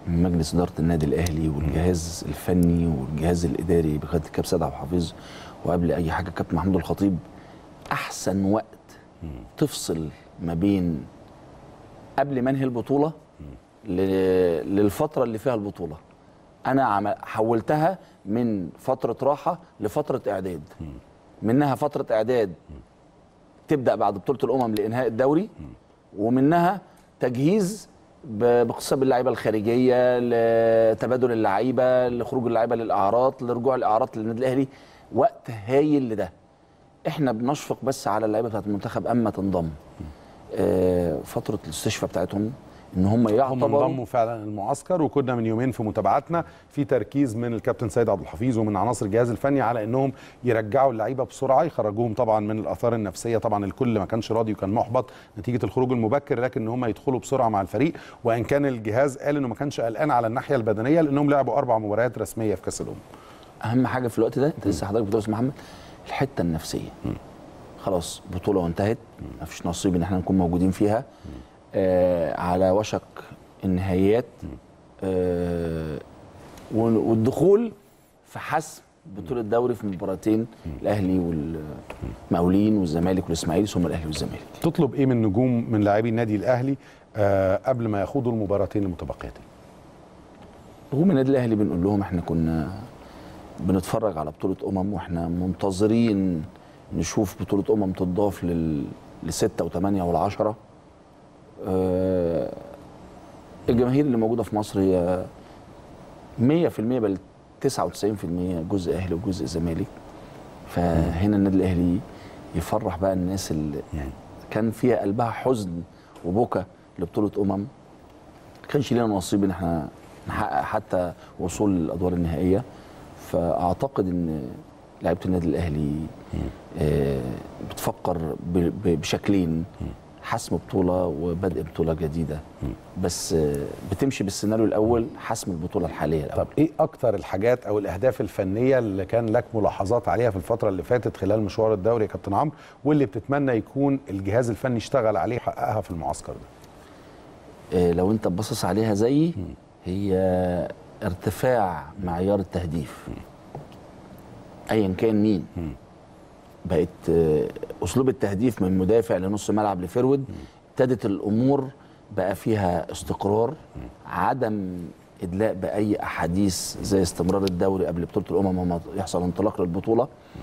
من مجلس اداره النادي الاهلي والجهاز الفني والجهاز الاداري بقياده الكابتن سيد عبد الحفيظ وقبل اي حاجه كابتن محمود الخطيب احسن وقت تفصل ما بين قبل ما انهي البطوله ل- للفتره اللي فيها البطوله انا عمل حولتها من فتره راحه لفتره اعداد منها فتره اعداد تبدا بعد بطوله الامم لانهاء الدوري ومنها تجهيز ب- باقتصاد اللعيبه الخارجيه لتبادل اللعيبه لخروج اللعيبه للاعارات لرجوع الاعارات للنادي الاهلي وقت هايل لده احنا بنشفق بس على اللعيبه بتاعت المنتخب اما تنضم آه، فتره الاستشفاء بتاعتهم ان هم هم يعتبروا انضموا فعلا المعسكر وكنا من يومين في متابعتنا في تركيز من الكابتن سيد عبد الحفيظ ومن عناصر الجهاز الفني على انهم يرجعوا اللعيبه بسرعه يخرجوهم طبعا من الاثار النفسيه طبعا الكل ما كانش راضي وكان محبط نتيجه الخروج المبكر لكن ان هم يدخلوا بسرعه مع الفريق وان كان الجهاز قال انه ما كانش قلقان على الناحيه البدنيه لانهم لعبوا اربع مباريات رسميه في كاس الامم اهم حاجه في الوقت ده انت لسه حضرتك بتقول يا أستاذ محمد الحته النفسيه خلاص بطوله وانتهت مفيش نصيب ان احنا نكون موجودين فيها آه على وشك النهائيات آه وال- والدخول في حسم بطوله الدوري في مباراتين الاهلي والمقاولين والزمالك والاسماعيلي ثم الاهلي والزمالك تطلب ايه من نجوم من لاعبي النادي الاهلي آه قبل ما يخوضوا المباراتين المتبقيتين نجوم النادي الاهلي بنقول لهم احنا كنا بنتفرج على بطوله امم واحنا منتظرين نشوف بطوله امم تضاف لل لستة وثمانية والعشرة آه الجماهير اللي موجودة في مصر هي 100% بل 99% جزء أهلي وجزء زمالك فهنا النادي الأهلي يفرح بقى الناس اللي كان فيها قلبها حزن وبكى لبطولة أمم ما كانش لنا نصيب ان احنا نحقق حتى وصول للادوار النهائيه فاعتقد ان لعيبه النادي الاهلي آه، بتفكر ب- ب- بشكلين حسم بطوله وبدء بطوله جديده بس آه، بتمشي بالسيناريو الاول حسم البطوله الحاليه الاول طب ايه اكتر الحاجات او الاهداف الفنيه اللي كان لك ملاحظات عليها في الفتره اللي فاتت خلال مشوار الدوري يا كابتن عمرو واللي بتتمنى يكون الجهاز الفني اشتغل عليه وحققها في المعسكر ده آه، لو انت باصص عليها زيي هي ارتفاع معيار التهديف ايا كان مين بقت آه، اسلوب التهديف من مدافع لنص ملعب لفرود ابتدت الامور بقى فيها استقرار عدم ادلاء باي احاديث زي استمرار الدوري قبل بطوله الامم وما يحصل انطلاق للبطوله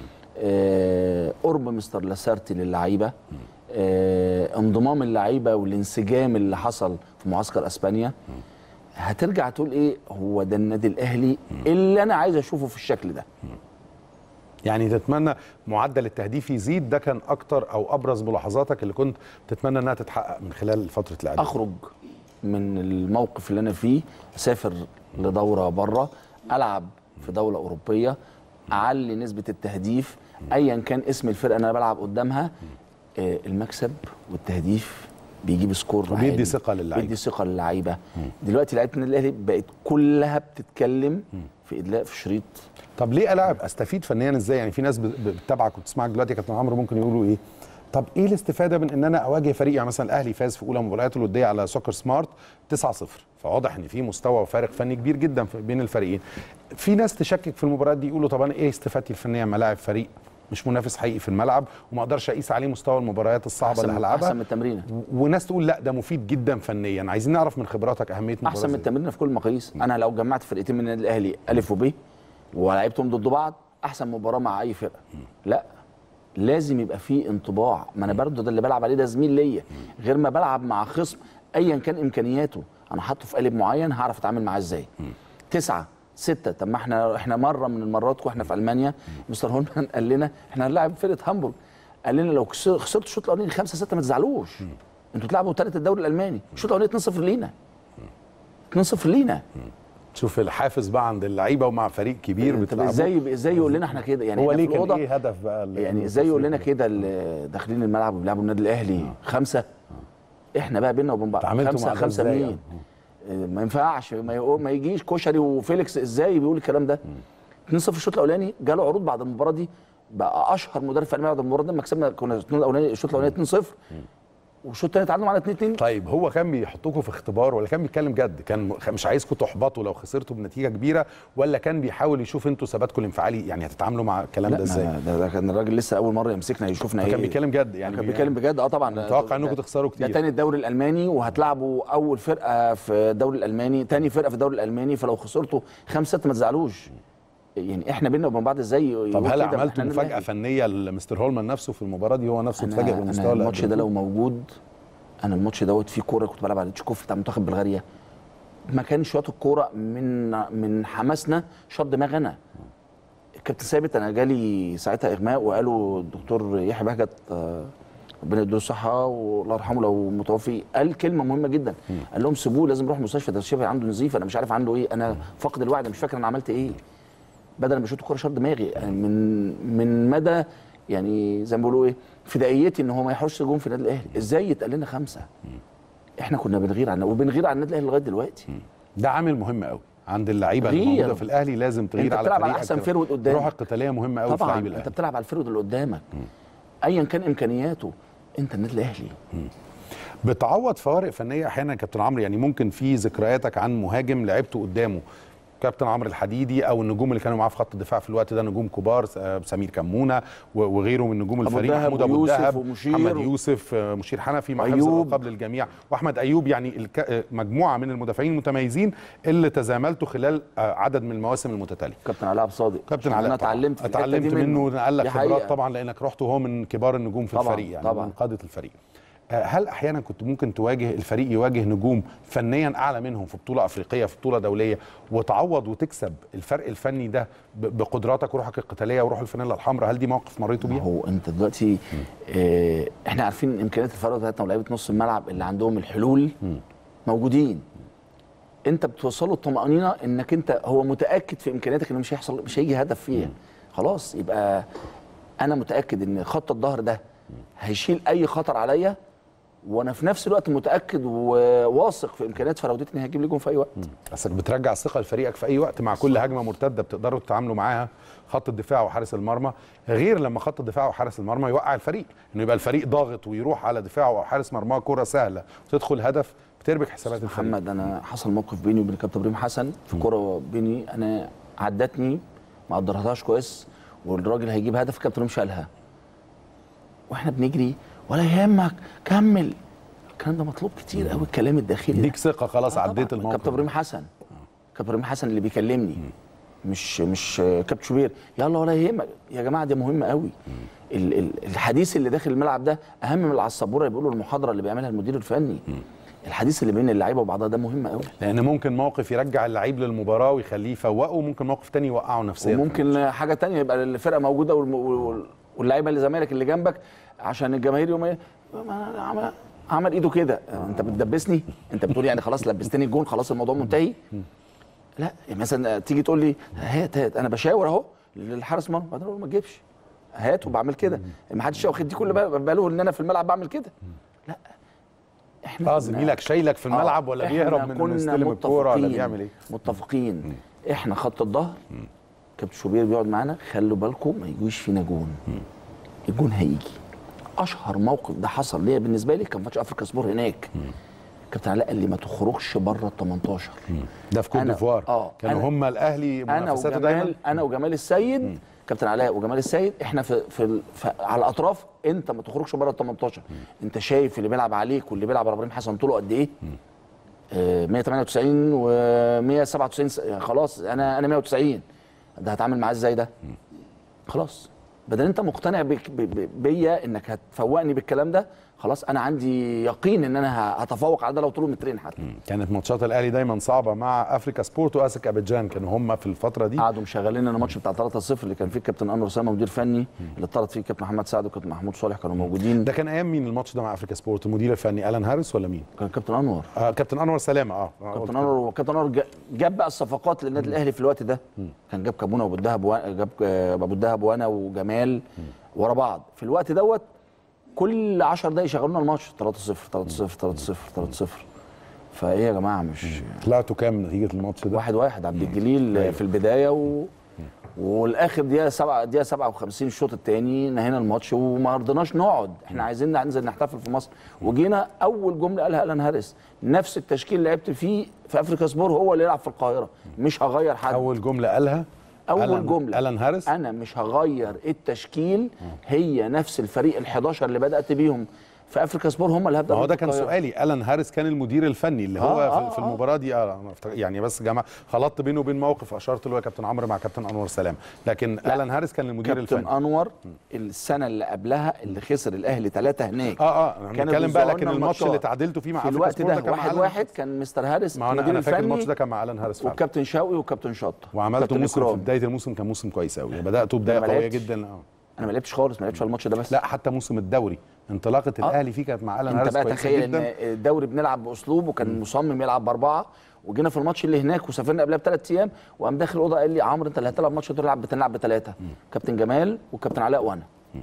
آه، قرب مستر لاسارتي للعيبه آه، انضمام اللعيبه والانسجام اللي حصل في معسكر اسبانيا هترجع تقول ايه هو ده النادي الاهلي اللي انا عايز اشوفه في الشكل ده يعني تتمنى معدل التهديف يزيد ده كان اكتر او ابرز ملاحظاتك اللي كنت تتمنى انها تتحقق من خلال فتره الاعداد اخرج من الموقف اللي انا فيه اسافر لدوره بره العب في دوله اوروبيه اعلي نسبه التهديف ايا كان اسم الفرقه اللي انا بلعب قدامها آه، المكسب والتهديف بيجيب سكور وبيدي عالي. ثقة للعيبة. بيدي ثقه للعيبه دلوقتي لعيبه النادي الاهلي بقت كلها بتتكلم في ادلاء في شريط طب ليه العب استفيد فنيا ازاي يعني في ناس ب- بتتابعك وبتسمعك دلوقتي يا كابتن عمرو ممكن يقولوا ايه طب ايه الاستفاده من ان انا اواجه فريق يعني مثلا الاهلي فاز في اولى مبارياته الوديه على سوكر سمارت 9-0 فواضح ان في مستوى وفارق فني كبير جدا في- بين الفريقين في ناس تشكك في المباريات دي يقولوا طب انا ايه استفادتي الفنيه لما لاعب فريق مش منافس حقيقي في الملعب وما اقدرش اقيس عليه مستوى المباريات الصعبه احسن اللي من هلعبها احسن من التمرينه و- وناس تقول لا ده مفيد جدا فنيا عايزين نعرف من خبراتك اهميه مباراه احسن من زي دي. التمرين في كل المقاييس انا لو جمعت فرقتين من النادي الاهلي الف وب ولعبتهم ضد بعض احسن مباراه مع اي فرقه لا لازم يبقى في انطباع ما انا برضه ده اللي بلعب عليه ده زميل ليا غير ما بلعب مع خصم ايا كان امكانياته انا حاطه في قالب معين هعرف اتعامل معاه ازاي تسعة ستة طب ما احنا احنا مرة من المرات واحنا في المانيا مستر هولمان قال لنا احنا هنلاعب فرقة هامبورغ قال لنا لو خسر- خسرتوا الشوط الاولاني 5 6 ما تزعلوش انتوا تلعبوا ثالث الدوري الالماني الشوط الاولاني 2-0 لينا 2-0 لينا تشوف الحافز بقى عند اللعيبه ومع فريق كبير طب بتلعبوا ازاي ازاي يقول لنا احنا كده يعني هو احنا ليه في كان الأوضة ايه هدف بقى اللي- يعني ازاي يقول لنا كده اللي داخلين الملعب وبيلعبوا النادي الاهلي خمسه احنا بقى بينا وبين بعض اتعاملتوا خمسه مع ده خمسه ازاي مين آه، ما ينفعش ما, يقو- ما يجيش كشري وفيليكس ازاي بيقول الكلام ده 2-0 الشوط الاولاني جاله عروض بعد المباراه دي بقى اشهر مدرب في الملعب بعد المباراه دي لما كسبنا كنا الشوط الاولاني الشوط الاولاني 2-0 والشوط الثاني تعادلوا معانا 2 2 طيب هو كان بيحطكم في اختبار ولا كان بيتكلم جد كان م- مش عايزكم تحبطوا لو خسرتوا بنتيجه كبيره ولا كان بيحاول يشوف انتوا ثباتكم الانفعالي يعني هتتعاملوا مع الكلام لا ده ازاي ما- ده, ده كان الراجل لسه اول مره يمسكنا يشوفنا ايه كان بيتكلم جد يعني كان بي- بيتكلم بجد اه طبعا متوقع انكم ده- تخسروا ده كتير تاني الدوري الالماني وهتلعبوا اول فرقه في الدوري الالماني تاني فرقه في الدوري الالماني فلو خسرتوا خمسة ستة ما تزعلوش يعني احنا بينا وبين بعض ازاي طب يقول هل كده؟ ما عملتوا احنا مفاجاه الأهلي. فنيه لمستر هولمان نفسه في المباراه دي هو نفسه انا, اتفاجئ أنا بالمستوى اللي الماتش ده قدمه؟ لو موجود انا الماتش دوت فيه كوره كنت بلعب على تشيكوف بتاع منتخب بلغاريا ما كان شاط الكوره من من حماسنا شاط دماغ انا الكابتن ثابت انا جالي ساعتها اغماء وقالوا الدكتور يحيى بهجت آه، ربنا يديله الصحه والله يرحمه لو متوفي قال كلمه مهمه جدا قال لهم سيبوه لازم يروح مستشفى ده الشفا عنده نزيف انا مش عارف عنده ايه انا فاقد الوعي أنا مش فاكر انا عملت ايه بدل ما بشوط الكوره شاط دماغي يعني من من مدى يعني زي ما بيقولوا ايه فدائيتي ان هو ما يحرش جون في النادي الاهلي ازاي يتقال لنا خمسه احنا كنا بنغير عن وبنغير عن النادي الاهلي لغايه دلوقتي ده عامل مهم قوي عند اللعيبه اللي غير. موجوده في الاهلي لازم تغير انت على بتلعب على فريقك. احسن فيرود قدامك. الروح القتاليه مهمه قوي في طبعا لعيب انت الاهلي بتلعب على الفرود اللي قدامك ايا كان امكانياته انت النادي الاهلي بتعوض فوارق فنيه احيانا يا كابتن عمرو يعني ممكن في ذكرياتك عن مهاجم لعبته قدامه كابتن عمرو الحديدي او النجوم اللي كانوا معاه في خط الدفاع في الوقت ده نجوم كبار آه، سمير كمونه و- وغيره من نجوم أبو الفريق الدهب محمود ابو ويوسف الدهب ومشير محمد و- يوسف آه، مشير حنفي مع حفظ أيوب. الالقاب للجميع واحمد ايوب يعني الك... آه، مجموعه من المدافعين المتميزين اللي تزاملتوا خلال آه، عدد من المواسم المتتاليه كابتن علاء عبد الصادق كابتن عشان علاء انا طبعاً. اتعلمت في الحتة اتعلمت دي منه نقل لك دي خبرات حقيقة. طبعا لانك رحت وهو من كبار النجوم في طبعاً، الفريق يعني طبعاً. من قاده الفريق آه، هل احيانا كنت ممكن تواجه الفريق يواجه نجوم فنيا اعلى منهم في بطوله افريقيه في بطوله دوليه وتعوض وتكسب الفرق الفني ده ب- بقدراتك وروحك القتاليه وروح الفانيلا الحمراء هل دي موقف مريتوا ما بيها؟ هو انت دلوقتي اه احنا عارفين امكانيات الفرق بتاعتنا ولاعيبه نص الملعب اللي عندهم الحلول موجودين انت بتوصله الطمانينه انك انت هو متاكد في امكانياتك انه مش هيحصل مش هيجي هدف فيها خلاص يبقى انا متاكد ان خط الظهر ده هيشيل اي خطر عليا وانا في نفس الوقت متاكد وواثق في امكانيات فراودتي ان هيجيب لي جون في اي وقت بس بترجع الثقه لفريقك في اي وقت مع كل هجمه مرتده بتقدروا تتعاملوا معاها خط الدفاع وحارس المرمى غير لما خط الدفاع وحارس المرمى يوقع الفريق انه يبقى الفريق ضاغط ويروح على دفاعه او حارس مرماه كره سهله وتدخل هدف بتربك حسابات الفريق محمد انا حصل موقف بيني وبين الكابتن ابراهيم حسن في كوره بيني انا عدتني ما قدرتهاش كويس والراجل هيجيب هدف الكابتن ابراهيم شالها واحنا بنجري ولا يهمك كمل الكلام ده مطلوب كتير قوي الكلام الداخلي ده. ليك ثقه خلاص آه عديت طبعاً. الموقف كابتن ابراهيم حسن كابتن ابراهيم حسن اللي بيكلمني مش مش كابتن شوبير يلا ولا يهمك يا جماعه دي مهمه قوي ال- ال- الحديث اللي داخل الملعب ده اهم من اللي على السبوره اللي بيقولوا المحاضره اللي بيعملها المدير الفني الحديث اللي بين اللعيبه وبعضها ده مهم قوي لان ممكن موقف يرجع اللعيب للمباراه ويخليه يفوقه وممكن موقف تاني يوقعه نفسيا وممكن حاجه تانية يبقى الفرقه موجوده والم- وال- واللعيبه اللي زمايلك اللي جنبك عشان الجماهير يوم ايه ما عمل عمل ايده كده انت بتدبسني انت بتقول يعني خلاص لبستني الجون خلاص الموضوع منتهي لا يعني مثلا تيجي تقول لي هات هات انا بشاور اهو للحارس مرمى بعدين اقول له ما تجيبش هات وبعمل كده ما حدش واخد دي كل بال- باله ان انا في الملعب بعمل كده لا احنا اه كنا- زميلك شايلك في الملعب آه، ولا إحنا بيهرب من انه كنا يستلم الكوره ولا متفقين- بيعمل ايه؟ متفقين احنا خط الظهر كابتن شوبير بيقعد معانا خلوا بالكم ما يجوش فينا جون الجون هيجي اشهر موقف ده حصل ليا بالنسبه لي كان ماتش افريكا سبور هناك كابتن علاء قال لي ما تخرجش بره ال 18 ده في كوت أنا- ديفوار آه، كانوا أنا- هم الاهلي انا منافساته دايما وجمال انا وجمال السيد كابتن علاء وجمال السيد احنا في, في, ال- في على الاطراف انت ما تخرجش بره ال 18 انت شايف اللي بيلعب عليك واللي بيلعب على ابراهيم حسن طوله قد ايه آه 198 و 197 س- خلاص انا انا 190 ده هتعامل معاه ازاي ده خلاص بدل انت مقتنع بك- ب- ب- بيا انك هتفوقني بالكلام ده خلاص انا عندي يقين ان انا ه- هتفوق على ده لو طوله مترين حتى كانت ماتشات الاهلي دايما صعبه مع افريكا سبورت واسك ابيجان كانوا هم في الفتره دي قعدوا مشغلين لنا الماتش بتاع 3-0 اللي كان فيه الكابتن انور اسامه مدير فني اللي اتطرد فيه كابتن محمد سعد وكابتن محمود صالح كانوا موجودين ده كان ايام مين الماتش ده مع افريكا سبورت المدير الفني الان هاريس ولا مين؟ كان كابتن انور آه كابتن انور سلامه اه آه، قلت كابتن كده. انور كابتن انور جا- جاب بقى الصفقات للنادي الاهلي في الوقت ده كان جاب كابونا وابو الدهب و- جاب آه، ابو الدهب وانا وجمال ورا بعض في الوقت دوت كل 10 دقايق يشغلونا الماتش 3-0 3-0 3-0 3-0 فايه يا جماعه مش طلعتوا كام نتيجه الماتش ده؟ واحد واحد عبد الجليل في البدايه و... والاخر دقيقه 7 دقيقه 57 الشوط الثاني نهينا الماتش وما رضيناش نقعد احنا عايزين ننزل نحتفل في مصر وجينا اول جمله قالها الان هاريس نفس التشكيل اللي لعبت فيه في افريكا سبور هو اللي يلعب في القاهره مش هغير حد اول جمله قالها اول ألان- جمله ألان هاريس انا مش هغير التشكيل هي نفس الفريق ال11 اللي بدات بيهم في افريكا سبور هم اللي هبدا ما هو بيهم ده في كان القاهرة. سؤالي الان هاريس كان المدير الفني اللي هو آه، في- آه، في آه. المباراه دي اه أنا افتكر- يعني بس يا جماعه خلطت بينه وبين موقف اشرت له يا كابتن عمرو مع كابتن انور سلام لكن لا. الان هاريس كان المدير كابتن الفني انور السنه اللي قبلها اللي خسر الاهلي ثلاثه هناك اه اه انا كانوا بنتكلم بقى بيزعوا لكن لنا الماتش اللي الماتشات. تعادلتوا فيه مع في أفريقيا الوقت سبور ده كان مع واحد ألان واحد هاريس. كان مستر هاريس ما انا المدير انا فاكر الماتش الفني ده كان مع الان هاريس فعلا وكابتن شوقي وكابتن شطه وعملتوا كابتن موسم في إكرام. بدايه الموسم كان موسم كويس قوي بداتوا بدايه ما قويه لعبتش. جدا اه انا ما لعبتش خالص ما لعبتش على الماتش ده بس لا حتى موسم الدوري انطلاقه الاهلي فيه كانت مع الان انت هاريس بقى كويسه تخيل ان جدا الدوري بنلعب باسلوب وكان مصمم يلعب باربعه وجينا في الماتش اللي هناك وسافرنا قبلها بثلاث ايام وقام داخل الاوضه قال لي عمرو انت اللي هتلعب ماتش تلعب بتلعب بثلاثه كابتن جمال وكابتن علاء وانا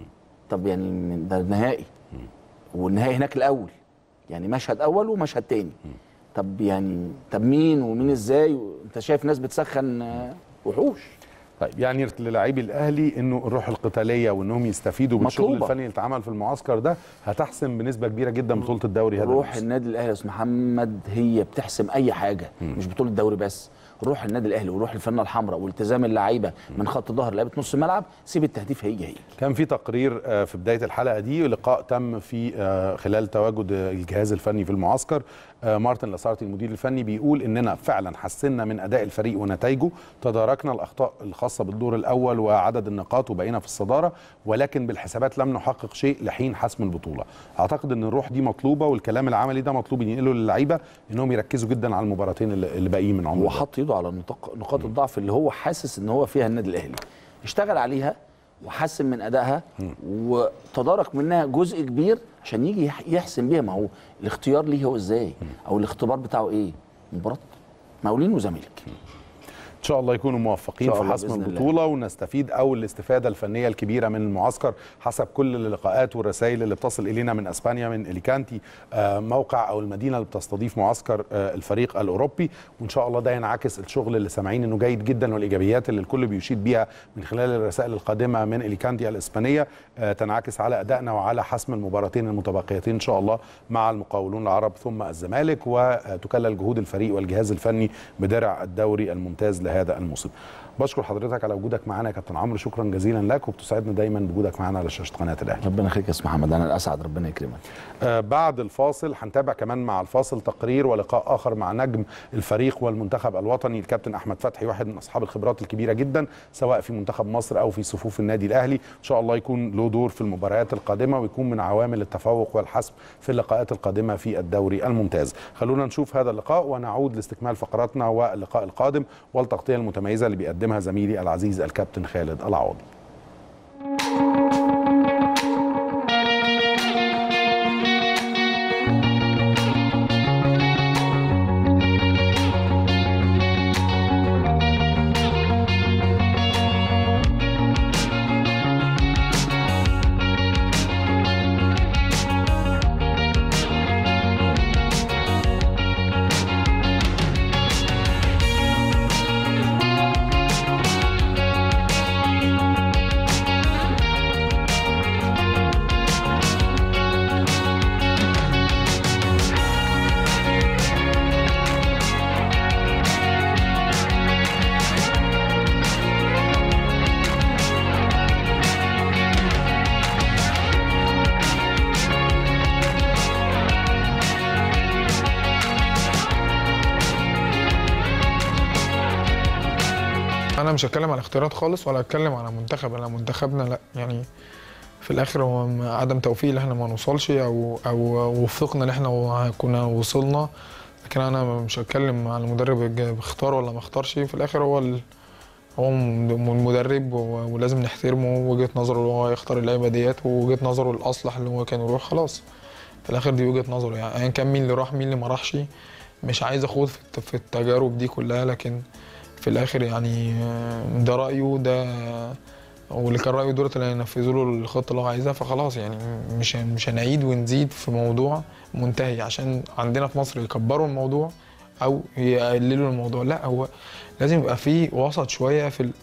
طب يعني ده النهائي والنهائي هناك الاول يعني مشهد اول ومشهد تاني طب يعني طب مين ومين ازاي انت شايف ناس بتسخن آه، وحوش طيب يعني للاعبي الاهلي انه الروح القتاليه وانهم يستفيدوا بالشغل مطلوبة. الفني اللي اتعمل في المعسكر ده هتحسم بنسبه كبيره جدا بطوله الدوري هذا روح الموسم. النادي الاهلي يا استاذ محمد هي بتحسم اي حاجه مش بطوله الدوري بس روح النادي الاهلي وروح الفنه الحمراء والتزام اللعيبه من خط ظهر لعيبه نص الملعب سيب التهديف هي هي كان في تقرير آه، في بدايه الحلقه دي لقاء تم في آه، خلال تواجد آه، الجهاز الفني في المعسكر آه، مارتن لاسارتي المدير الفني بيقول اننا فعلا حسنا من اداء الفريق ونتائجه تداركنا الاخطاء الخاصه بالدور الاول وعدد النقاط وبقينا في الصداره ولكن بالحسابات لم نحقق شيء لحين حسم البطوله اعتقد ان الروح دي مطلوبه والكلام العملي ده مطلوب ينقله للعيبه انهم يركزوا جدا على المباراتين اللي اللي باقيين من عمر هو حط ايده على نطاق نقاط الضعف اللي هو حاسس ان هو فيها النادي الاهلي اشتغل عليها وحسن من ادائها وتدارك منها جزء كبير عشان يجي يح- يحسن بيها ما هو الاختيار ليه هو ازاي او الاختبار بتاعه ايه مباراه مقاولين وزمالك ان شاء الله يكونوا موفقين إن شاء في الله حسم بإذن الله. البطوله ونستفيد او الاستفاده الفنيه الكبيره من المعسكر حسب كل اللقاءات والرسائل اللي بتصل الينا من اسبانيا من اليكانتي آه، موقع او المدينه اللي بتستضيف معسكر آه، الفريق الاوروبي وان شاء الله ده ينعكس الشغل اللي سامعين انه جيد جدا والايجابيات اللي الكل بيشيد بيها من خلال الرسائل القادمه من اليكانتي الاسبانيه آه، تنعكس على ادائنا وعلى حسم المباراتين المتبقيتين ان شاء الله مع المقاولون العرب ثم الزمالك وتكلل جهود الفريق والجهاز الفني بدرع الدوري الممتاز لهذا الموسم بشكر حضرتك على وجودك معنا يا كابتن عمرو شكرا جزيلا لك وبتسعدنا دايما بوجودك معنا على شاشه قناه الاهلي ربنا يخليك يا استاذ محمد انا الاسعد ربنا يكرمك آه، بعد الفاصل هنتابع كمان مع الفاصل تقرير ولقاء اخر مع نجم الفريق والمنتخب الوطني الكابتن احمد فتحي واحد من اصحاب الخبرات الكبيره جدا سواء في منتخب مصر او في صفوف النادي الاهلي ان شاء الله يكون له دور في المباريات القادمه ويكون من عوامل التفوق والحسم في اللقاءات القادمه في الدوري الممتاز خلونا نشوف هذا اللقاء ونعود لاستكمال فقراتنا واللقاء القادم والتغطيه المتميزه اللي بيقدمها زميلي العزيز الكابتن خالد العوضي انا مش هتكلم على اختيارات خالص ولا هتكلم على منتخب انا منتخبنا لا يعني في الاخر هو م- عدم توفيق اللي احنا ما نوصلش او او وفقنا اللي احنا و- كنا وصلنا لكن انا مش هتكلم على المدرب الج- اختار ولا ما اختارش في الاخر هو ال... هو م- المدرب و- ولازم نحترمه وجهه نظره اللي هو يختار اللعيبه ديت ووجهه نظره الاصلح اللي هو كان يروح خلاص في الاخر دي وجهه نظره يعني ايا كان مين اللي راح مين اللي ما راحش مش عايز اخوض في الت- في التجارب دي كلها لكن في الاخر يعني آه، ده رايه ده واللي كان رايه دولت اللي هينفذوا له الخطه اللي هو عايزها فخلاص يعني مش هن- مش هنعيد ونزيد في موضوع منتهي عشان عندنا في مصر يكبروا الموضوع او يقللوا الموضوع لا هو لازم يبقى في وسط شويه في ال-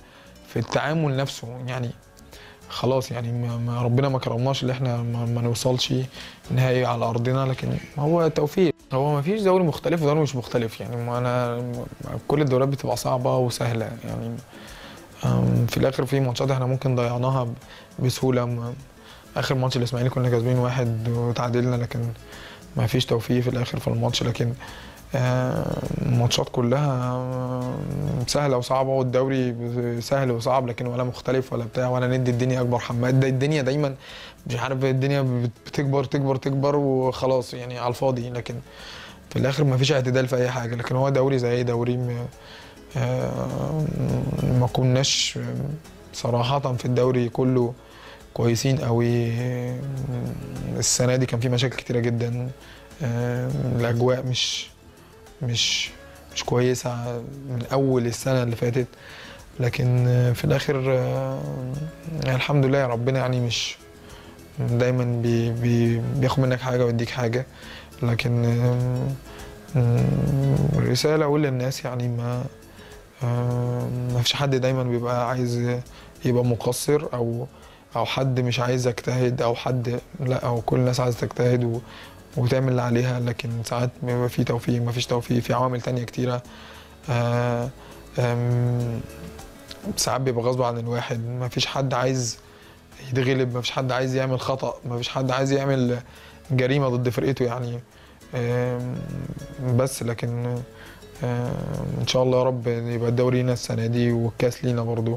في التعامل نفسه يعني خلاص يعني ما ما ربنا ما كرمناش اللي احنا ما, ما نوصلش نهائي على ارضنا لكن هو توفيق هو ما فيش دوري مختلف ودوري مش مختلف يعني ما انا كل الدوريات بتبقى صعبه وسهله يعني أم، في الاخر في ماتشات احنا ممكن ضيعناها ب- بسهوله م- اخر ماتش الاسماعيلي كنا كاسبين واحد وتعادلنا لكن ما فيش توفيق في الاخر في الماتش لكن آه، الماتشات كلها آه، سهله وصعبه والدوري سهل وصعب لكن ولا مختلف ولا بتاع ولا ندي الدنيا اكبر حماد ده الدنيا دايما مش عارف الدنيا بت- بتكبر تكبر تكبر وخلاص يعني على الفاضي لكن في الاخر ما فيش اعتدال في اي حاجه لكن هو دوري زي اي دوري م- آه، ما كناش صراحه في الدوري كله كويسين قوي السنه دي كان في مشاكل كتيره جدا آه، الاجواء مش مش مش كويسه من اول السنه اللي فاتت لكن آه، في الاخر آه، يعني الحمد لله ربنا يعني مش دايما بي بي بياخد منك حاجه ويديك حاجه لكن آم، آم، الرساله اقول للناس يعني ما آم، ما فيش حد دايما بيبقى عايز يبقى مقصر او او حد مش عايز يجتهد او حد لا او كل الناس عايزه تجتهد و وتعمل اللي عليها لكن ساعات بيبقى في توفيق ما فيش توفيق في عوامل تانية كتيرة آه، آم، ساعات بيبقى غصب عن الواحد ما فيش حد عايز يتغلب ما فيش حد عايز يعمل خطأ ما فيش حد عايز يعمل جريمة ضد فرقته يعني آم، بس لكن آم، ان شاء الله يا رب يبقى الدوري لينا السنة دي والكاس لينا برضو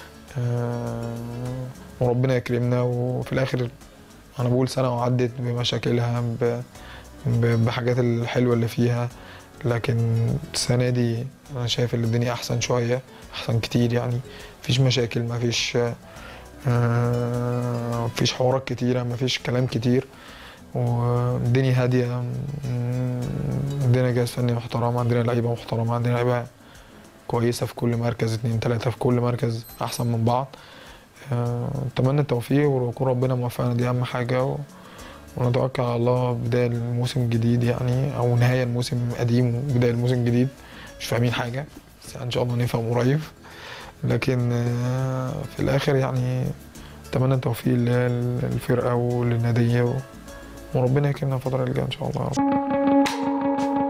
آم، وربنا يكرمنا وفي الاخر انا بقول سنه وعدت بمشاكلها ب... ب... بحاجات الحلوه اللي فيها لكن السنه دي انا شايف ان الدنيا احسن شويه احسن كتير يعني مفيش مشاكل مفيش آه، مفيش حوارات كتيره مفيش كلام كتير والدنيا هاديه مم، عندنا جهاز فني محترم عندنا لعيبه محترمه عندنا لعيبه كويسه في كل مركز اتنين تلاته في كل مركز احسن من بعض آه، اتمنى التوفيق ويكون ربنا موفقنا دي اهم حاجه و... ونتوكل على الله بدايه الموسم الجديد يعني او نهايه الموسم القديم وبدايه الموسم الجديد مش فاهمين حاجه بس ان شاء الله نفهم قريب لكن آه، في الاخر يعني اتمنى التوفيق لل- للفرقه وللناديه و... وربنا يكرمنا الفتره اللي جايه ان شاء الله يا رب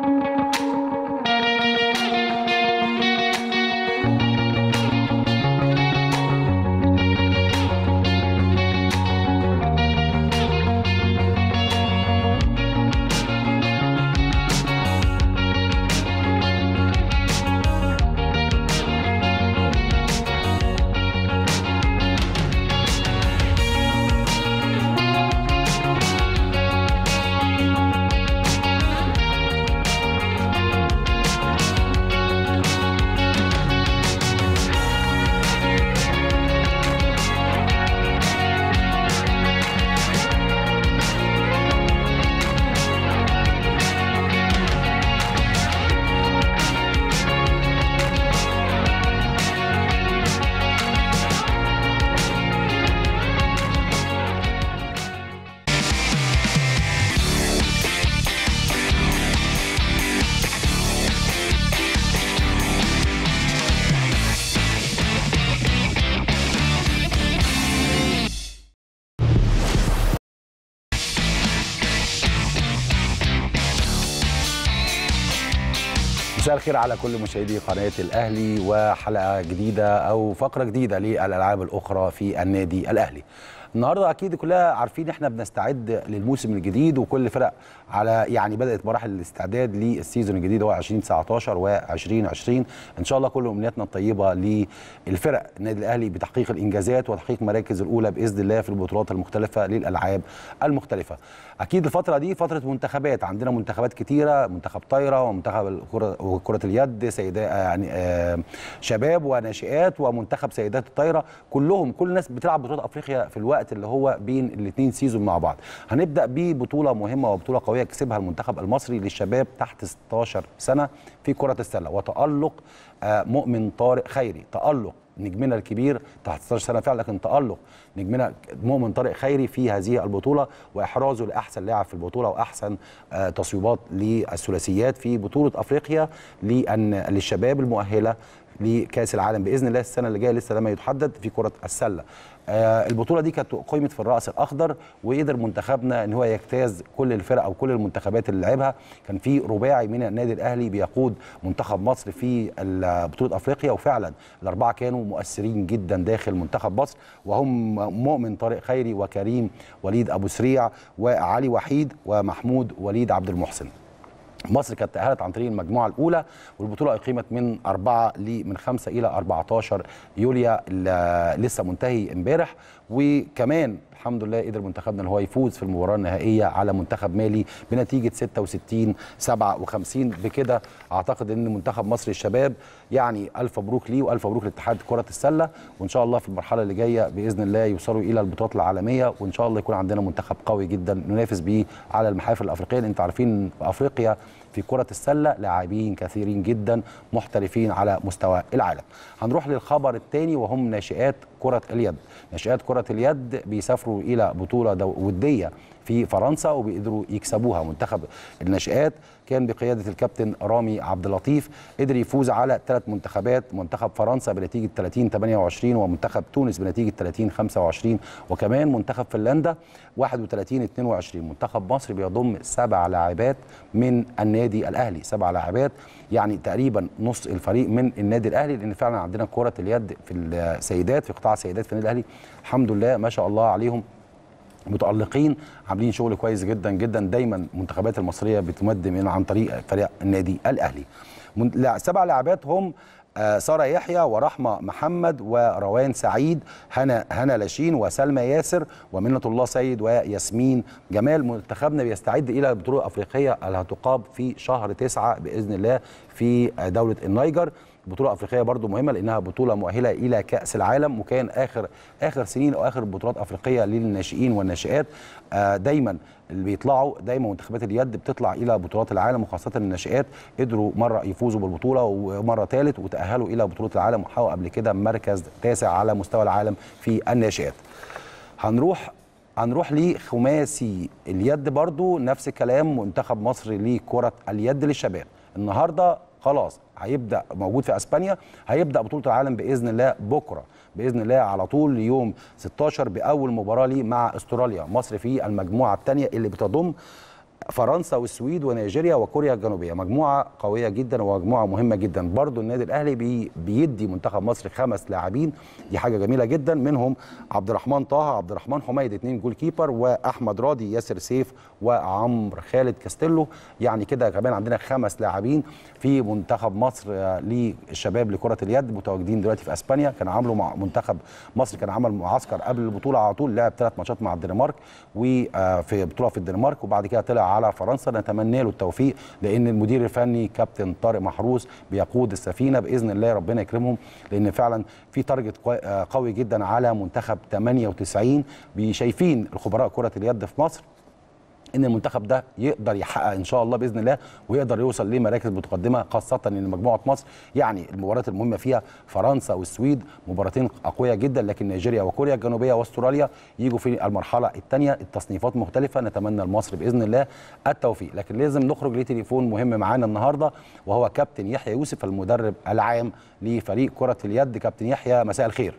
مساء الخير على كل مشاهدي قناة الأهلي وحلقة جديدة أو فقرة جديدة للألعاب الأخرى في النادي الأهلي النهارده اكيد كلها عارفين احنا بنستعد للموسم الجديد وكل فرق على يعني بدات مراحل الاستعداد للسيزون الجديد هو 2019 و2020 ان شاء الله كل امنياتنا الطيبه للفرق النادي الاهلي بتحقيق الانجازات وتحقيق المراكز الاولى باذن الله في البطولات المختلفه للالعاب المختلفه اكيد الفتره دي فتره منتخبات عندنا منتخبات كتيره منتخب طايره ومنتخب الكره وكره اليد سيدات يعني آه، شباب وناشئات ومنتخب سيدات الطايره كلهم كل الناس بتلعب بطولات افريقيا في الوقت اللي هو بين الاثنين سيزون مع بعض هنبدا ببطوله مهمه وبطوله قويه كسبها المنتخب المصري للشباب تحت 16 سنه في كره السله وتالق آه، مؤمن طارق خيري تالق نجمنا الكبير تحت 16 سنه فعلا لكن تالق نجمنا مؤمن طارق خيري في هذه البطوله واحرازه لاحسن لاعب في البطوله واحسن آه، تصويبات للثلاثيات في بطوله افريقيا لأن للشباب المؤهله لكاس العالم باذن الله السنه اللي جايه لسه لما يتحدد في كره السله آه، البطوله دي كانت اقيمت في الراس الاخضر وقدر منتخبنا ان هو يجتاز كل الفرق او كل المنتخبات اللي لعبها كان في رباعي من النادي الاهلي بيقود منتخب مصر في ال- بطوله افريقيا وفعلا الاربعه كانوا مؤثرين جدا داخل منتخب مصر وهم مؤمن طارق خيري وكريم وليد ابو سريع وعلي وحيد ومحمود وليد عبد المحسن مصر كانت تأهلت عن طريق المجموعة الأولى والبطولة أقيمت من أربعة ل من خمسة إلى 14 يوليو اللي لسه منتهي امبارح وكمان الحمد لله قدر منتخبنا ان هو يفوز في المباراه النهائيه على منتخب مالي بنتيجه 66 57 بكده اعتقد ان منتخب مصر الشباب يعني الف مبروك ليه والف مبروك لاتحاد كره السله وان شاء الله في المرحله اللي جايه باذن الله يوصلوا الى البطولات العالميه وان شاء الله يكون عندنا منتخب قوي جدا ننافس بيه على المحافل الافريقيه لان انتوا عارفين في افريقيا في كرة السلة لاعبين كثيرين جدا محترفين على مستوى العالم هنروح للخبر الثاني وهم ناشئات كرة اليد ناشئات كرة اليد بيسافروا إلى بطولة دو- ودية في فرنسا وبيقدروا يكسبوها منتخب الناشئات كان بقياده الكابتن رامي عبد اللطيف قدر يفوز على ثلاث منتخبات منتخب فرنسا بنتيجه 30 28 ومنتخب تونس بنتيجه 30 25 وكمان منتخب فنلندا 31 22 منتخب مصر بيضم سبع لاعبات من النادي الاهلي سبع لاعبات يعني تقريبا نص الفريق من النادي الاهلي لان فعلا عندنا كره اليد في السيدات في قطاع السيدات في النادي الاهلي الحمد لله ما شاء الله عليهم متألقين عاملين شغل كويس جدا جدا دايما المنتخبات المصريه بتمد من عن طريق فريق النادي الاهلي من- لا- سبع لاعبات هم آه، ساره يحيى ورحمه محمد وروان سعيد هنا هنا لاشين وسلمى ياسر ومنة الله سيد وياسمين جمال منتخبنا بيستعد الى البطوله الافريقيه اللي هتقام في شهر تسعة باذن الله في آه، دوله النيجر بطولة أفريقية برضو مهمة لأنها بطولة مؤهلة إلى كأس العالم وكان آخر آخر سنين أو آخر بطولات أفريقية للناشئين والناشئات آه، دايما اللي بيطلعوا دايما منتخبات اليد بتطلع إلى بطولات العالم وخاصة الناشئات قدروا مرة يفوزوا بالبطولة ومرة ثالث وتأهلوا إلى بطولة العالم وحققوا قبل كده مركز تاسع على مستوى العالم في الناشئات هنروح هنروح لخماسي اليد برضو نفس الكلام منتخب مصر لكرة اليد للشباب النهارده خلاص هيبدا موجود في اسبانيا هيبدا بطوله العالم باذن الله بكره باذن الله على طول يوم 16 باول مباراه ليه مع استراليا مصر في المجموعه الثانيه اللي بتضم فرنسا والسويد ونيجيريا وكوريا الجنوبيه مجموعه قويه جدا ومجموعه مهمه جدا برضو النادي الاهلي بي بيدي منتخب مصر خمس لاعبين دي حاجه جميله جدا منهم عبد الرحمن طه عبد الرحمن حميد اثنين جول كيبر واحمد راضي ياسر سيف وعمرو خالد كاستيلو يعني كده كمان عندنا خمس لاعبين في منتخب مصر آه، للشباب لكره اليد متواجدين دلوقتي في اسبانيا كان عاملوا مع منتخب مصر كان عمل معسكر قبل البطوله على طول لعب ثلاث ماتشات مع الدنمارك وفي بطوله في الدنمارك وبعد كده طلع على فرنسا نتمنى له التوفيق لان المدير الفني كابتن طارق محروس بيقود السفينه باذن الله ربنا يكرمهم لان فعلا في تارجت كوي- آه، قوي جدا على منتخب 98 شايفين الخبراء كره اليد في مصر ان المنتخب ده يقدر يحقق ان شاء الله باذن الله ويقدر يوصل لمراكز متقدمه خاصه ان مجموعه مصر يعني المباريات المهمه فيها فرنسا والسويد مباراتين اقوياء جدا لكن نيجيريا وكوريا الجنوبيه واستراليا يجوا في المرحله الثانيه التصنيفات مختلفه نتمنى لمصر باذن الله التوفيق لكن لازم نخرج لتليفون مهم معانا النهارده وهو كابتن يحيى يوسف المدرب العام لفريق كره اليد كابتن يحيى مساء الخير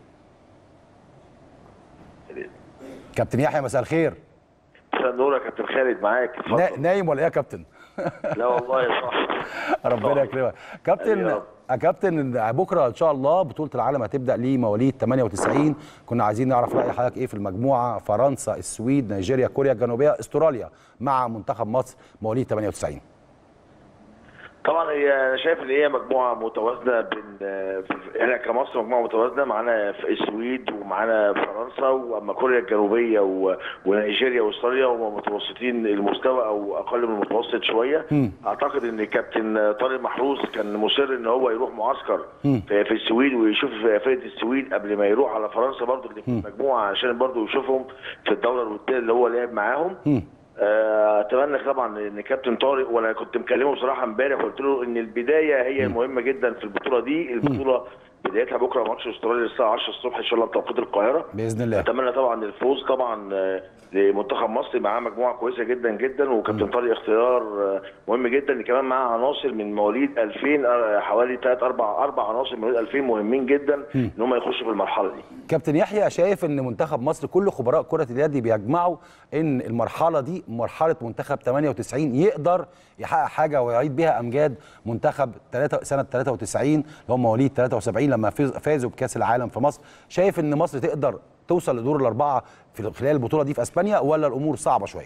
كابتن يحيى مساء الخير مساء النور يا كابتن خالد معاك نا- اتفضل نايم ولا ايه يا كابتن لا والله يا صاحبي ربنا يكرمك كابتن يا رب. يا كابتن بكره ان شاء الله بطوله العالم هتبدا لمواليد 98 كنا عايزين نعرف راي حضرتك ايه في المجموعه فرنسا السويد نيجيريا كوريا الجنوبيه استراليا مع منتخب مصر مواليد 98 طبعا هي انا شايف ان هي مجموعه متوازنه بين احنا كمصر مجموعه متوازنه معانا في السويد ومعانا فرنسا واما كوريا الجنوبيه و- ونيجيريا واستراليا هم متوسطين المستوى او اقل من المتوسط شويه اعتقد ان كابتن طارق محروس كان مصر ان هو يروح معسكر في, في السويد ويشوف فرقه السويد قبل ما يروح على فرنسا برضه اللي في المجموعه عشان برضه يشوفهم في الدوره الوديه اللي هو لعب معاهم آه، اتمنى طبعا ان كابتن طارق وانا كنت مكلمه بصراحه امبارح قلت له ان البدايه هي مهمه جدا في البطوله دي البطوله بدايتها بكره ماتش استراليا الساعه 10 الصبح ان شاء الله بتوقيت القاهره باذن الله اتمنى طبعا الفوز طبعا آه، لمنتخب مصر معاه مجموعه كويسه جدا جدا وكابتن طارق اختيار آه، مهم جدا كمان معاه عناصر من مواليد 2000 آه، حوالي 3 4 اربع عناصر من مواليد 2000 مهمين جدا ان هم يخشوا في المرحله دي كابتن يحيى شايف ان منتخب مصر كل خبراء كره اليد بيجمعوا ان المرحله دي مرحله منتخب 98 يقدر يحقق حاجه ويعيد بها امجاد منتخب 3 سنه 93 اللي هم مواليد 73 لما فاز- فازوا بكاس العالم في مصر شايف ان مصر تقدر توصل لدور الاربعه في خلال البطوله دي في اسبانيا ولا الامور صعبه شويه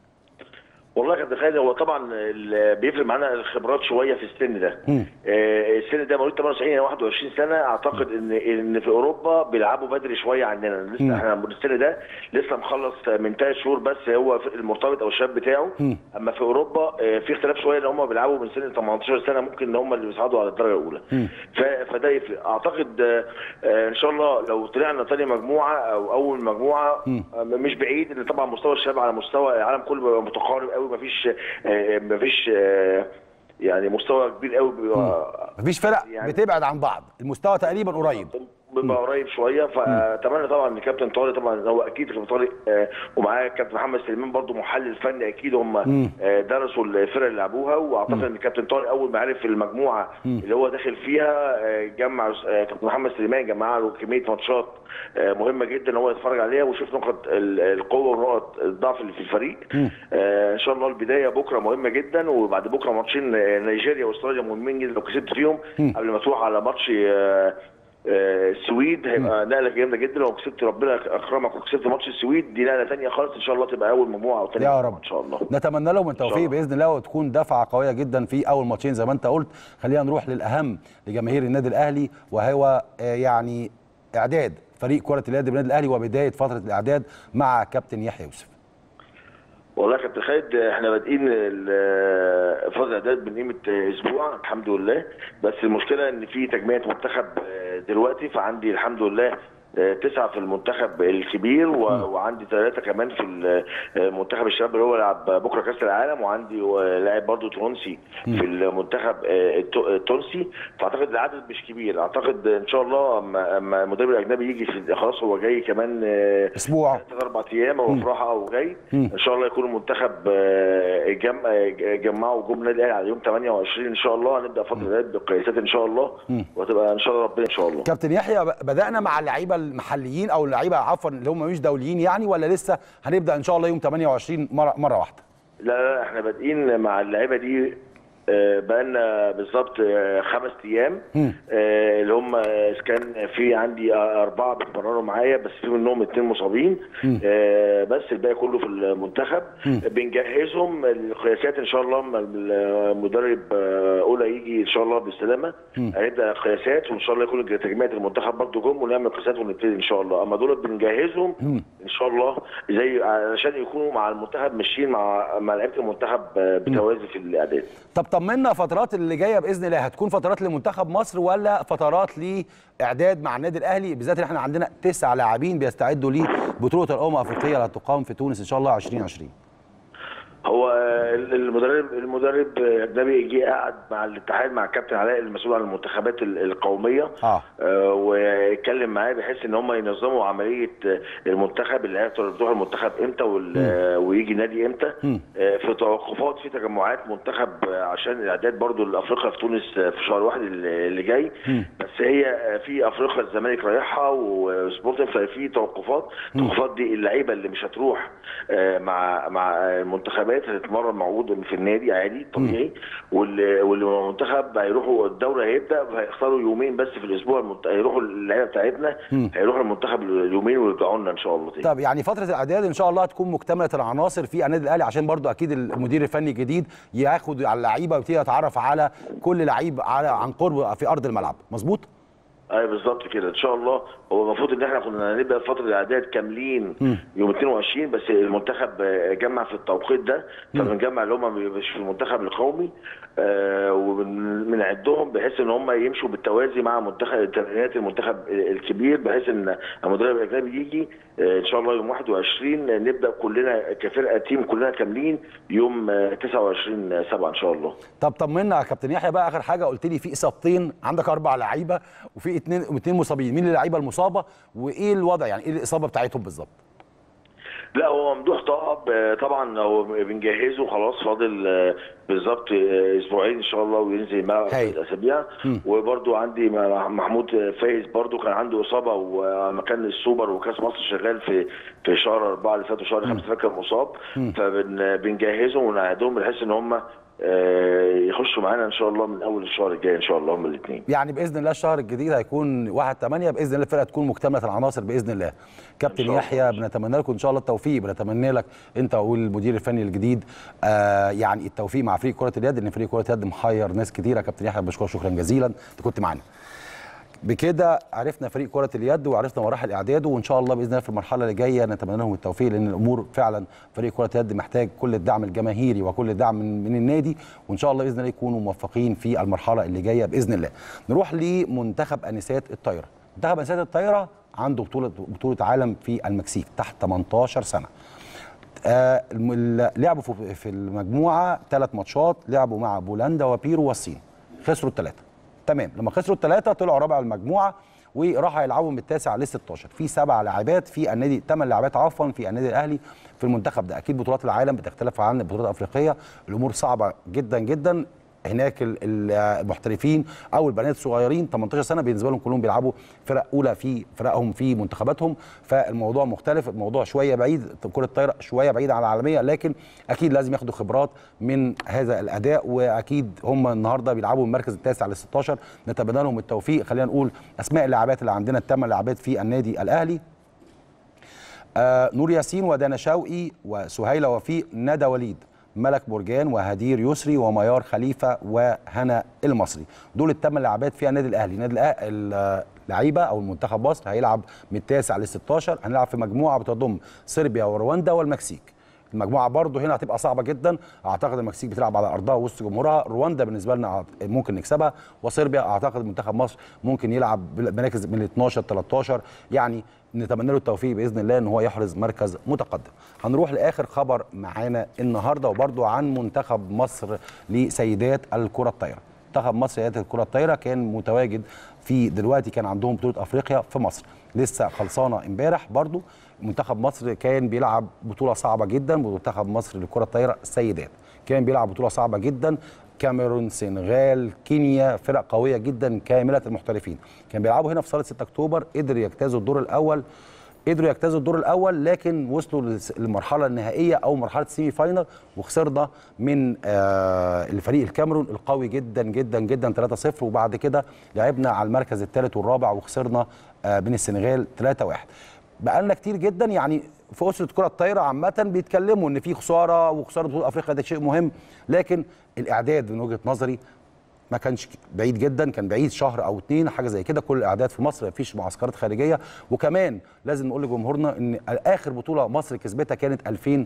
والله يا كابتن خالد هو طبعا ال- بيفرق معانا الخبرات شويه في السن ده آه، السن ده مواليد 98 يعني 21 سنه اعتقد ان ان في اوروبا بيلعبوا بدري شويه عننا لسه احنا السن ده لسه مخلص من ثلاث شهور بس هو في المرتبط او الشاب بتاعه اما في اوروبا آه، في اختلاف شويه ان هم بيلعبوا من سن 18 سنه ممكن ان هم اللي بيصعدوا على الدرجه الاولى ف- فده يفرق اعتقد آه، آه، ان شاء الله لو طلعنا تاني مجموعه او اول مجموعه آه، مش بعيد ان طبعا مستوى الشباب على مستوى العالم كله بيبقى متقارب قوي مفيش آه، مفيش آه، يعني مستوى كبير قوي بيبقى مفيش فرق يعني- بتبعد عن بعض المستوى تقريبا قريب بيبقى قريب شويه فاتمنى طبعا ان كابتن طارق طبعا هو اكيد كابتن طارق آه، ومعاه كابتن محمد سليمان برضو محلل فني اكيد هم آه، درسوا الفرق اللي لعبوها واعتقد ان كابتن طارق اول ما عرف المجموعه اللي هو داخل فيها آه، جمع آه، كابتن محمد سليمان جمع له كميه ماتشات آه، مهمه جدا ان هو يتفرج عليها ويشوف نقط ال- القوه ونقط الضعف اللي في الفريق آه، ان شاء الله البدايه بكره مهمه جدا وبعد بكره ماتشين آه، نيجيريا واستراليا مهمين جدا لو كسبت فيهم قبل ما تروح على ماتش آه، آه، السويد هيبقى نقله جامده جدا لو كسبت ربنا اكرمك وكسبت ماتش السويد دي نقله ثانيه خالص ان شاء الله تبقى اول مجموعه او ثاني يا مجموعة رب ان شاء الله نتمنى لهم التوفيق الله. باذن الله وتكون دفعه قويه جدا في اول ماتشين زي ما انت قلت خلينا نروح للاهم لجماهير النادي الاهلي وهو آه، يعني اعداد فريق كره اليد بالنادي الاهلي وبدايه فتره الاعداد مع كابتن يحيى يوسف والله يا كابتن خالد احنا بادئين ال- فتره الاعداد من قيمه اسبوع الحمد لله بس المشكله ان في تجميع منتخب دلوقتي فعندي الحمد لله تسعة في المنتخب الكبير و... وعندي ثلاثة كمان في المنتخب الشباب اللي هو يلعب بكرة كأس العالم وعندي لاعب برضو تونسي في المنتخب الت- التونسي فأعتقد العدد مش كبير أعتقد إن شاء الله أما أما المدرب الأجنبي يجي في اسبوع خلاص هو جاي كمان ثلاث اربع ايام هو في راحه او جاي ان شاء الله يكون المنتخب آه، جم... آه، جمعوا جم النادي الاهلي على يوم 28 ان شاء الله هنبدا فتره العيد بقياسات ان شاء الله وهتبقى ان شاء الله ربنا ان شاء الله كابتن يحيى ب- بدانا مع اللعيبه المحليين او اللعيبه عفوا اللي هم مش دوليين يعني ولا لسه هنبدا ان شاء الله يوم 28 مره مره واحده لا لا احنا بادئين مع اللعيبه دي آه، بقالنا بالظبط آه، خمس ايام آه، اللي هم آه، كان في عندي آه، اربعه بيتمرنوا معايا بس في منهم اثنين مصابين آه، بس الباقي كله في المنتخب بنجهزهم القياسات ان شاء الله اما المدرب آه، اولى يجي ان شاء الله بالسلامه هنبدا قياسات وان شاء الله يكون تجميعة المنتخب برضه جم ونعمل قياسات ونبتدي ان شاء الله اما دول بنجهزهم ان شاء الله زي علشان يكونوا مع المنتخب ماشيين مع مع لعيبه المنتخب آه، بتوازي في الاعداد طب طمنا فترات اللي جايه باذن الله هتكون فترات لمنتخب مصر ولا فترات لاعداد مع النادي الاهلي بالذات ان احنا عندنا تسع لاعبين بيستعدوا لبطوله الامم الافريقيه اللي هتقام في تونس ان شاء الله 2020 هو آه، المدرب المدرب اجنبي جه قعد مع الاتحاد مع الكابتن علاء المسؤول عن المنتخبات ال- القوميه اه آه، واتكلم معاه بحيث ان هم ينظموا عمليه آه، المنتخب اللي هتروح المنتخب امتى وال- آه، ويجي نادي امتى آه، في توقفات في تجمعات منتخب آه، عشان الاعداد برضو لافريقيا في تونس آه، في شهر واحد اللي اللي جاي بس هي آه، في افريقيا الزمالك رايحها وسبورتنج ففي توقفات التوقفات دي اللعيبه اللي مش هتروح آه، مع مع المنتخبات هتتمرن موجود في النادي عادي طبيعي واللي والمنتخب هيروحوا الدوري هيبدا هيختاروا يومين بس في الاسبوع المنت- هيروحوا اللعيبه بتاعتنا هيروحوا المنتخب اليومين ويرجعوا لنا ان شاء الله تاني طب يعني فتره الاعداد ان شاء الله هتكون مكتمله العناصر في النادي الاهلي عشان برضو اكيد المدير الفني الجديد ياخد على اللعيبه ويبتدي يتعرف على كل لعيب على عن قرب في ارض الملعب مظبوط ايوه بالظبط كده ان شاء الله هو المفروض ان احنا كنا هنبدا فتره الاعداد كاملين يوم 22 بس المنتخب آه، جمع في التوقيت ده فبنجمع اللي هم مش في المنتخب القومي آه، وبنعدهم بحيث ان هم يمشوا بالتوازي مع منتخب تمرينات المنتخب الكبير بحيث ان المدرب الاجنبي يجي آه، ان شاء الله يوم 21 نبدا كلنا كفرقه تيم كلنا كاملين يوم آه، 29 7 ان شاء الله طب طمنا يا كابتن يحيى بقى اخر حاجه قلت لي في اصابتين عندك اربع لعيبه وفي اتنين اتنين مصابين مين اللعيبه المصابه وايه الوضع يعني ايه الاصابه بتاعتهم بالظبط لا هو ممدوح طه ب- طبعا هو بنجهزه خلاص فاضل آه، بالظبط آه، اسبوعين ان شاء الله وينزل الملعب هايل. في اسابيع وبرده عندي م- محمود فايز برده كان عنده اصابه ومكان السوبر وكاس مصر شغال في في شهر اربعه اللي فات وشهر خمسه فاكر مصاب فبنجهزهم ونعدهم بحيث ان هم آه، يخشوا معانا ان شاء الله من اول الشهر الجاي ان شاء الله هم الاثنين يعني باذن الله الشهر الجديد هيكون 1 8 باذن الله الفرقه تكون مكتمله العناصر باذن الله كابتن إن شاء الله. يحيى بنتمنى لكم ان شاء الله التوفيق بنتمنى لك انت والمدير الفني الجديد آه يعني التوفيق مع فريق كره اليد لان فريق كره اليد محير ناس كتيره كابتن يحيى بشكرك شكرا جزيلا انت كنت معانا بكده عرفنا فريق كرة اليد وعرفنا مراحل إعداده وإن شاء الله بإذن الله في المرحلة اللي جاية نتمنى لهم التوفيق لأن الأمور فعلا فريق كرة اليد محتاج كل الدعم الجماهيري وكل الدعم من, من النادي وإن شاء الله بإذن الله يكونوا موفقين في المرحلة اللي جاية بإذن الله. نروح لمنتخب أنسات الطايرة. منتخب أنسات الطايرة عنده بطولة بطولة عالم في المكسيك تحت 18 سنة. آه الم- ال- لعبوا في- في المجموعه ثلاث ماتشات لعبوا مع بولندا وبيرو والصين خسروا الثلاثه تمام لما خسروا الثلاثه طلعوا رابع المجموعه وراحوا يلعبوا من التاسع لل 16 في سبع لاعبات في النادي ثمان لاعبات عفوا في النادي الاهلي في المنتخب ده اكيد بطولات العالم بتختلف عن البطولات الافريقيه الامور صعبه جدا جدا هناك ال- ال- المحترفين او البنات الصغيرين 18 سنه بالنسبه لهم كلهم بيلعبوا فرق اولى في فرقهم في منتخباتهم فالموضوع مختلف الموضوع شويه بعيد كره الطايره شويه بعيد عن العالميه لكن اكيد لازم ياخدوا خبرات من هذا الاداء واكيد هم النهارده بيلعبوا من المركز التاسع لل 16 نتمنى لهم التوفيق خلينا نقول اسماء اللاعبات اللي عندنا الثمان لاعبات في النادي الاهلي آه نور ياسين ودانا شوقي وسهيله وفيق ندى وليد ملك مرجان وهدير يسري وميار خليفه وهنا المصري دول الثمان لاعبات في النادي الاهلي النادي الأه- اللعيبه او المنتخب مصر هيلعب من التاسع لل 16 هنلعب في مجموعه بتضم صربيا ورواندا والمكسيك المجموعه برضه هنا هتبقى صعبه جدا اعتقد المكسيك بتلعب على ارضها وسط جمهورها رواندا بالنسبه لنا أعت- ممكن نكسبها وصربيا اعتقد منتخب مصر ممكن يلعب بمراكز من 12 13 يعني نتمنى له التوفيق باذن الله ان هو يحرز مركز متقدم هنروح لاخر خبر معانا النهارده وبرضه عن منتخب مصر لسيدات الكره الطايره منتخب مصر سيدات الكره الطايره كان متواجد في دلوقتي كان عندهم بطوله افريقيا في مصر لسه خلصانه امبارح برضو منتخب مصر كان بيلعب بطوله صعبه جدا منتخب مصر للكره الطايره السيدات كان بيلعب بطوله صعبه جدا كاميرون سنغال كينيا فرق قويه جدا كامله المحترفين كان بيلعبوا هنا في صاله 6 اكتوبر قدر يجتازوا الدور الاول قدروا يجتازوا الدور الاول لكن وصلوا للس- للمرحله النهائيه او مرحله السيمي فاينل وخسرنا من آه الفريق الكاميرون القوي جدا جدا جدا 3-0 وبعد كده لعبنا على المركز الثالث والرابع وخسرنا آه من السنغال 3-1 بقالنا كتير جدا يعني في اسره كره الطايره عامه بيتكلموا ان في خساره وخساره بطوله افريقيا ده شيء مهم لكن الاعداد من وجهه نظري ما كانش بعيد جدا كان بعيد شهر او اتنين حاجه زي كده كل الاعداد في مصر مفيش معسكرات خارجيه وكمان لازم نقول لجمهورنا ان اخر بطوله مصر كسبتها كانت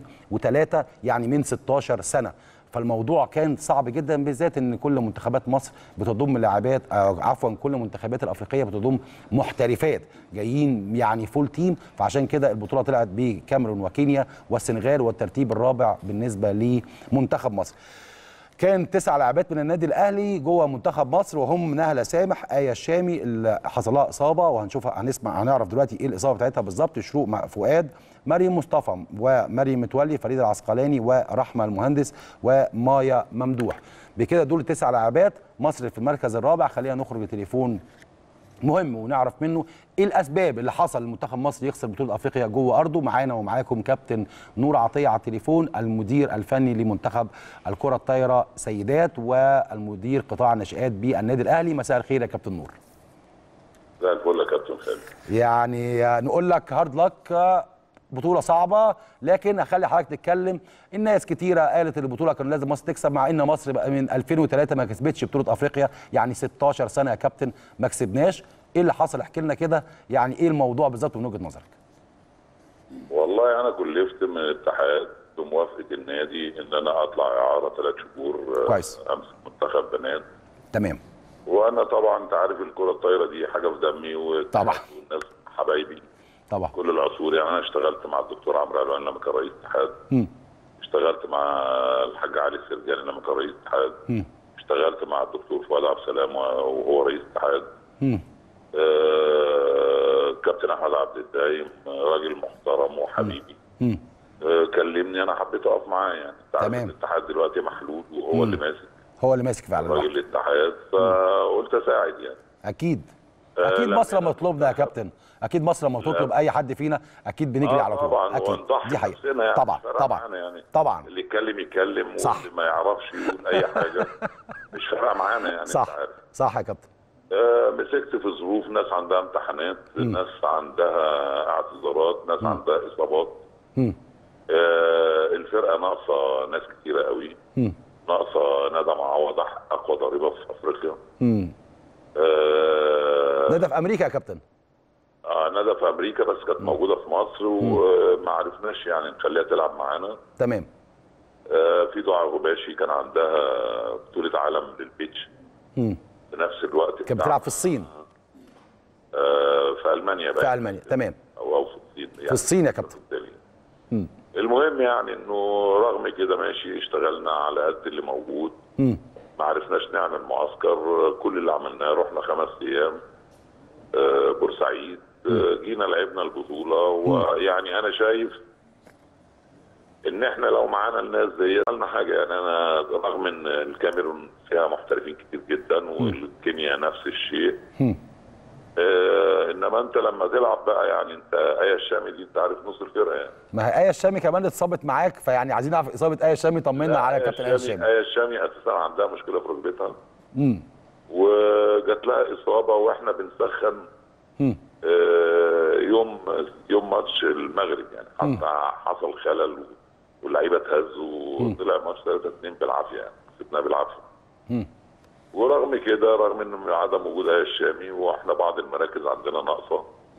2003 يعني من 16 سنه فالموضوع كان صعب جدا بالذات ان كل منتخبات مصر بتضم لاعبات آه، عفوا كل المنتخبات الافريقيه بتضم محترفات جايين يعني فول تيم فعشان كده البطوله طلعت بكاميرون وكينيا والسنغال والترتيب الرابع بالنسبه لمنتخب مصر كان تسع لاعبات من النادي الاهلي جوه منتخب مصر وهم نهله سامح ايه الشامي اللي حصل لها اصابه وهنشوفها هنسمع هنعرف دلوقتي ايه الاصابه بتاعتها بالظبط شروق مع فؤاد مريم مصطفى ومريم متولي فريد العسقلاني ورحمه المهندس ومايا ممدوح بكده دول التسع لاعبات مصر في المركز الرابع خلينا نخرج لتليفون مهم ونعرف منه ايه الاسباب اللي حصل لمنتخب مصر يخسر بطوله افريقيا جوه ارضه معانا ومعاكم كابتن نور عطيه على التليفون المدير الفني لمنتخب الكره الطايره سيدات والمدير قطاع الناشئات بالنادي الاهلي مساء الخير يا كابتن نور زي الفل يا كابتن خالد يعني نقول لك هارد لك بطوله صعبه لكن اخلي حضرتك تتكلم الناس كتيره قالت ان البطوله كان لازم مصر تكسب مع ان مصر بقى من 2003 ما كسبتش بطوله افريقيا يعني 16 سنه يا كابتن ما كسبناش ايه اللي حصل احكي لنا كده يعني ايه الموضوع بالظبط من وجهه نظرك والله انا كلفت من الاتحاد بموافقه النادي ان انا اطلع اعاره ثلاث شهور آه، كويس. امسك منتخب بنات تمام وانا طبعا انت عارف الكره الطايره دي حاجه في دمي والاتحاد طبعا. والناس حبايبي طبعا كل العصور يعني انا اشتغلت مع الدكتور عمرو علوان لما كان رئيس اتحاد مم. اشتغلت مع الحاج علي السرجاني لما كان رئيس اتحاد مم. اشتغلت مع الدكتور فؤاد عبد السلام وهو رئيس اتحاد مم. آه، كابتن احمد عبد الدايم راجل محترم وحبيبي مم. آه، كلمني انا حبيت اقف معاه يعني انت عارف تمام. الاتحاد دلوقتي محلول وهو اللي ماسك هو اللي ماسك فعلا راجل لوحده. الاتحاد فقلت اساعد يعني اكيد آه، اكيد لا، مصر لا. مطلوبنا يا كابتن اكيد مصر لما تطلب اي حد فينا اكيد بنجري آه، على طول طبعا اكيد ونضحي دي حقيقه نفسنا يعني طبعا مش فارقة طبعا معانا يعني طبعا اللي يتكلم يتكلم صح. واللي ما يعرفش يقول اي حاجه مش فارقه معانا يعني صح انت عارف صح يا كابتن آه، مسكت في ظروف ناس عندها امتحانات ناس عندها اعتذارات ناس عندها اصابات مم. آه، الفرقه ناقصه ناس كتيره قوي مم. ناقصه ندى معوض اقوى ضريبه في افريقيا مم. آه، ده ده في امريكا يا كابتن آه، ندى في امريكا بس كانت موجوده في مصر وما عرفناش يعني نخليها تلعب معانا تمام آه، في دعاء غباشي كان عندها بطوله عالم للبيتش مم. في نفس الوقت كانت بتاع- بتلعب في الصين آه، في المانيا بقى في المانيا تمام او او في الصين يعني في الصين يا كابتن بالتالي. المهم يعني انه رغم كده ماشي اشتغلنا على قد اللي موجود مم. ما عرفناش نعمل معسكر كل اللي عملناه رحنا خمس ايام آه، بورسعيد آه، جينا لعبنا البطوله ويعني انا شايف ان احنا لو معانا الناس دي عملنا حاجه يعني انا رغم ان الكاميرون فيها محترفين كتير جدا والكينيا نفس الشيء آه انما انت لما تلعب بقى يعني انت ايه الشامي دي انت عارف نص الفرقه يعني ما هي ايه الشامي كمان اتصابت معاك فيعني عايزين نعرف اصابه ايه الشامي طمنا على كابتن ايه الشامي ايه الشامي اساسا عندها مشكله في ركبتها مم. وجات لها اصابه واحنا بنسخن مم. آه، يوم يوم ماتش المغرب يعني حتى حصل خلل واللعيبه اتهزوا وطلع ماتش 3 2 بالعافيه يعني كسبناه بالعافيه مم. ورغم كده رغم ان عدم وجود ايه الشامي واحنا بعض المراكز عندنا ناقصه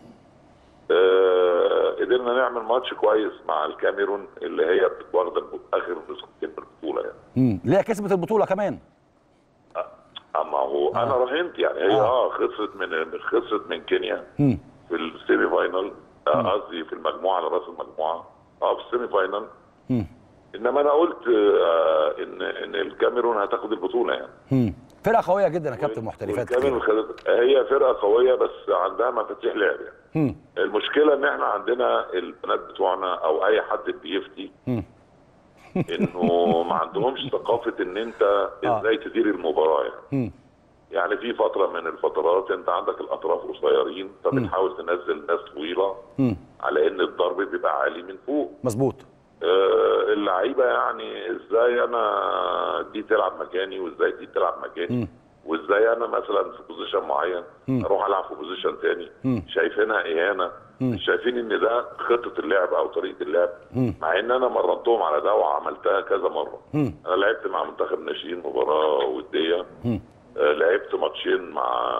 آه، قدرنا نعمل ماتش كويس مع الكاميرون اللي هي واخده الب- اخر نسختين من البطوله يعني مم. اللي هي كسبت البطوله كمان اما هو انا راهنت يعني هي اه خسرت من خسرت من كينيا مم. في السيمي فاينال آه، قصدي في المجموعه على راس المجموعه اه في السيمي فاينال مم. انما انا قلت آه ان ان الكاميرون هتاخد البطوله يعني مم. فرقه قويه جدا يا كابتن محترفات والكاميرون كتير خدت هي فرقه قويه بس عندها مفاتيح لعب يعني مم. المشكله ان احنا عندنا البنات بتوعنا او اي حد بيفتي مم. انه ما عندهمش ثقافه ان انت ازاي تدير المباراه يعني مم. يعني في فتره من الفترات انت عندك الاطراف قصيرين فبتحاول تنزل ناس طويله مم. على ان الضرب بيبقى عالي من فوق مظبوط آه، اللعيبه يعني ازاي انا دي تلعب مكاني وازاي دي تلعب مكاني وازاي انا مثلا في بوزيشن معين اروح العب في بوزيشن تاني شايفينها اهانه مش شايفين ان ده خطه اللعب او طريقه اللعب مع ان انا مرنتهم على ده وعملتها كذا مره انا لعبت مع منتخب ناشئين مباراه وديه آه، لعبت ماتشين مع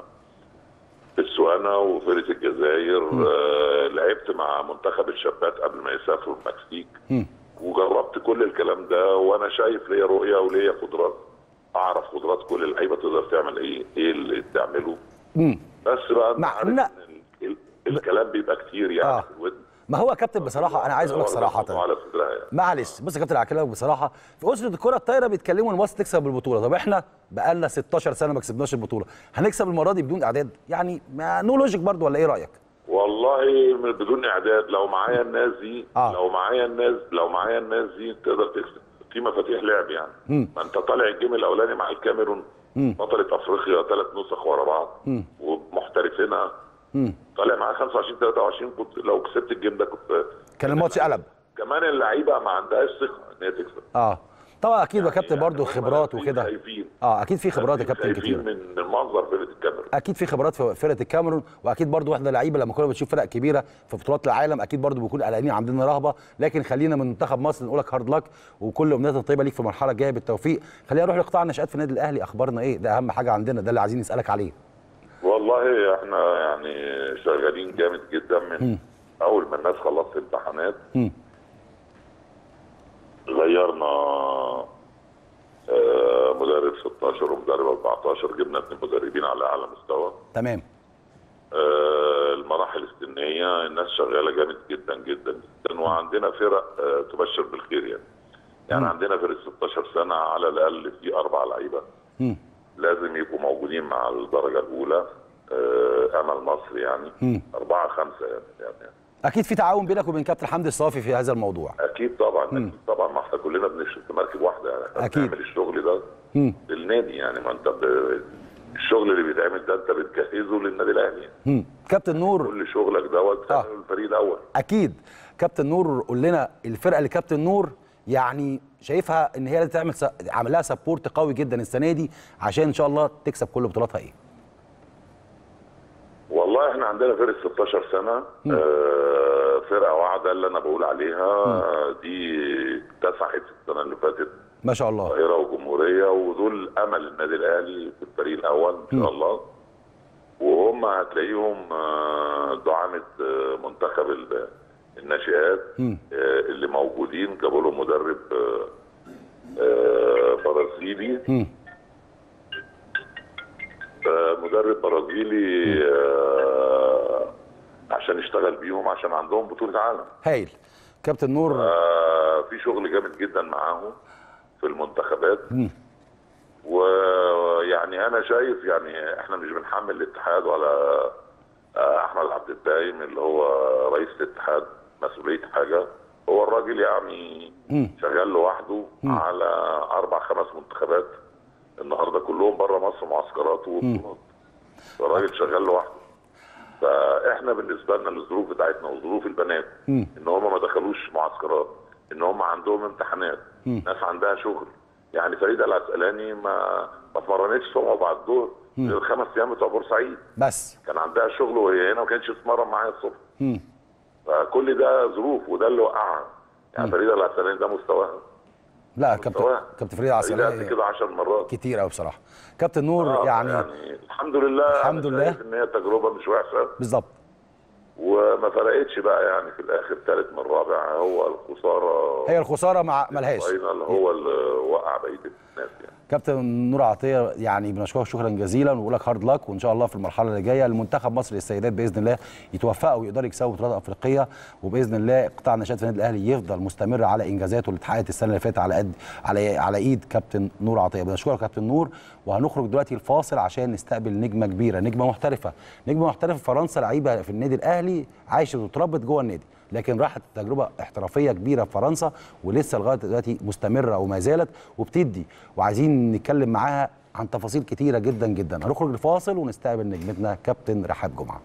بتسوانا وفرقه الجزائر آه، لعبت مع منتخب الشابات قبل ما يسافروا المكسيك وجربت كل الكلام ده وانا شايف ليا رؤيه وليا قدرات اعرف قدرات كل اللعيبه تقدر تعمل ايه ايه اللي تعمله بس بقى انت مع عارف إن- إن ال- ال- الكلام بيبقى كتير يعني آه. في الودن ما هو يا كابتن بصراحه انا عايز اقول لك صراحه على صدرها يعني معلش بص يا كابتن هكلمك بصراحه في اسره الكره الطايره بيتكلموا ان مصر تكسب البطوله طب احنا بقالنا 16 سنه ما كسبناش البطوله هنكسب المره دي بدون اعداد يعني ما نو لوجيك برضو ولا ايه رايك والله من بدون اعداد لو معايا الناس دي آه. لو معايا الناس لو معايا الناس دي تقدر تكسب في مفاتيح لعب يعني ما انت طالع الجيم الاولاني مع الكاميرون بطلة افريقيا ثلاث نسخ ورا بعض ومحترفينها طالع مع 25 23 كنت لو كسبت الجيم ده كنت كان الماتش قلب كمان اللعيبه ما عندهاش ثقه ان هي تكسب اه طبعا اكيد يا كابتن يعني برضو هم خبرات نازلين وكده خايفين. اه اكيد في خبرات يا كابتن خايفين كتير من من منظر فرقه الكاميرون اكيد في خبرات في فرقه الكاميرون واكيد برضو احنا لعيبه لما كنا بنشوف فرق كبيره في بطولات العالم اكيد برضو بنكون قلقانين عندنا رهبه لكن خلينا من منتخب مصر نقول لك هارد لك وكل امنياتنا الطيبه ليك في المرحله الجايه بالتوفيق خلينا نروح لقطاع النشات في النادي الاهلي اخبارنا ايه ده اهم حاجه عندنا ده اللي عايزين نسالك عليه والله احنا يعني شغالين جامد جدا من اول ما الناس خلصت امتحانات مم. غيرنا آه، مدرب 16 ومدرب 14 جبنا اثنين مدربين على اعلى مستوى تمام آه، المراحل السنيه الناس شغاله جامد جدا جدا جدا وعندنا فرق آه، تبشر بالخير يعني يعني عندنا فرق 16 سنه على الاقل في اربع لعيبه مم. لازم يبقوا موجودين مع الدرجه الاولى آه، آه، امل مصر يعني مم. أربعة خمسة يعني, يعني اكيد في تعاون بينك وبين كابتن حمدي الصافي في هذا الموضوع اكيد طبعا اكيد طبعا ما احنا كلنا بنشتغل في مركب واحده يعني احنا أكيد. بنعمل الشغل ده مم. للنادي يعني ما انت ب... الشغل اللي بيتعمل ده انت بتجهزه للنادي الاهلي مم. كابتن نور كل شغلك دوت بتعمله للفريق الاول اكيد كابتن نور قول لنا الفرقه اللي كابتن نور يعني شايفها ان هي لازم تعمل س... عامل لها سبورت قوي جدا السنه دي عشان ان شاء الله تكسب كل بطولاتها ايه والله احنا عندنا فرقه 16 سنه آه فرقه واحده اللي انا بقول عليها آه دي اتسعت السنه اللي فاتت ما شاء الله القاهره وجمهوريه ودول امل النادي الاهلي في الفريق الاول ان شاء الله وهم هتلاقيهم آه، دعامه آه، منتخب ال- الناشئات مم. آه، اللي موجودين جابوا لهم مدرب آه، آه، برازيلي مم. آه، مدرب برازيلي آه، عشان يشتغل بيهم عشان عندهم بطوله عالم هايل كابتن نور آه، في شغل جامد جدا معاهم في المنتخبات مم. ويعني انا شايف يعني احنا مش بنحمل الاتحاد ولا آه، احمد عبد الدايم اللي هو رئيس الاتحاد مسؤوليه حاجه هو الراجل يعني مم. شغال لوحده على اربع خمس منتخبات النهارده كلهم بره مصر معسكرات وبطولات الراجل شغال لوحده فاحنا بالنسبه لنا الظروف بتاعتنا وظروف البنات مم. ان هم ما دخلوش معسكرات ان هم عندهم امتحانات مم. ناس عندها شغل يعني فريده العسقلاني ما ما اتمرنتش الصبح وبعد الظهر الخمس ايام بتوع بورسعيد بس كان عندها شغل وهي هنا ما كانتش تتمرن معايا الصبح مم. فكل ده ظروف وده اللي وقعها يعني فريده العسقلاني ده مستواها لا كابتن مستواها. كابتن فريد فريده قد عسلية كده 10 مرات كتير قوي بصراحه كابتن نور آه، يعني, يعني الحمد لله الحمد أنا لله. شايف ان هي تجربه مش وحشه بالظبط وما فرقتش بقى يعني في الاخر ثالث من رابع هو الخساره هي الخساره مع ملهاش فاينل هو اللي وقع بقيه الناس يعني كابتن نور عطيه يعني بنشكرك شكرا جزيلا ونقول لك هارد لك وان شاء الله في المرحله اللي جايه المنتخب مصر للسيدات باذن الله يتوفقوا ويقدروا يكسبوا بطولات افريقيه وباذن الله قطاع النشاط في النادي الاهلي يفضل مستمر على انجازاته اللي اتحققت السنه اللي فاتت على قد على على ايد كابتن نور عطيه بنشكرك كابتن نور وهنخرج دلوقتي الفاصل عشان نستقبل نجمه كبيره نجمه محترفه نجمه محترفه في فرنسا لعيبه في النادي الاهلي عايشه وتربت جوه النادي لكن راحت تجربه احترافيه كبيره في فرنسا ولسه لغايه دلوقتي مستمره وما زالت وبتدي وعايزين نتكلم معاها عن تفاصيل كتيره جدا جدا هنخرج الفاصل ونستقبل نجمتنا كابتن رحاب جمعه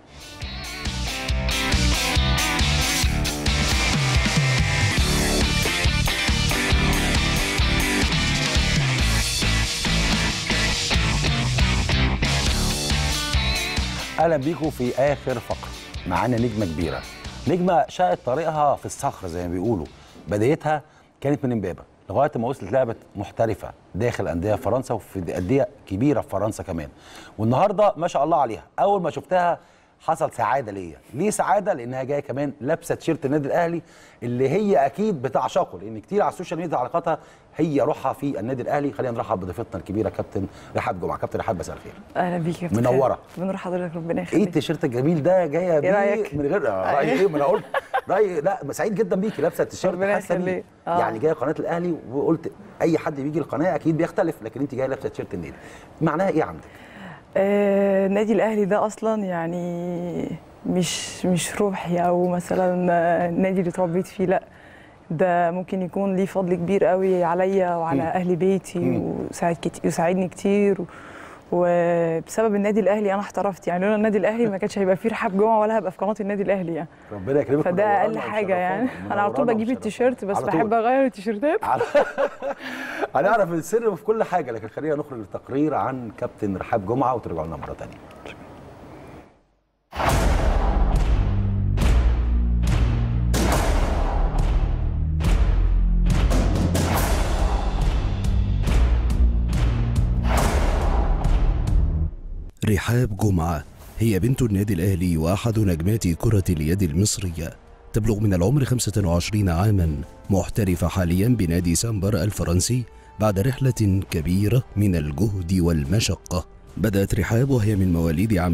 اهلا بيكم في اخر فقره معانا نجمه كبيره نجمه شاءت طريقها في الصخر زي ما بيقولوا بدايتها كانت من امبابه لغايه ما وصلت لعبه محترفه داخل انديه فرنسا وفي انديه كبيره في فرنسا كمان والنهارده ما شاء الله عليها اول ما شفتها حصل سعاده ليا ليه سعاده لانها جايه كمان لابسه تيشيرت النادي الاهلي اللي هي اكيد بتعشقه لان كتير على السوشيال ميديا علاقاتها هي روحها في النادي الاهلي خلينا نرحب بضيفتنا الكبيره كابتن رحاب جمعه كابتن رحاب مساء الخير اهلا بيك يا كابتن منورة. خالد. بنور حضرتك ربنا ايه يخليك التيشيرت الجميل ده جايه إيه بيه رأيك؟ من غير آه، رايي ايه ما انا قلت رايي لا سعيد جدا بيكي لابسه التيشيرت ربنا حاسه بيه يخليك. آه. يعني جايه قناه الاهلي وقلت اي حد بيجي القناه اكيد بيختلف لكن انت جايه لابسه تيشيرت النادي معناها ايه عندك؟ آه، النادي الاهلي ده اصلا يعني مش مش روحي او مثلا آه، النادي اللي اتربيت فيه لا ده ممكن يكون ليه فضل كبير قوي عليا وعلى مم. اهل بيتي مم. وساعد كتير وساعدني كتير و- وبسبب النادي الاهلي انا احترفت يعني لولا النادي الاهلي ما كانش هيبقى فيه رحاب جمعه ولا هبقى في قناه النادي الاهلي يعني ربنا يكرمك فده منورانا اقل حاجه يعني ومشرفانا. انا على طول منورانا بجيب ومشرفانا. التيشيرت بس على طول. بحب اغير التيشيرتات هنعرف السر في كل حاجه لكن خلينا نخرج التقرير عن كابتن رحاب جمعه وترجعوا لنا مره ثانيه رحاب جمعة هي بنت النادي الأهلي وأحد نجمات كرة اليد المصرية تبلغ من العمر 25 عاما محترفة حاليا بنادي سامبر الفرنسي بعد رحلة كبيرة من الجهد والمشقة بدأت رحاب وهي من مواليد عام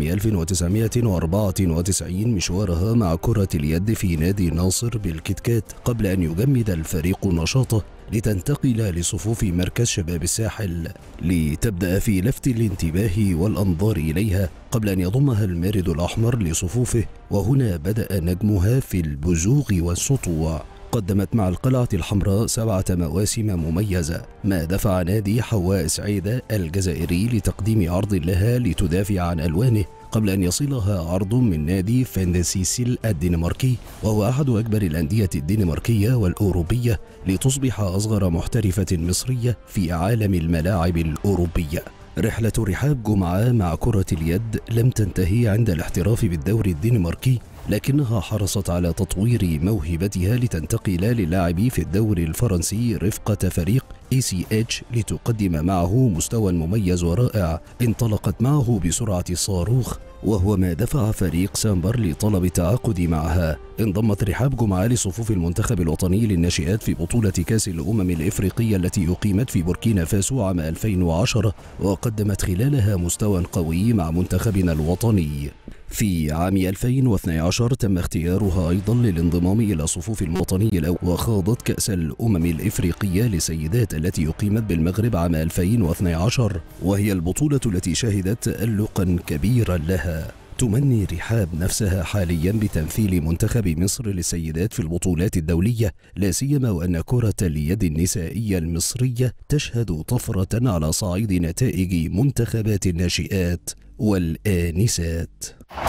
1994 مشوارها مع كرة اليد في نادي ناصر بالكتكات قبل أن يجمد الفريق نشاطه لتنتقل لصفوف مركز شباب الساحل لتبدأ في لفت الانتباه والأنظار إليها قبل أن يضمها المارد الأحمر لصفوفه وهنا بدأ نجمها في البزوغ والسطوع قدمت مع القلعة الحمراء سبعة مواسم مميزة ما دفع نادي حواء سعيدة الجزائري لتقديم عرض لها لتدافع عن ألوانه قبل أن يصلها عرض من نادي فندسيسيل الدنماركي وهو أحد أكبر الأندية الدنماركية والأوروبية لتصبح أصغر محترفة مصرية في عالم الملاعب الأوروبية رحلة رحاب جمعة مع كرة اليد لم تنتهي عند الاحتراف بالدوري الدنماركي لكنها حرصت على تطوير موهبتها لتنتقل للعب في الدوري الفرنسي رفقة فريق ACH لتقدم معه مستوى مميز ورائع انطلقت معه بسرعة الصاروخ وهو ما دفع فريق سامبر لطلب التعاقد معها انضمت رحاب جمعة لصفوف المنتخب الوطني للناشئات في بطولة كأس الأمم الإفريقية التي أقيمت في بوركينا فاسو عام 2010 وقدمت خلالها مستوى قوي مع منتخبنا الوطني في عام 2012 تم اختيارها أيضا للانضمام إلى صفوف الوطني الأول وخاضت كأس الأمم الإفريقية لسيدات التي أقيمت بالمغرب عام 2012 وهي البطولة التي شهدت تألقا كبيرا لها تمني رحاب نفسها حاليا بتمثيل منتخب مصر للسيدات في البطولات الدولية لا سيما وأن كرة اليد النسائية المصرية تشهد طفرة على صعيد نتائج منتخبات الناشئات والآنسات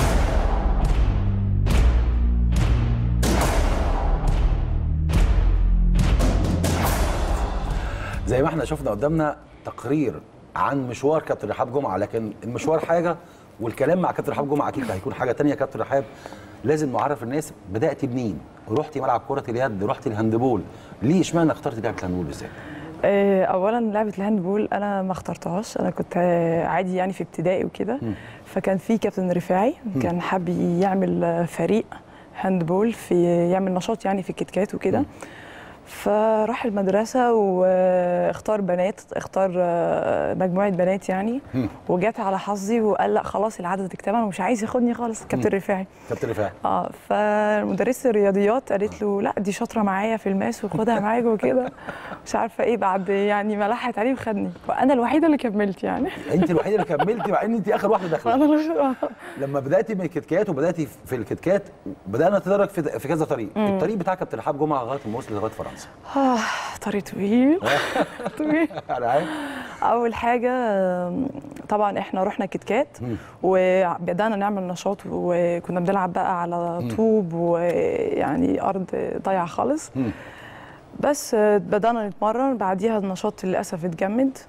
زي ما احنا شفنا قدامنا تقرير عن مشوار كابتن رحاب جمعه لكن المشوار حاجه والكلام مع كابتن رحاب جمعه اكيد هيكون حاجه تانية كابتن رحاب لازم نعرف الناس بداتي منين رحتي ملعب كره اليد رحتي الهاندبول ليه اشمعنى اخترتي لعبه الهاندبول بالذات آه، اولا لعبه الهاندبول انا ما اخترتهاش انا كنت آه، عادي يعني في ابتدائي وكده فكان في كابتن رفاعي كان حابب يعمل آه، فريق هاندبول في يعمل نشاط يعني في الكتكات وكده فراح المدرسة واختار بنات اختار آه، مجموعة بنات يعني وجات على حظي وقال لا خلاص العدد اكتمل ومش عايز ياخدني خالص كابتن رفاعي كابتن رفاعي اه فمدرسة الرياضيات قالت له لا دي شاطرة معايا في الماس وخدها معاك وكده مش عارفة ايه بعد يعني ما لحت عليه وخدني وانا الوحيدة اللي كملت يعني انت الوحيده اللي كملتي مع ان انت اخر واحده داخله انا اللي لما بداتي من الكتكات وبداتي في الكتكات بدانا نتدرج في في كذا طريق الطريق بتاع كابتن رحاب جمعه لغايه ما وصل لغايه فرنسا آه طريق طويل طويل انا عارف اول حاجه آم، طبعا احنا رحنا كتكات وبدانا نعمل نشاط وكنا بنلعب بقى على طوب ويعني ارض ضايعه خالص بس آه، بدانا نتمرن بعديها النشاط للاسف اتجمد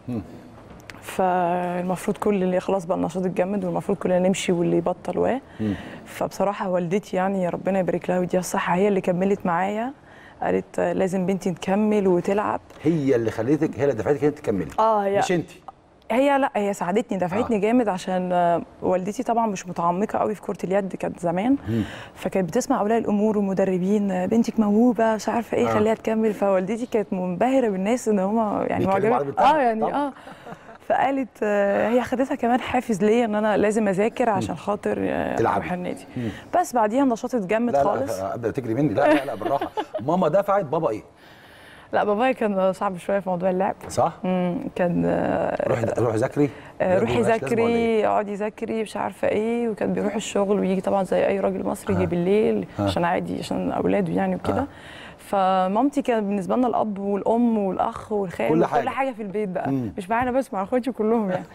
فالمفروض كل اللي خلاص بقى النشاط اتجمد والمفروض كلنا نمشي واللي يبطل واه فبصراحه والدتي يعني ربنا يبارك لها ويديها الصحه هي اللي كملت معايا قالت آه، لازم بنتي تكمل وتلعب هي اللي خليتك هي اللي دفعتك انت تكملي اه هي مش انت هي لا هي ساعدتني دفعتني آه. جامد عشان آه، والدتي طبعا مش متعمقه قوي في كره اليد كانت زمان فكانت بتسمع اولياء الامور والمدربين آه، بنتك موهوبه مش عارفه ايه آه. خليها تكمل فوالدتي كانت منبهره بالناس ان هم يعني بيتكلموا معجبين على بنتها. اه يعني طبعاً. اه فقالت آه، هي خدتها كمان حافز ليا ان انا لازم اذاكر عشان خاطر آه، تلعبي. اروح النادي بس بعديها النشاط اتجمد لا خالص لا ابدا تجري مني لا لا لا بالراحه ماما دفعت بابا ايه لا بابايا كان صعب شويه في موضوع اللعب صح مم، كان آه، روحي روحي ذاكري آه، لا، روحي ملهاش لازمة ولا إيه؟ ذاكري اقعدي ذاكري مش عارفه ايه وكان بيروح الشغل ويجي طبعا زي اي راجل مصري يجي بالليل عشان عادي عشان اولاده يعني وكده فمامتي كانت بالنسبه لنا الاب والام والاخ والخال كل وكل حاجة. حاجه في البيت بقى مش معانا بس مع اخواتي كلهم يعني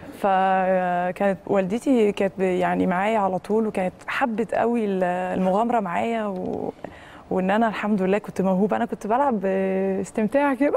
فكانت والدتي كانت ب- يعني معايا على طول وكانت حبت قوي ال- المغامره معايا و... وان انا الحمد لله كنت موهوبه انا كنت بلعب باستمتاع كده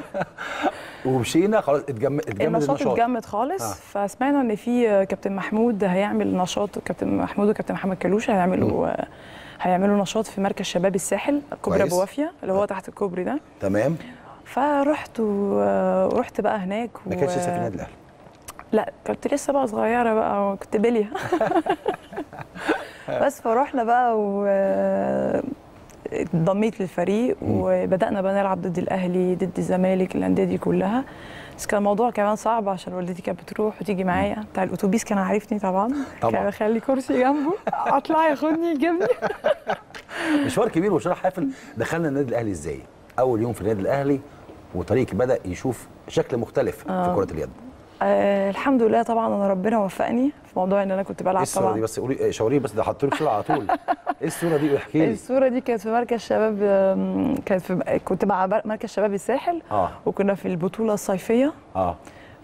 ومشينا خلاص اتجمد اتجمد النشاط النشاط اتجمد خالص آه. فسمعنا ان في كابتن محمود هيعمل نشاط كابتن محمود وكابتن محمد كلوشه هيعملوا هيعملوا نشاط في مركز شباب الساحل كوبري كويس. ابو وافيه اللي هو تحت الكوبري ده تمام فرحت و- ورحت بقى هناك ما كانش لسه في النادي الاهلي لا كنت لسه بقى صغيره بقى وكنت بليه بس فروحنا بقى و انضميت للفريق وبدانا بقى نلعب ضد الاهلي ضد الزمالك الانديه دي كلها بس كان الموضوع كمان صعب عشان والدتي كانت بتروح وتيجي معايا بتاع الاتوبيس كان عارفني طبعا طبعاً. كان يخلي كرسي جنبه اطلع ياخدني يجيبني مشوار كبير ومشوار حافل دخلنا النادي الاهلي ازاي؟ اول يوم في النادي الاهلي وطريقك بدا يشوف شكل مختلف في كره اليد آه الحمد لله طبعا انا ربنا وفقني في موضوع ان انا كنت ايه بلعب الصوره طبعا دي بس قولي إيه، شاوريه بس ده حطوا لك صوره على طول ايه الصوره دي احكي لي الصوره دي كانت في مركز شباب آم، كانت في كنت مع بر- مركز شباب الساحل اه وكنا في البطوله الصيفيه اه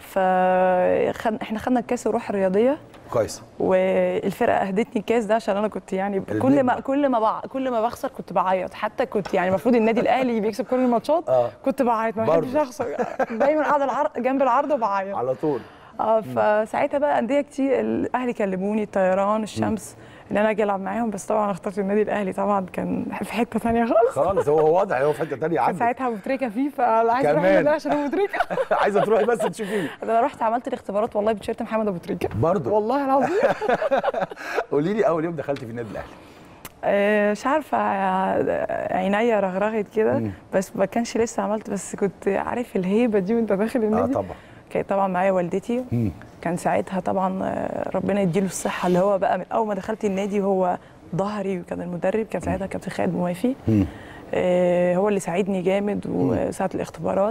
فخد احنا خدنا الكاس الروح الرياضيه كويس والفرقه اهدتني الكاس ده عشان انا كنت يعني كل ما كل ما بع... كل ما بخسر كنت بعيط حتى كنت يعني المفروض النادي الاهلي بيكسب كل الماتشات آه. كنت بعيط ما برضه. بحبش اخسر دايما قاعده العرض جنب العرض وبعيط على طول اه فساعتها بقى انديه كتير الاهلي كلموني الطيران الشمس ان انا اجي العب معاهم بس طبعا اخترت النادي الاهلي طبعا كان في حته ثانيه خالص خالص هو هو واضح هو في حته ثانيه كان عندك ساعتها متركه فيه فانا عايزه اروح كمان. النادي عشان ابو تريكه عايزه تروحي بس تشوفيه ده انا رحت عملت الاختبارات والله بتيشيرت محمد ابو تريكه برضه والله العظيم قولي لي اول يوم دخلت في النادي الاهلي آه، مش عارفه آه، عينيا رغرغت كده بس ما كانش لسه عملت بس كنت عارف الهيبه دي وانت داخل اه النادي طبعا كانت طبعا معايا والدتي مم. كان ساعتها طبعا آه، ربنا يديله الصحه اللي هو بقى من اول ما دخلت النادي هو ظهري وكان المدرب كان ساعتها كابتن خالد موافي مم. آه، هو اللي ساعدني جامد وساعه الاختبارات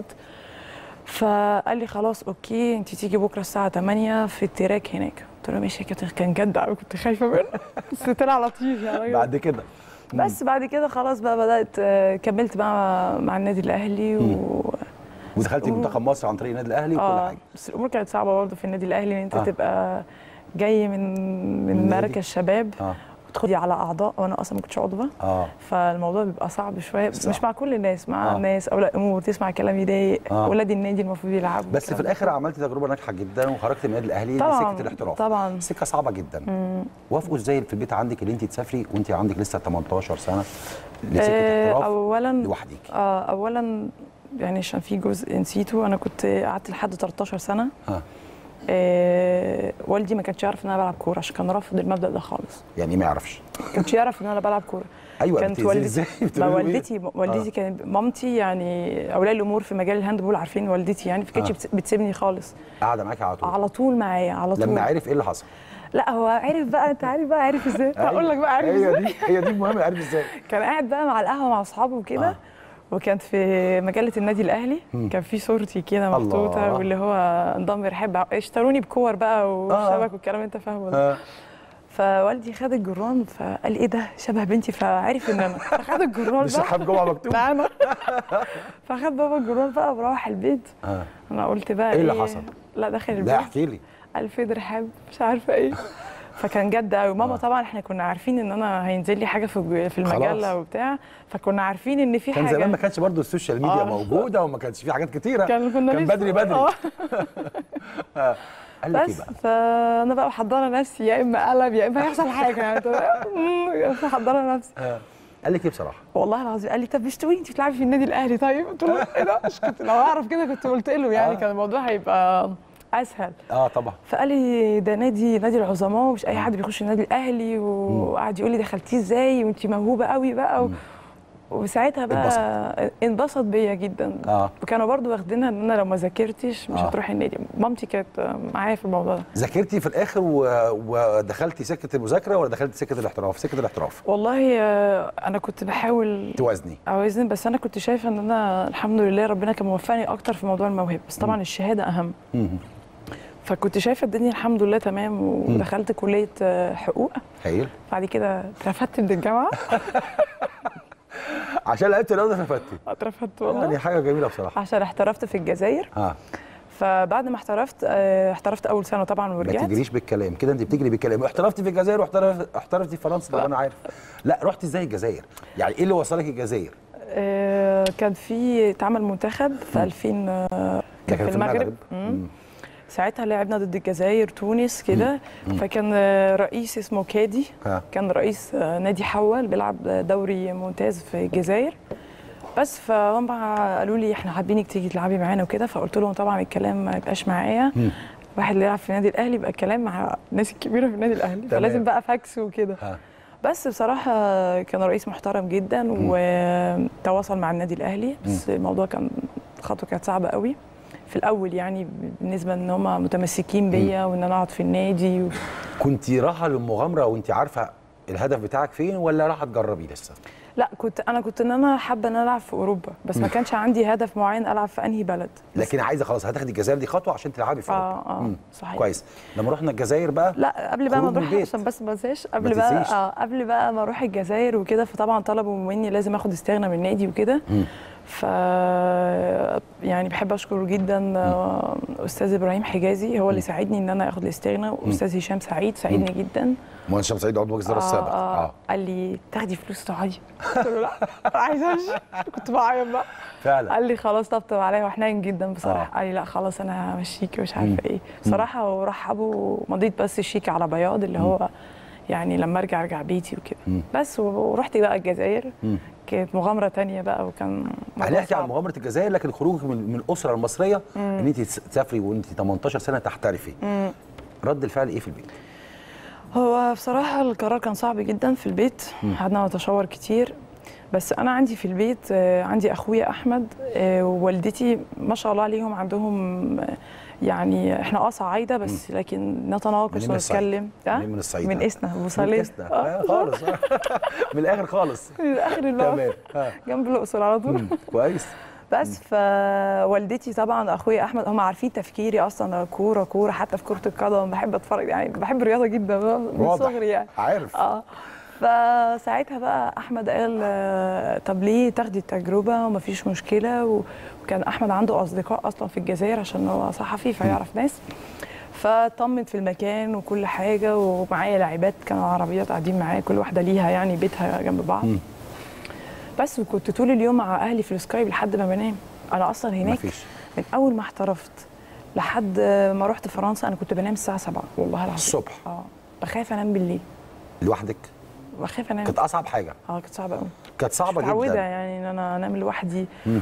فقال لي خلاص اوكي انت تيجي بكره الساعه 8 في التراك هناك قلت له ماشي يا كابتن كان جد قوي كنت خايفه منه بس طلع لطيف يعني بعد كده بس بعد كده خلاص بقى بدات آه، كملت بقى مع النادي الاهلي و... ودخلتي منتخب مصر عن طريق النادي الاهلي وكل اه حاجه بس الامور كانت صعبه برضه في النادي الاهلي ان انت آه. آه. تبقى جاي من من النادي. مركز شباب اه وتدخلي على اعضاء وانا اصلا ما كنتش عضوه اه فالموضوع بيبقى صعب شويه صح. مش مع كل الناس مع آه. آه. الناس اولياء امور تسمع كلام يضايق آه. آه. ولاد النادي المفروض يلعبوا بس في الاخر عملتي تجربه ناجحه جدا وخرجت من النادي الاهلي طبعا لسكه الاحتراف طبعا سكه صعبه جدا وافقوا ازاي في البيت عندك ان انت تسافري وانت عندك لسه 18 سنه لسكه آه احتراف اولا لوحدك آه اولا يعني عشان في جزء نسيته انا كنت قعدت لحد 13 سنه ها آه والدي ما كانش يعرف ان انا بلعب كوره عشان كان رافض المبدا ده خالص يعني ما يعرفش ما كانش يعرف ان انا بلعب كوره ايوه كانت بتأذيه والدتي ازاي ما بتقولي له إيه؟ والدتي والدتي كانت مامتي يعني اولياء الامور في مجال الهاندبول عارفين والدتي يعني فكانتش آه. بتس- بتسيبني خالص قاعده معاكي على طول على طول معايا على طول لما عرف ايه اللي حصل لا هو عارف بقى انت عارف بقى عارف ازاي هقول لك بقى عارف هي ازاي دي هي دي المهم عارف ازاي كان قاعد بقى مع القهوه مع اصحابه وكده آه. وكانت في مجله النادي الاهلي كان في صورتي كده محطوطه الله. واللي هو انضم رحاب اشتروني بكور بقى وشبك والكلام انت فاهمه ده آه. فوالدي خد الجران فقال ايه ده شبه بنتي فعرف ان انا فخد الجران مش بقى حاب جمعه مكتوب ده انا فاخد بابا الجران بقى وروح البيت آه. انا قلت بقى إيه اللي حصل؟ لا داخل لا البيت احكي لي ألف رحاب مش عارفه ايه فكان جد قوي ماما آه. طبعا احنا كنا عارفين ان انا هينزل لي حاجه في في المجله خلاص. وبتاع فكنا عارفين ان في كان حاجه زمان ما كانش برضو السوشيال ميديا آه. موجوده وما كانش في حاجات كتيره كان كنا كان لسه- بدري بدري آه. آه. قال لك ايه بس بقى فانا بقى محضره نفسي يا اما قلب يا اما هيحصل حاجه يعني أمم، محضره نفسي آه. قال لك ايه بصراحه والله العظيم قال لي طب مش تقولي انت بتلعبي في النادي الاهلي طيب قلت له ايه ده مش كنت لو اعرف كده كنت قلت له يعني آه. كان الموضوع هيبقى اسهل اه طبعا فقال لي ده نادي نادي العظماء ومش اي حد بيخش النادي الاهلي وقعد يقول لي دخلتيه ازاي وانت موهوبه قوي بقى و... وساعتها بقى انبسط بيا جدا اه وكانوا برضو واخدينها ان انا لو ما ذاكرتش مش آه. هتروح النادي مامتي كانت معايا في الموضوع ده ذاكرتي في الاخر و... ودخلتي سكه المذاكره ولا دخلتي سكه الاحتراف سكه الاحتراف والله آه، انا كنت بحاول توازني اوازن بس انا كنت شايفه ان انا الحمد لله ربنا كان موفقني اكتر في موضوع الموهبه بس طبعا الشهاده اهم مم. فكنت شايفه الدنيا الحمد لله تمام ودخلت كليه آه، حقوق هايل بعد كده اترفدت من الجامعه عشان لعبت رياضه اترفدتي اترفدت والله يعني حاجه جميله بصراحه عشان احترفت في الجزائر اه فبعد ما احترفت آه، احترفت اول سنه طبعا ما ورجعت تجريش بالكلام كده انت بتجري بالكلام احترفتي في الجزائر واحترفتي احترفتي في فرنسا طب انا عارف لا رحتي ازاي الجزائر يعني ايه اللي وصلك الجزائر آه، كان في اتعمل منتخب في 2000 آه، كان في المغرب مم. مم. ساعتها لعبنا ضد الجزائر تونس كده فكان آه، رئيس اسمه كادي ها. كان رئيس آه، نادي حول بيلعب دوري ممتاز في الجزائر بس فهم قالوا لي احنا حابينك تيجي تلعبي معانا وكده فقلت لهم طبعا الكلام ما يبقاش معايا واحد اللي يلعب في النادي الاهلي يبقى الكلام مع الناس الكبيره في النادي الاهلي تمام. فلازم بقى فاكس وكده ها. بس بصراحه كان رئيس محترم جدا وتواصل مع النادي الاهلي بس الموضوع كان خطوه كانت صعبه قوي في الاول يعني بالنسبه ان هم متمسكين بيا وان انا اقعد في النادي و... كنت رايحه للمغامره وانت عارفه الهدف بتاعك فين ولا رايحه تجربي لسه لا كنت انا كنت ان انا حابه ان انا العب في اوروبا بس ما كانش عندي هدف معين العب في انهي بلد بس لكن عايزه خلاص هتاخدي الجزائر دي خطوه عشان تلعبي في اه اوروبا اه مم. صحيح كويس لما رحنا الجزائر بقى لا قبل بقى ما خروج من نروح البيت. عشان بس ما انساش قبل ما بقى تنسيش. اه قبل بقى ما اروح الجزائر وكده فطبعا طلبوا مني لازم اخد استغنى من النادي وكده ف يعني بحب اشكره جدا آه، استاذ ابراهيم حجازي هو اللي ساعدني ان انا اخد الاستغنى واستاذ هشام سعيد ساعدني جدا مهندس شمس سعيد عضو مجلس الاداره السابق آه آه. قال لي تاخدي فلوس تقعدي قلت له لا أنا عايزه امشي كنت بعيط بقى فعلا قال لي خلاص طبطب عليا وحنين جدا بصراحه آه. قال لي لا خلاص انا همشيكي مش عارفه ايه بصراحه ورحبوا مضيت بس الشيك على بياض اللي هو يعني لما ارجع ارجع بيتي وكده بس ورحت بقى الجزائر كانت مغامره تانية بقى وكان موضوع هنحكي عن صعب. مغامره الجزائر لكن خروجك من, من الاسره المصريه ان انت تسافري وانت 18 سنه تحترفي رد الفعل ايه في البيت؟ هو بصراحة القرار كان صعب جدا في البيت قعدنا نتشاور كتير بس أنا عندي في البيت آه، عندي أخويا أحمد آه، ووالدتي ما شاء الله عليهم عندهم آه، يعني احنا اه صعايدة بس لكن نتناقش منين من الصعيد؟ ونتكلم آه؟ منين من الصعيد؟ من آه. إسنا أبو من صليب إسنا. آه، خالص آه. من الاخر خالص من آخر البلد تمام آه. جنب الأقصر على طول مم. كويس بس فوالدتي طبعا اخويا احمد هم عارفين تفكيري اصلا كوره كوره حتى في كره القدم بحب اتفرج يعني بحب الرياضه جدا من واضح. صغري يعني عارف اه فساعتها بقى احمد قال آه، طب ليه تاخدي التجربه ومفيش مشكله و- وكان احمد عنده اصدقاء اصلا في الجزائر عشان هو صحفي فيعرف ناس فطمنت في المكان وكل حاجه ومعايا لاعبات كانوا عربيات قاعدين معايا كل واحده ليها يعني بيتها جنب بعض بس وكنت طول اليوم مع اهلي في السكايب لحد ما بنام انا اصلا هناك مفيش. من اول ما احترفت لحد ما رحت فرنسا انا كنت بنام الساعه 7 والله العظيم الصبح. اه بخاف انام بالليل لوحدك بخاف انام كانت اصعب حاجه اه كانت صعبه قوي كانت صعبه متعوده جدا يعني ان انا انام لوحدي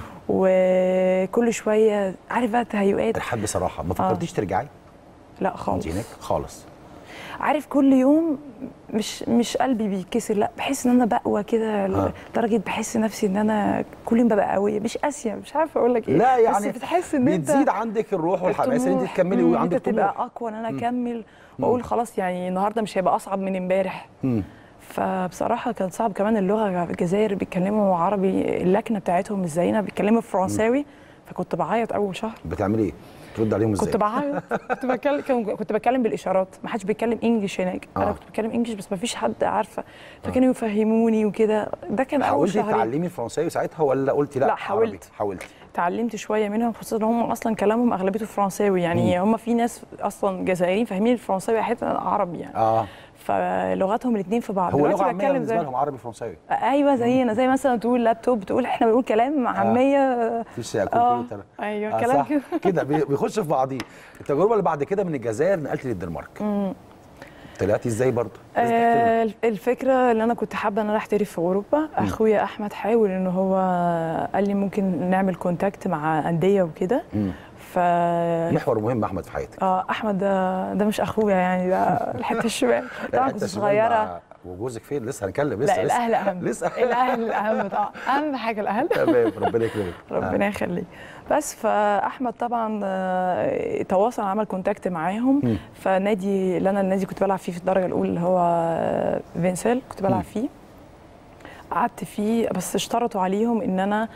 وكل شويه عارف بقى تهيؤات الحد بصراحه ما فكرتيش ترجعي لا خالص انت هناك خالص عارف كل يوم مش مش قلبي بيتكسر لا بحس ان انا بقوى كده آه. لدرجه بحس نفسي ان انا كل يوم ببقى قويه مش قاسيه مش عارفه اقول لك ايه لا يعني بس بتحس ان انت بتزيد عندك الروح والحماس ان انت الطموح. تكملي مم، وعندك انت تبقى طموح اقوى ان انا اكمل واقول خلاص يعني النهارده مش هيبقى اصعب من امبارح مم. فبصراحه كان صعب كمان اللغه في الجزائر بيتكلموا عربي اللكنه بتاعتهم مش زينا بيتكلموا فرنساوي فكنت بعيط اول شهر بتعملي ايه؟ ترد عليهم ازاي؟ كنت بعيط كنت بتكلم كان- كنت بتكلم بالاشارات ما حدش بيتكلم انجلش هناك آه. انا كنت بتكلم انجلش بس ما فيش حد عارفه فكانوا يفهموني وكده ده كان اول حاولتي شهرين تتعلمي الفرنساوي ساعتها ولا قلتي لا لا، عربي؟ حاولت. حاولت اتعلمت شويه منهم خصوصا ان هم اصلا كلامهم اغلبيته فرنساوي يعني هم في ناس اصلا جزائريين فاهمين الفرنساوي حتى عربي يعني اه فلغتهم الاثنين في بعض هو دلوقتي لغه عاميه بتكلم بالنسبه زي لهم عربي فرنساوي ايوه زينا زي مثلا تقول لابتوب تقول احنا بنقول كلام عاميه مفيش اه كمبيوتر ايوه آه كلام صح كده كده بي- بيخش في بعضيه التجربه اللي بعد كده من الجزائر نقلتي للدنمارك طلعتي ازاي برضه؟ لازم تحكي لنا. آه، الفكره اللي انا كنت حابه ان انا احترف في اوروبا اخويا احمد حاول ان هو قال لي ممكن نعمل كونتاكت مع انديه وكده مم. ف محور مهم احمد في حياتك اه احمد ده ده مش اخويا يعني ده الحته الشمال طبعا كنت الحتة الشمال صغيره مع- وجوزك فين؟ لسه هنتكلم لسه لا لسه الاهل اهم لسه الاهل الاهم طبعا اهم حاجه الاهل تمام ربنا يكرمك ربنا يخليك بس فاحمد طبعا آه، تواصل عمل كونتاكت معاهم فنادي اللي انا النادي كنت بلعب فيه في الدرجه الاولى اللي هو آه، فينسيل كنت بلعب فيه قعدت فيه بس اشترطوا عليهم ان انا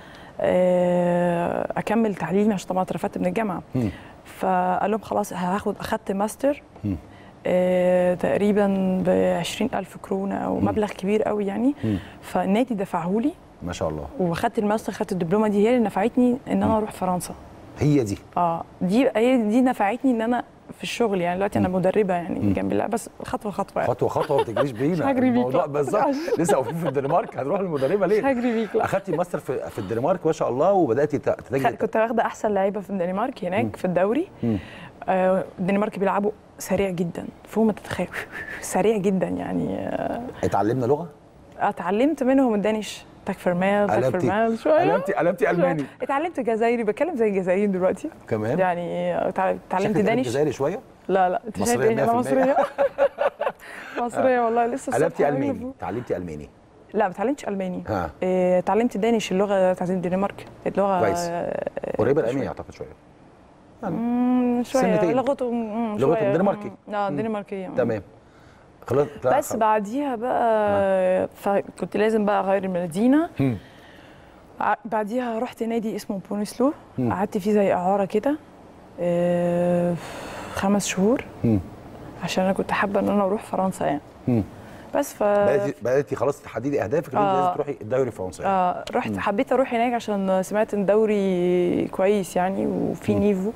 آه، اكمل تعليمي عشان طبعا اترفدت من الجامعه مم. فقال لهم خلاص هاخد اخدت ماستر مم. آه، تقريبا ب 20000 كرونه او مبلغ كبير قوي يعني مم. فالنادي دفعه لي ما شاء الله وخدت الماستر خدت الدبلومه دي هي اللي نفعتني ان انا اروح فرنسا هي دي اه دي هي دي نفعتني ان انا في الشغل يعني دلوقتي انا مدربه يعني جنب اللعب بس خطوه خطوه يعني. خطوه خطوه ما بتجريش بينا مش هجري بيك، الموضوع لا. بالظبط لسه واقفين في الدنمارك هنروح للمدربه مش ليه؟ هجري بيك لا اخدتي ماستر في, في الدنمارك ما شاء الله وبداتي ت- خ- تتجري كنت واخده احسن لعيبه في الدنمارك هناك في الدوري آه الدنمارك بيلعبوا سريع جدا فوق ما تتخيل سريع جدا يعني آه اتعلمنا لغه اتعلمت منهم الدانيش تاكفرمال قلبتي تاكفرمال شويه قلبتي قلبتي الماني اتعلمت جزائري بتكلم زي الجزائريين دلوقتي كمان يعني اتع- اتعلمت شكلك دانيش جزائري شويه لا لا انت شايف مصرية ايه انا 100%. مصريه مصريه والله لسه الصبح قلبتي راجل الماني فوق. تعلمتي الماني لا ما اتعلمتش الماني ها إيه، اتعلمت دانيش اللغه بتاعت الدنمارك اللغه كويس. آه، قريبه الالماني اعتقد شويه مم، شويه سنتين. لغته مم، لغته شوية. دنماركي. مم، اه دنماركيه مم. تمام خلاص لا، بس خلاص. بعديها بقى فكنت لازم بقى اغير المدينه مم. ع- بعديها رحت نادي اسمه بونسلو مم. قعدت فيه زي اعاره كده آه، خمس شهور مم. عشان انا كنت حابه ان انا اروح فرنسا يعني مم. بس ف بداتي بداتي خلاص تحددي اهدافك ان انت آه. لازم تروحي الدوري الفرنسي آه رحت حبيت اروح هناك عشان سمعت ان دوري كويس يعني وفي نيفو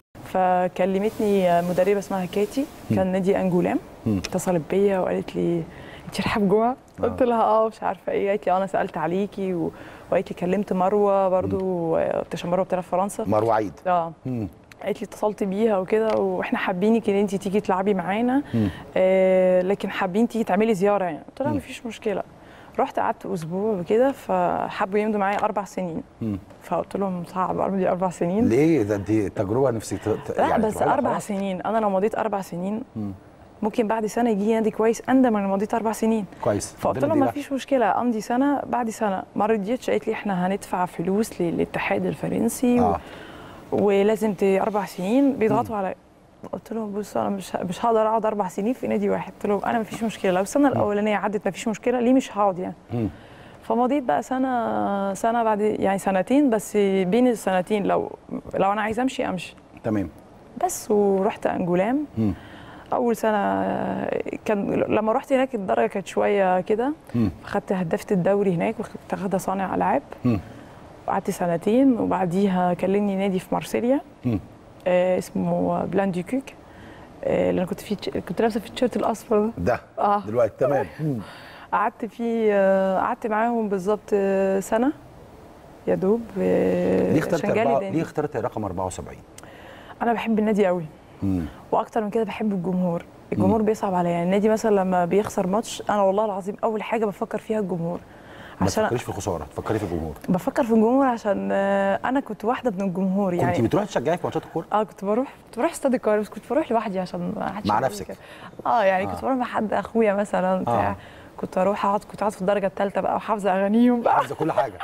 فكلمتني مدربه اسمها كاتي كان نادي انجولام مم. اتصلت بيا وقالت لي انت رحاب جوه قلت لها اه مش عارفه ايه قالت لي آه، انا سالت عليكي و... وقالت لي كلمت مروه برضو قلت عشان مروه بتلعب في فرنسا مروه عيد اه مم. قالت لي اتصلت بيها وكده واحنا حابينك ان انت تيجي تلعبي معانا مم. آه لكن حابين تيجي تعملي زياره يعني قلت لها مم. مفيش مشكله رحت قعدت اسبوع وكده فحبوا يمضوا معايا اربع سنين مم. فقلت لهم صعب امضي اربع سنين ليه ده دي تجربه نفسك ت- ت- لا يعني بس تروحي اربع خلاص. سنين انا لو مضيت اربع سنين مم. ممكن بعد سنه يجي نادي كويس اندم انا مضيت اربع سنين كويس فقلت عندنا لهم دي ما فيش مشكله امضي سنه بعد سنه ما رضيتش قالت لي احنا هندفع فلوس للاتحاد الفرنسي بقى. و... اه ولازم ت- اربع سنين بيضغطوا عليا قلت لهم بصوا انا مش مش هقدر اقعد اربع سنين في نادي واحد قلت لهم انا مفيش مشكله لو السنه الاولانيه عدت مفيش مشكله ليه مش هقعد يعني مم. فمضيت بقى سنه سنه بعد يعني سنتين بس بين السنتين لو لو انا عايزه امشي امشي تمام بس ورحت انجولام مم. اول سنه كان لما رحت هناك الدرجه كانت شويه كده مم. خدت هدفت الدوري هناك وكنت واخده صانع العاب مم. قعدت سنتين وبعديها كلمني نادي في مارسيليا مم. آه اسمه بلان دي كوك آه اللي انا كنت فيه كنت لابسه في التيشيرت الاصفر ده ده اه دلوقتي تمام مم. قعدت فيه آه قعدت معاهم بالظبط آه سنه يا دوب آه ليه اخترت عشان جالي أربعة- داني. ليه اخترت رقم 74 انا بحب النادي قوي مم. واكتر من كده بحب الجمهور الجمهور بيصعب عليا يعني النادي مثلا لما بيخسر ماتش انا والله العظيم اول حاجه بفكر فيها الجمهور ما عشان تفكريش في الخساره تفكري في الجمهور بفكر في الجمهور عشان آه، انا كنت واحده من الجمهور كنت يعني بتروحي تشجعي في ماتشات الكوره اه كنت بروح كنت بروح استاد القاهره بس كنت بروح لوحدي عشان ما حدش مع يعمل نفسك. كده. اه يعني آه. كنت بروح مع حد اخويا مثلا بتاع آه. كنت اروح اقعد كنت قاعد في الدرجه الثالثه بقى وحافظه اغانيهم بقى حافظه كل حاجه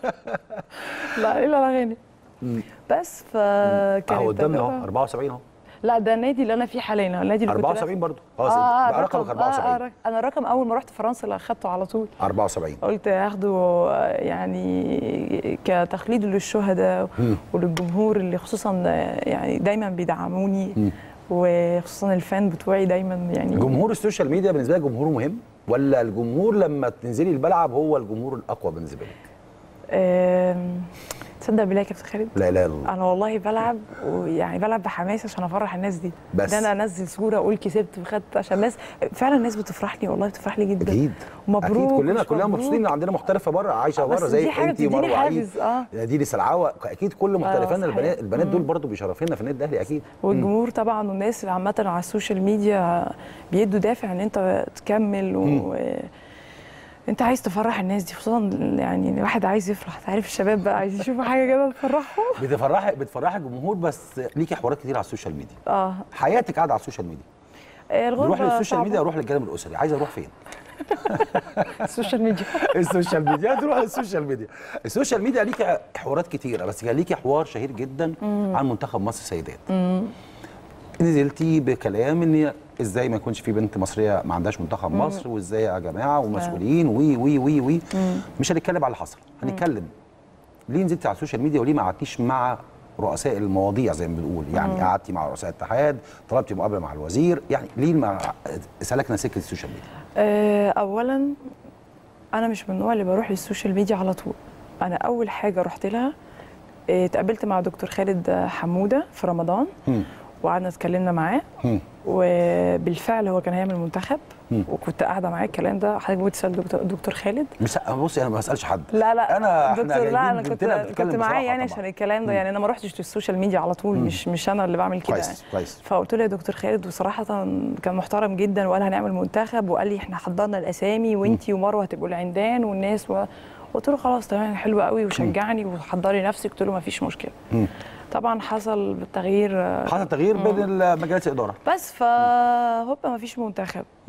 لا الا الاغاني بس فكانت اهو قدامنا اهو تجربة- 74 اهو لا ده النادي اللي انا فيه حاليا النادي اللي كنت 74 برضه اه اه اه بقى رقم رقمك آه 74 آه انا الرقم اول ما رحت فرنسا اللي اخدته على طول 74 قلت هاخده آه، يعني كتخليد للشهداء مم. وللجمهور اللي خصوصا آه، يعني دايما بيدعموني مم. وخصوصا الفان بتوعي دايما يعني جمهور السوشيال ميديا بالنسبه لك جمهور مهم ولا الجمهور لما تنزلي الملعب هو الجمهور الاقوى بالنسبه لك؟ آم، تصدق بالله يا كابتن خالد لا اله الا الله انا والله بلعب ويعني بلعب بحماس عشان افرح الناس دي بس. ده انا انزل صوره اقول كسبت وخدت عشان الناس فعلا الناس بتفرح لي والله بتفرح لي جدا اكيد ومبروك اكيد كلنا مش كلنا مبروك. مبسوطين ان عندنا محترفه بره عايشه بس بره زي دي حاجة انت بتديني ومروه عيد حافز، آه. نادي سلعوه اكيد كل محترفين صحيح. البنات البنات مم. دول برضو بيشرفينا في النادي الاهلي اكيد والجمهور طبعا والناس اللي عامه على السوشيال ميديا بيدوا دافع ان انت تكمل و... انت عايز تفرح الناس دي خصوصا يعني الواحد عايز يفرح انت عارف الشباب بقى عايز يشوفوا حاجه كده تفرحهم بتفرحي بتفرحي الجمهور بس ليكي حوارات كتير على السوشيال ميديا اه حياتك قاعده على السوشيال ميديا آه، الغربه نروح للسوشيال صعبة. ميديا اروح للجانب الاسري عايز اروح فين السوشيال ميديا السوشيال ميديا تروح للسوشيال ميديا السوشيال ميديا ليكي حوارات كتيره بس كان ليكي حوار شهير جدا عن منتخب مصر سيدات نزلتي بكلام ان ازاي ما يكونش في بنت مصريه ما عندهاش منتخب مصر وازاي يا جماعه ومسؤولين وي وي وي وي مش هنتكلم على اللي حصل هنتكلم ليه نزلتي على السوشيال ميديا وليه ما قعدتيش مع رؤساء المواضيع زي ما بنقول يعني قعدتي مع رؤساء الاتحاد طلبتي مقابله مع الوزير يعني ليه ما سلكنا سكه السوشيال ميديا آه، اولا انا مش من النوع اللي بروح للسوشيال ميديا على طول انا اول حاجه رحت لها آه، اتقابلت مع دكتور خالد حموده في رمضان مم. وقعدنا اتكلمنا معاه مم. وبالفعل هو كان هيعمل منتخب مم. وكنت قاعده معاه الكلام ده حضرتك ممكن تسال دكتور, دكتور خالد مش بصي انا ما بسالش حد لا لا انا احنا دكتور لا جايبين انا كنت بنتنا بتتكلم كنت معاه بصراحة يعني طبعاً. عشان الكلام ده يعني انا ما رحتش للسوشيال ميديا على طول مش مش انا اللي بعمل كده يعني. كويس كويس فقلت له يا دكتور خالد وصراحه كان محترم جدا وقال هنعمل منتخب وقال لي احنا حضرنا الاسامي وانتي ومروه هتبقوا العندان والناس و... قلت له خلاص تمام حلو قوي وشجعني وحضري نفسك قلت له ما فيش مشكله مم. طبعا حصل بالتغيير حصل تغيير بين مجالس الاداره بس فهوبا ما فيش منتخب مم.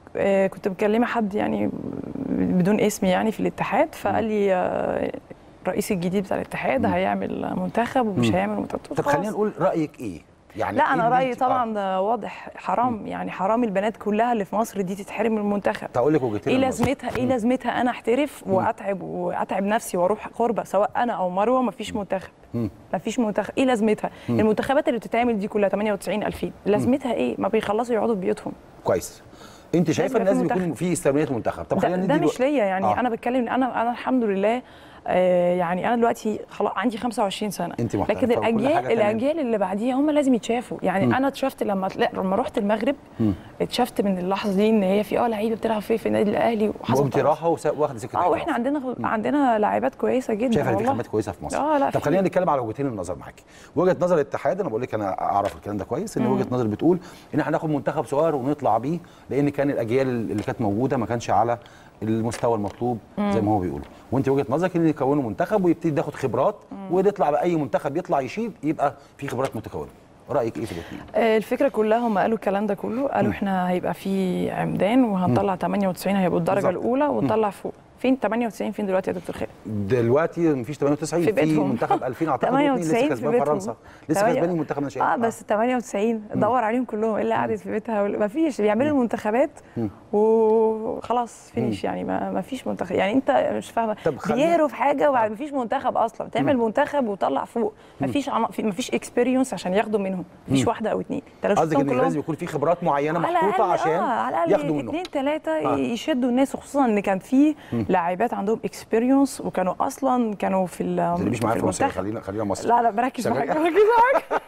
آه، كنت مكلمه حد يعني بدون اسم يعني في الاتحاد فقال لي آه، الرئيس الجديد بتاع الاتحاد هيعمل منتخب ومش مم. هيعمل منتخب طب خلينا نقول رايك ايه يعني لا إيه انا اللي رايي أنت- طبعا ده واضح حرام يعني حرام البنات كلها اللي في مصر دي تتحرم من المنتخب هقول لك وجهتين ايه النظر. لازمتها ايه لازمتها انا احترف واتعب واتعب نفسي واروح غربه سواء انا او مروه مفيش منتخب مم. مفيش منتخب ايه لازمتها مم. المنتخبات اللي بتتعمل دي كلها 98 2000 لازمتها ايه ما بيخلصوا يقعدوا في بيوتهم كويس انت شايفه ان لازم لازم يبقى في يكون في استمراريه منتخب طب ده, خلينا ده ندي مش ليا يعني آه. انا بتكلم انا انا الحمد لله آه يعني انا دلوقتي خلاص عندي 25 سنه أنت محترفة لكن وكل حاجة الاجيال تمام. الاجيال اللي بعديها هم لازم يتشافوا يعني مم. انا اتشفت لما لا لما رحت المغرب مم. اتشفت من اللحظه دي ان هي في اه لعيبه بتلعب في في النادي الاهلي وحصل وقمت راحه وسا- واخده سكه اه احتراف. واحنا عندنا عندنا لاعبات كويسه جدا شايفه ان في والله. خامات كويسه في مصر اه لا طب في. خلينا نتكلم على وجهتين النظر معاكي وجهه نظر الاتحاد انا بقول لك انا اعرف الكلام ده كويس ان مم. وجهه نظر بتقول ان احنا ناخد منتخب صغير ونطلع بيه لان كان الاجيال اللي كانت موجوده ما كانش على المستوى المطلوب زي ما هو بيقول وانت وجهه نظرك ان يكونوا منتخب ويبتدي ياخد خبرات ونطلع باي منتخب يطلع يشيد يبقى في خبرات متكونه رايك ايه في الاثنين آه، الفكره كلها هم قالوا الكلام ده كله قالوا احنا هيبقى في عمدان وهنطلع 98 هيبقوا الدرجه بالظبط. الاولى ونطلع فوق فين 98 فين دلوقتي يا دكتور خالد دلوقتي مفيش 98 في في, بيتهم. منتخب 2000 اعتقد واثنين 98 لسه في كسبان بيتهم. فرنسا لسه تمانية- كسبان المنتخب انا شايف اه بس 98 دور عليهم كلهم اللي قعدت في بيتها ما فيش بيعملوا المنتخبات مم. وخلاص فينيش يعني ما ما فيش منتخب يعني انت مش فاهمه طب خلينا- بيهروا في حاجه وبعد ما فيش منتخب اصلا تعمل منتخب وطلع فوق ما فيش عم... ما فيش اكسبيرينس عشان ياخدوا منهم ما فيش مم. واحده او اتنين انت لو قصدك شفتهم ان كلهم لازم يكون في خبرات معينه على محطوطه الأقل- عشان آه على الاقل ياخدوا منهم اثنين ثلاثه آه. يشدوا الناس خصوصا ان كان في لاعبات عندهم اكسبيرينس وكانوا اصلا كانوا في ال- ما تقوليش معايا في فرنساوي المنتخب خلينا خلينا مصر لا لا بركز معاك شغال. بركز معاك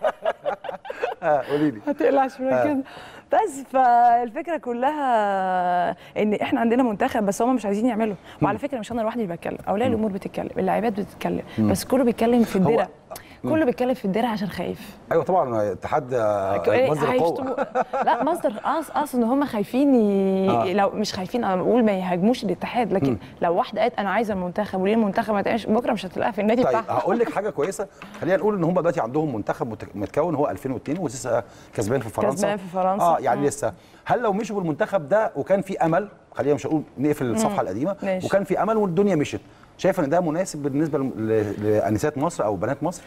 اه قولي لي ما تقلقش من آه. كده بس فالفكره كلها ان احنا عندنا منتخب بس هم مش عايزين يعملوا وعلى فكره مش انا لوحدي اللي بتكلم اولياء الامور بتتكلم اللاعبات بتتكلم مم. بس كله بيتكلم في هو- الدرع كله بيتكلم في الدرع عشان خايف ايوه طبعا اتحاد آه، إيه، مصدر قوه هيشتموا- لا مصدر أص- اصل ان هم خايفين ي... آه. لو مش خايفين انا بقول ما يهاجموش الاتحاد لكن مم. لو واحده قالت انا عايزه المنتخب وليه المنتخب ما تعملش بكره مش هتلاقيها في النادي طيب بتاعها هقول لك حاجه كويسه خلينا نقول ان هم دلوقتي عندهم منتخب مت- متكون هو 2002 ولسه كسبان في فرنسا كسبان في فرنسا. اه يعني مم. لسه هل لو مشوا بالمنتخب ده وكان في امل خلينا مش هقول نقفل الصفحه القديمه ماشي. وكان في امل والدنيا مشت شايف ان ده مناسب بالنسبه ل- ل- لانسات مصر او بنات مصر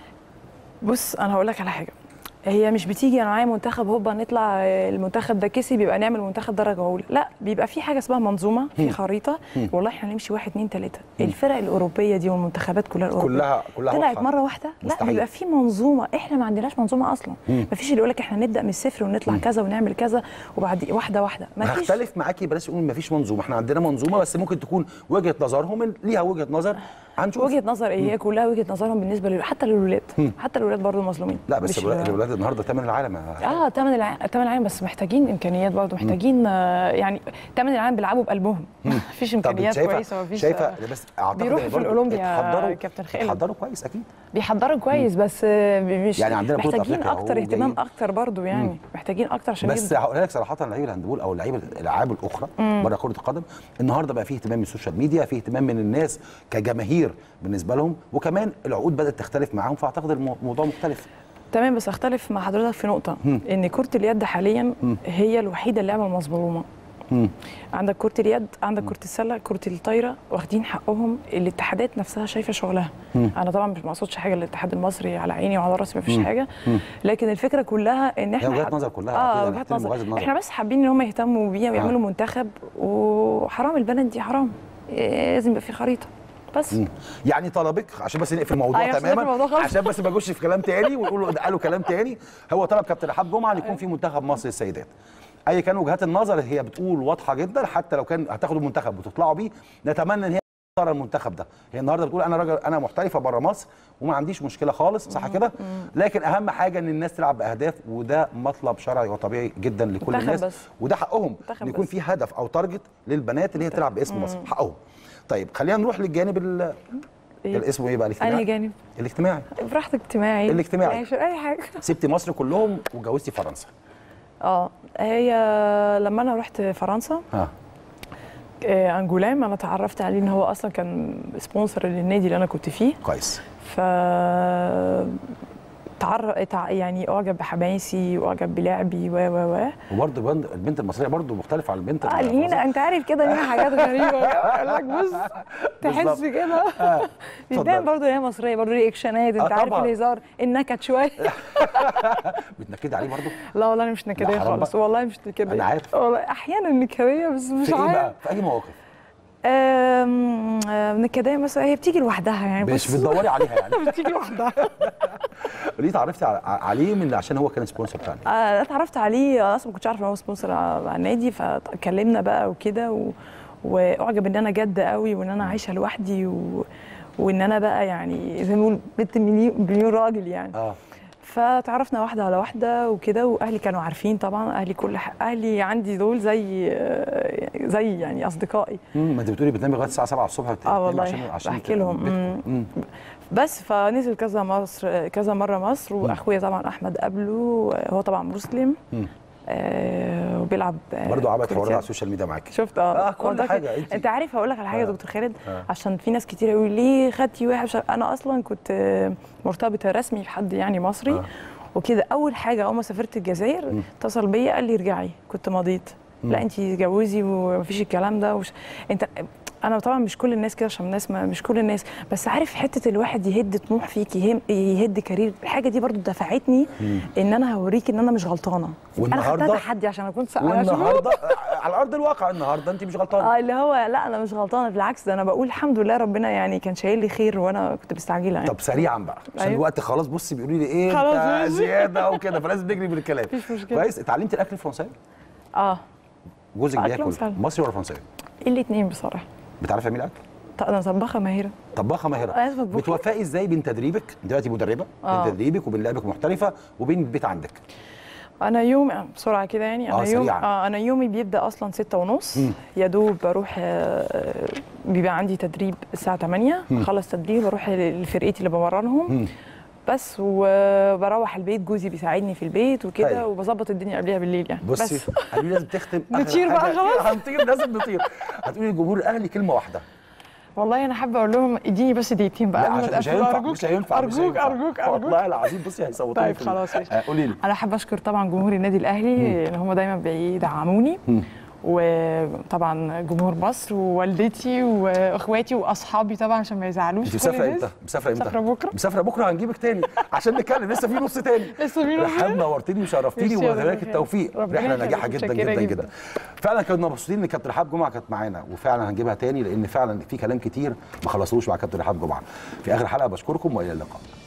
بص انا هقول لك على حاجه هي مش بتيجي انا معايا منتخب هوبا نطلع آه، المنتخب ده كسب يبقى نعمل منتخب درجه اولى لا بيبقى في حاجه اسمها منظومه في خريطه والله احنا هنمشي واحد اتنين تلاته الفرق الاوروبيه دي والمنتخبات كلها الاوروبيه كلها كلها طلعت واضحة. مره واحده لا مستحيل. بيبقى في منظومه احنا ما عندناش منظومه اصلا مم. ما فيش اللي يقول لك احنا نبدا من الصفر ونطلع كذا ونعمل كذا وبعد واحده واحده ما فيش هختلف معاكي بلاش نقول مفيش منظومه احنا عندنا منظومه بس ممكن تكون وجهه نظرهم ليها وجهه نظر هنشوف وجهه نظر ايه هي كلها وجهه نظرهم بالنسبه لل... حتى للولاد حتى الولاد برضه مظلومين لا بس مش- الولاد الولاد النهارده ثمن العالم يا- اه تمن الع... تمن العالم بس محتاجين امكانيات برضه محتاجين آه، يعني تمن العالم بيلعبوا بقلبهم مفيش طب امكانيات شايفه كويسه مفيش شايفه آه، بس اعتقد بيروحوا إن في برضه الأولمبيا يا اتحضروا- كابتن خالد. اتحضروا كويس اكيد بيحضروا كويس بس آه، مش يعني عندنا بطولة محتاجين أفريقيا اكتر أهو اهتمام جايين. اكتر برضه يعني محتاجين اكتر عشان بس يبدأ. هقولها لك صراحه لعيبه الهاندبول او لعيبه الالعاب الاخرى بره كره القدم النهارده بقى فيه اهتمام من السوشيال ميديا فيه اهتمام من الناس كجماهير بالنسبه لهم وكمان العقود بدات تختلف معاهم فاعتقد المو- الموضوع مختلف تمام بس اختلف مع حضرتك في نقطه مم. ان كره اليد حاليا هي الوحيده اللعبه المظلومه مم. عندك كرة اليد عندك كرة السلة كرة الطايرة واخدين حقهم الاتحادات نفسها شايفة شغلها مم. أنا طبعا مش مقصودش حاجة الاتحاد المصري على عيني وعلى راسي مفيش مم. حاجة مم. لكن الفكرة كلها إن احنا وجهات حب- نظر كلها، اه أكيد وجهات هنحترم نظر. وجهات النظر. احنا بس حابين إن هم يهتموا بيها ويعملوا منتخب وحرام البنات دي حرام إيه، لازم يبقى في خريطة بس مم. يعني طلبك عشان بس نقفل الموضوع أيوة، عشان تماما نقفل الموضوع خالص. عشان بس ما اجوش في كلام تاني ويقولوا ده قالوا كلام تاني هو طلب كابتن رحاب جمعه ان يكون في منتخب مصر للسيدات اي كان وجهات النظر هي بتقول واضحه جدا حتى لو كان هتاخدوا المنتخب وتطلعوا بيه نتمنى ان هي ترى المنتخب ده هي النهارده بتقول انا راجل انا محترفه بره مصر وما عنديش مشكله خالص صح كده لكن اهم حاجه ان الناس تلعب باهداف وده مطلب شرعي وطبيعي جدا لكل منتخب الناس بس. وده حقهم منتخب ان يكون بس. في هدف او تارجت للبنات اللي هي تلعب باسم مصر حقهم طيب خلينا نروح للجانب ال- إيه؟ الاسم ايه بقى الاجتماعي أنهي جانب؟ الاجتماعي براحتك اجتماعي الاجتماعي. عايش أي حاجة سبتي مصر كلهم وجوزتي فرنسا اه هي لما أنا رحت فرنسا ها آه، انجولام انا اتعرفت عليه ان هو اصلا كان سبونسر للنادي اللي انا كنت فيه كويس ف تعر... تع... يعني اعجب بحماسي واعجب بلعبي و و و وبرضه بند- البنت المصريه برضه مختلفه عن البنت آه، المصرية. لينا انت عارف كده لينا حاجات غريبه يقول لك بص تحس بالظبط. كده آه، بتبان اتفضل. برضه هي مصريه برضه رياكشنات انت آه، عارف طبعاً. الهزار النكد شويه بتنكدي عليه برضه لا والله انا مش نكديه لا، حرام خالص بقى. والله مش نكديه أنا عارف. والله احيانا نكديه بس مش في ايه عارف بقى؟ في اي مواقف؟ آم، آم، نكديه مثلا هي بتيجي لوحدها يعني مش بص بتدوري عليها يعني بتيجي لوحدها ليه اتعرفتي على- عليه من عشان هو كان سبونسر بتاعنا آه، انا اتعرفت عليه أنا اصلا ما كنتش عارفه ان هو سبونسر على النادي فكلمنا بقى وكده و... واعجب ان انا جد قوي وان انا عايشه لوحدي و... وان انا بقى يعني زي ما بنقول بنت مليون مليون راجل يعني اه فتعرفنا واحده على واحده وكده واهلي كانوا عارفين طبعا اهلي كل ح... اهلي عندي دول زي آه، زي يعني اصدقائي مم، ما انت بتقولي بتنامي لغايه الساعه 7 الصبح بتنامي اه والله عشان عشان بحكي لهم بيتكم. مم. بس فنزل كذا مصر كذا مره مصر واخويا طبعا احمد قبله هو طبعا مسلم مم. آه وبيلعب آه برضه عملت كرة حوارات على يد. السوشيال ميديا معاكي شفت اه آه، كل وده حاجة، كده. أنت- انت عارف هقول لك على حاجه يا آه. دكتور خالد آه. عشان في ناس كتير يقولوا ليه خدتي واحد مش عارف- انا اصلا كنت آه، مرتبطه رسمي بحد يعني مصري آه. وكده اول حاجه اول ما سافرت الجزائر مم. اتصل بيا قال لي ارجعي كنت مضيت لا انت اتجوزي ومفيش الكلام ده وش... انت انا طبعا مش كل الناس كده عشان الناس ما مش كل الناس بس عارف حته الواحد يهد طموح فيك يهم يهد كارير الحاجه دي برضو دفعتني ان انا هوريك ان انا مش غلطانه انا خدتها والنهاردة- تحدي عشان اكون سا- عشان- والنهارده على ارض الواقع النهارده انت مش غلطانه اه اللي هو لا انا مش غلطانه بالعكس ده انا بقول الحمد لله ربنا يعني كان شايل لي خير وانا كنت مستعجله يعني طب سريعا بقى عشان أيوة. الوقت خلاص بصي بيقولوا لي ايه خلاص انت ماشي. زياده وكده فلازم نجري بالكلام مفيش مشكلة. كويس اتعلمتي الاكل الفرنساوي اه جوزك أكل بياكل وسهل. مصري ولا فرنساوي الاثنين بصراحه بتعرفي تعملي اكل طب انا طباخه ماهره طباخه ماهره عايزة أطبخ. بتوفقي ازاي بين تدريبك انت دلوقتي مدربه آه. بين تدريبك وبين لعبك محترفه وبين البيت عندك انا يوم بسرعه كده يعني انا آه، يوم سريعاً. آه انا يومي بيبدا اصلا ستة ونص مم. يا دوب بروح آه، بيبقى عندي تدريب الساعه 8 اخلص تدريب بروح لفرقتي اللي بمرنهم مم. بس وبروح البيت جوزي بيساعدني في البيت وكده طيب. وبظبط الدنيا قبلها بالليل يعني بصي بس قالوا لي لازم تختم آخر نطير بقى حاجة. خلاص. هنطير لازم نطير هتقولي للجمهور الاهلي كلمه واحده والله انا حابه اقول لهم اديني بس دقيقتين بقى لا قبل ما عشان مش تقفلوا. هينفع أرجوك مش هينفع مش ارجوك هينفع. ارجوك ارجوك والله العظيم بصي هيصوتوني طيب في- خلاص ماشي. آه، قولي لي انا حابه اشكر طبعا جمهور النادي الاهلي ان هم دايما بيدعموني وطبعا جمهور مصر ووالدتي واخواتي واصحابي طبعا عشان ما يزعلوش انت كل مسافره الناس. امتى؟ مسافره امتى؟ مسافره بكره مسافره بكره هنجيبك تاني عشان نتكلم لسه في نص تاني لسه في نص رحاب تاني؟ نورتيني وشرفتيني ميرسي يا وبتمنى لك دكتور. التوفيق ربنا رحله يخليك، ناجحه جدا متشكرة جدا جدا. جدا فعلا كنا مبسوطين ان كابتن رحاب جمعه كانت معانا وفعلا هنجيبها تاني لان فعلا في كلام كتير ما خلصوش مع كابتن رحاب جمعه في اخر حلقه بشكركم والى اللقاء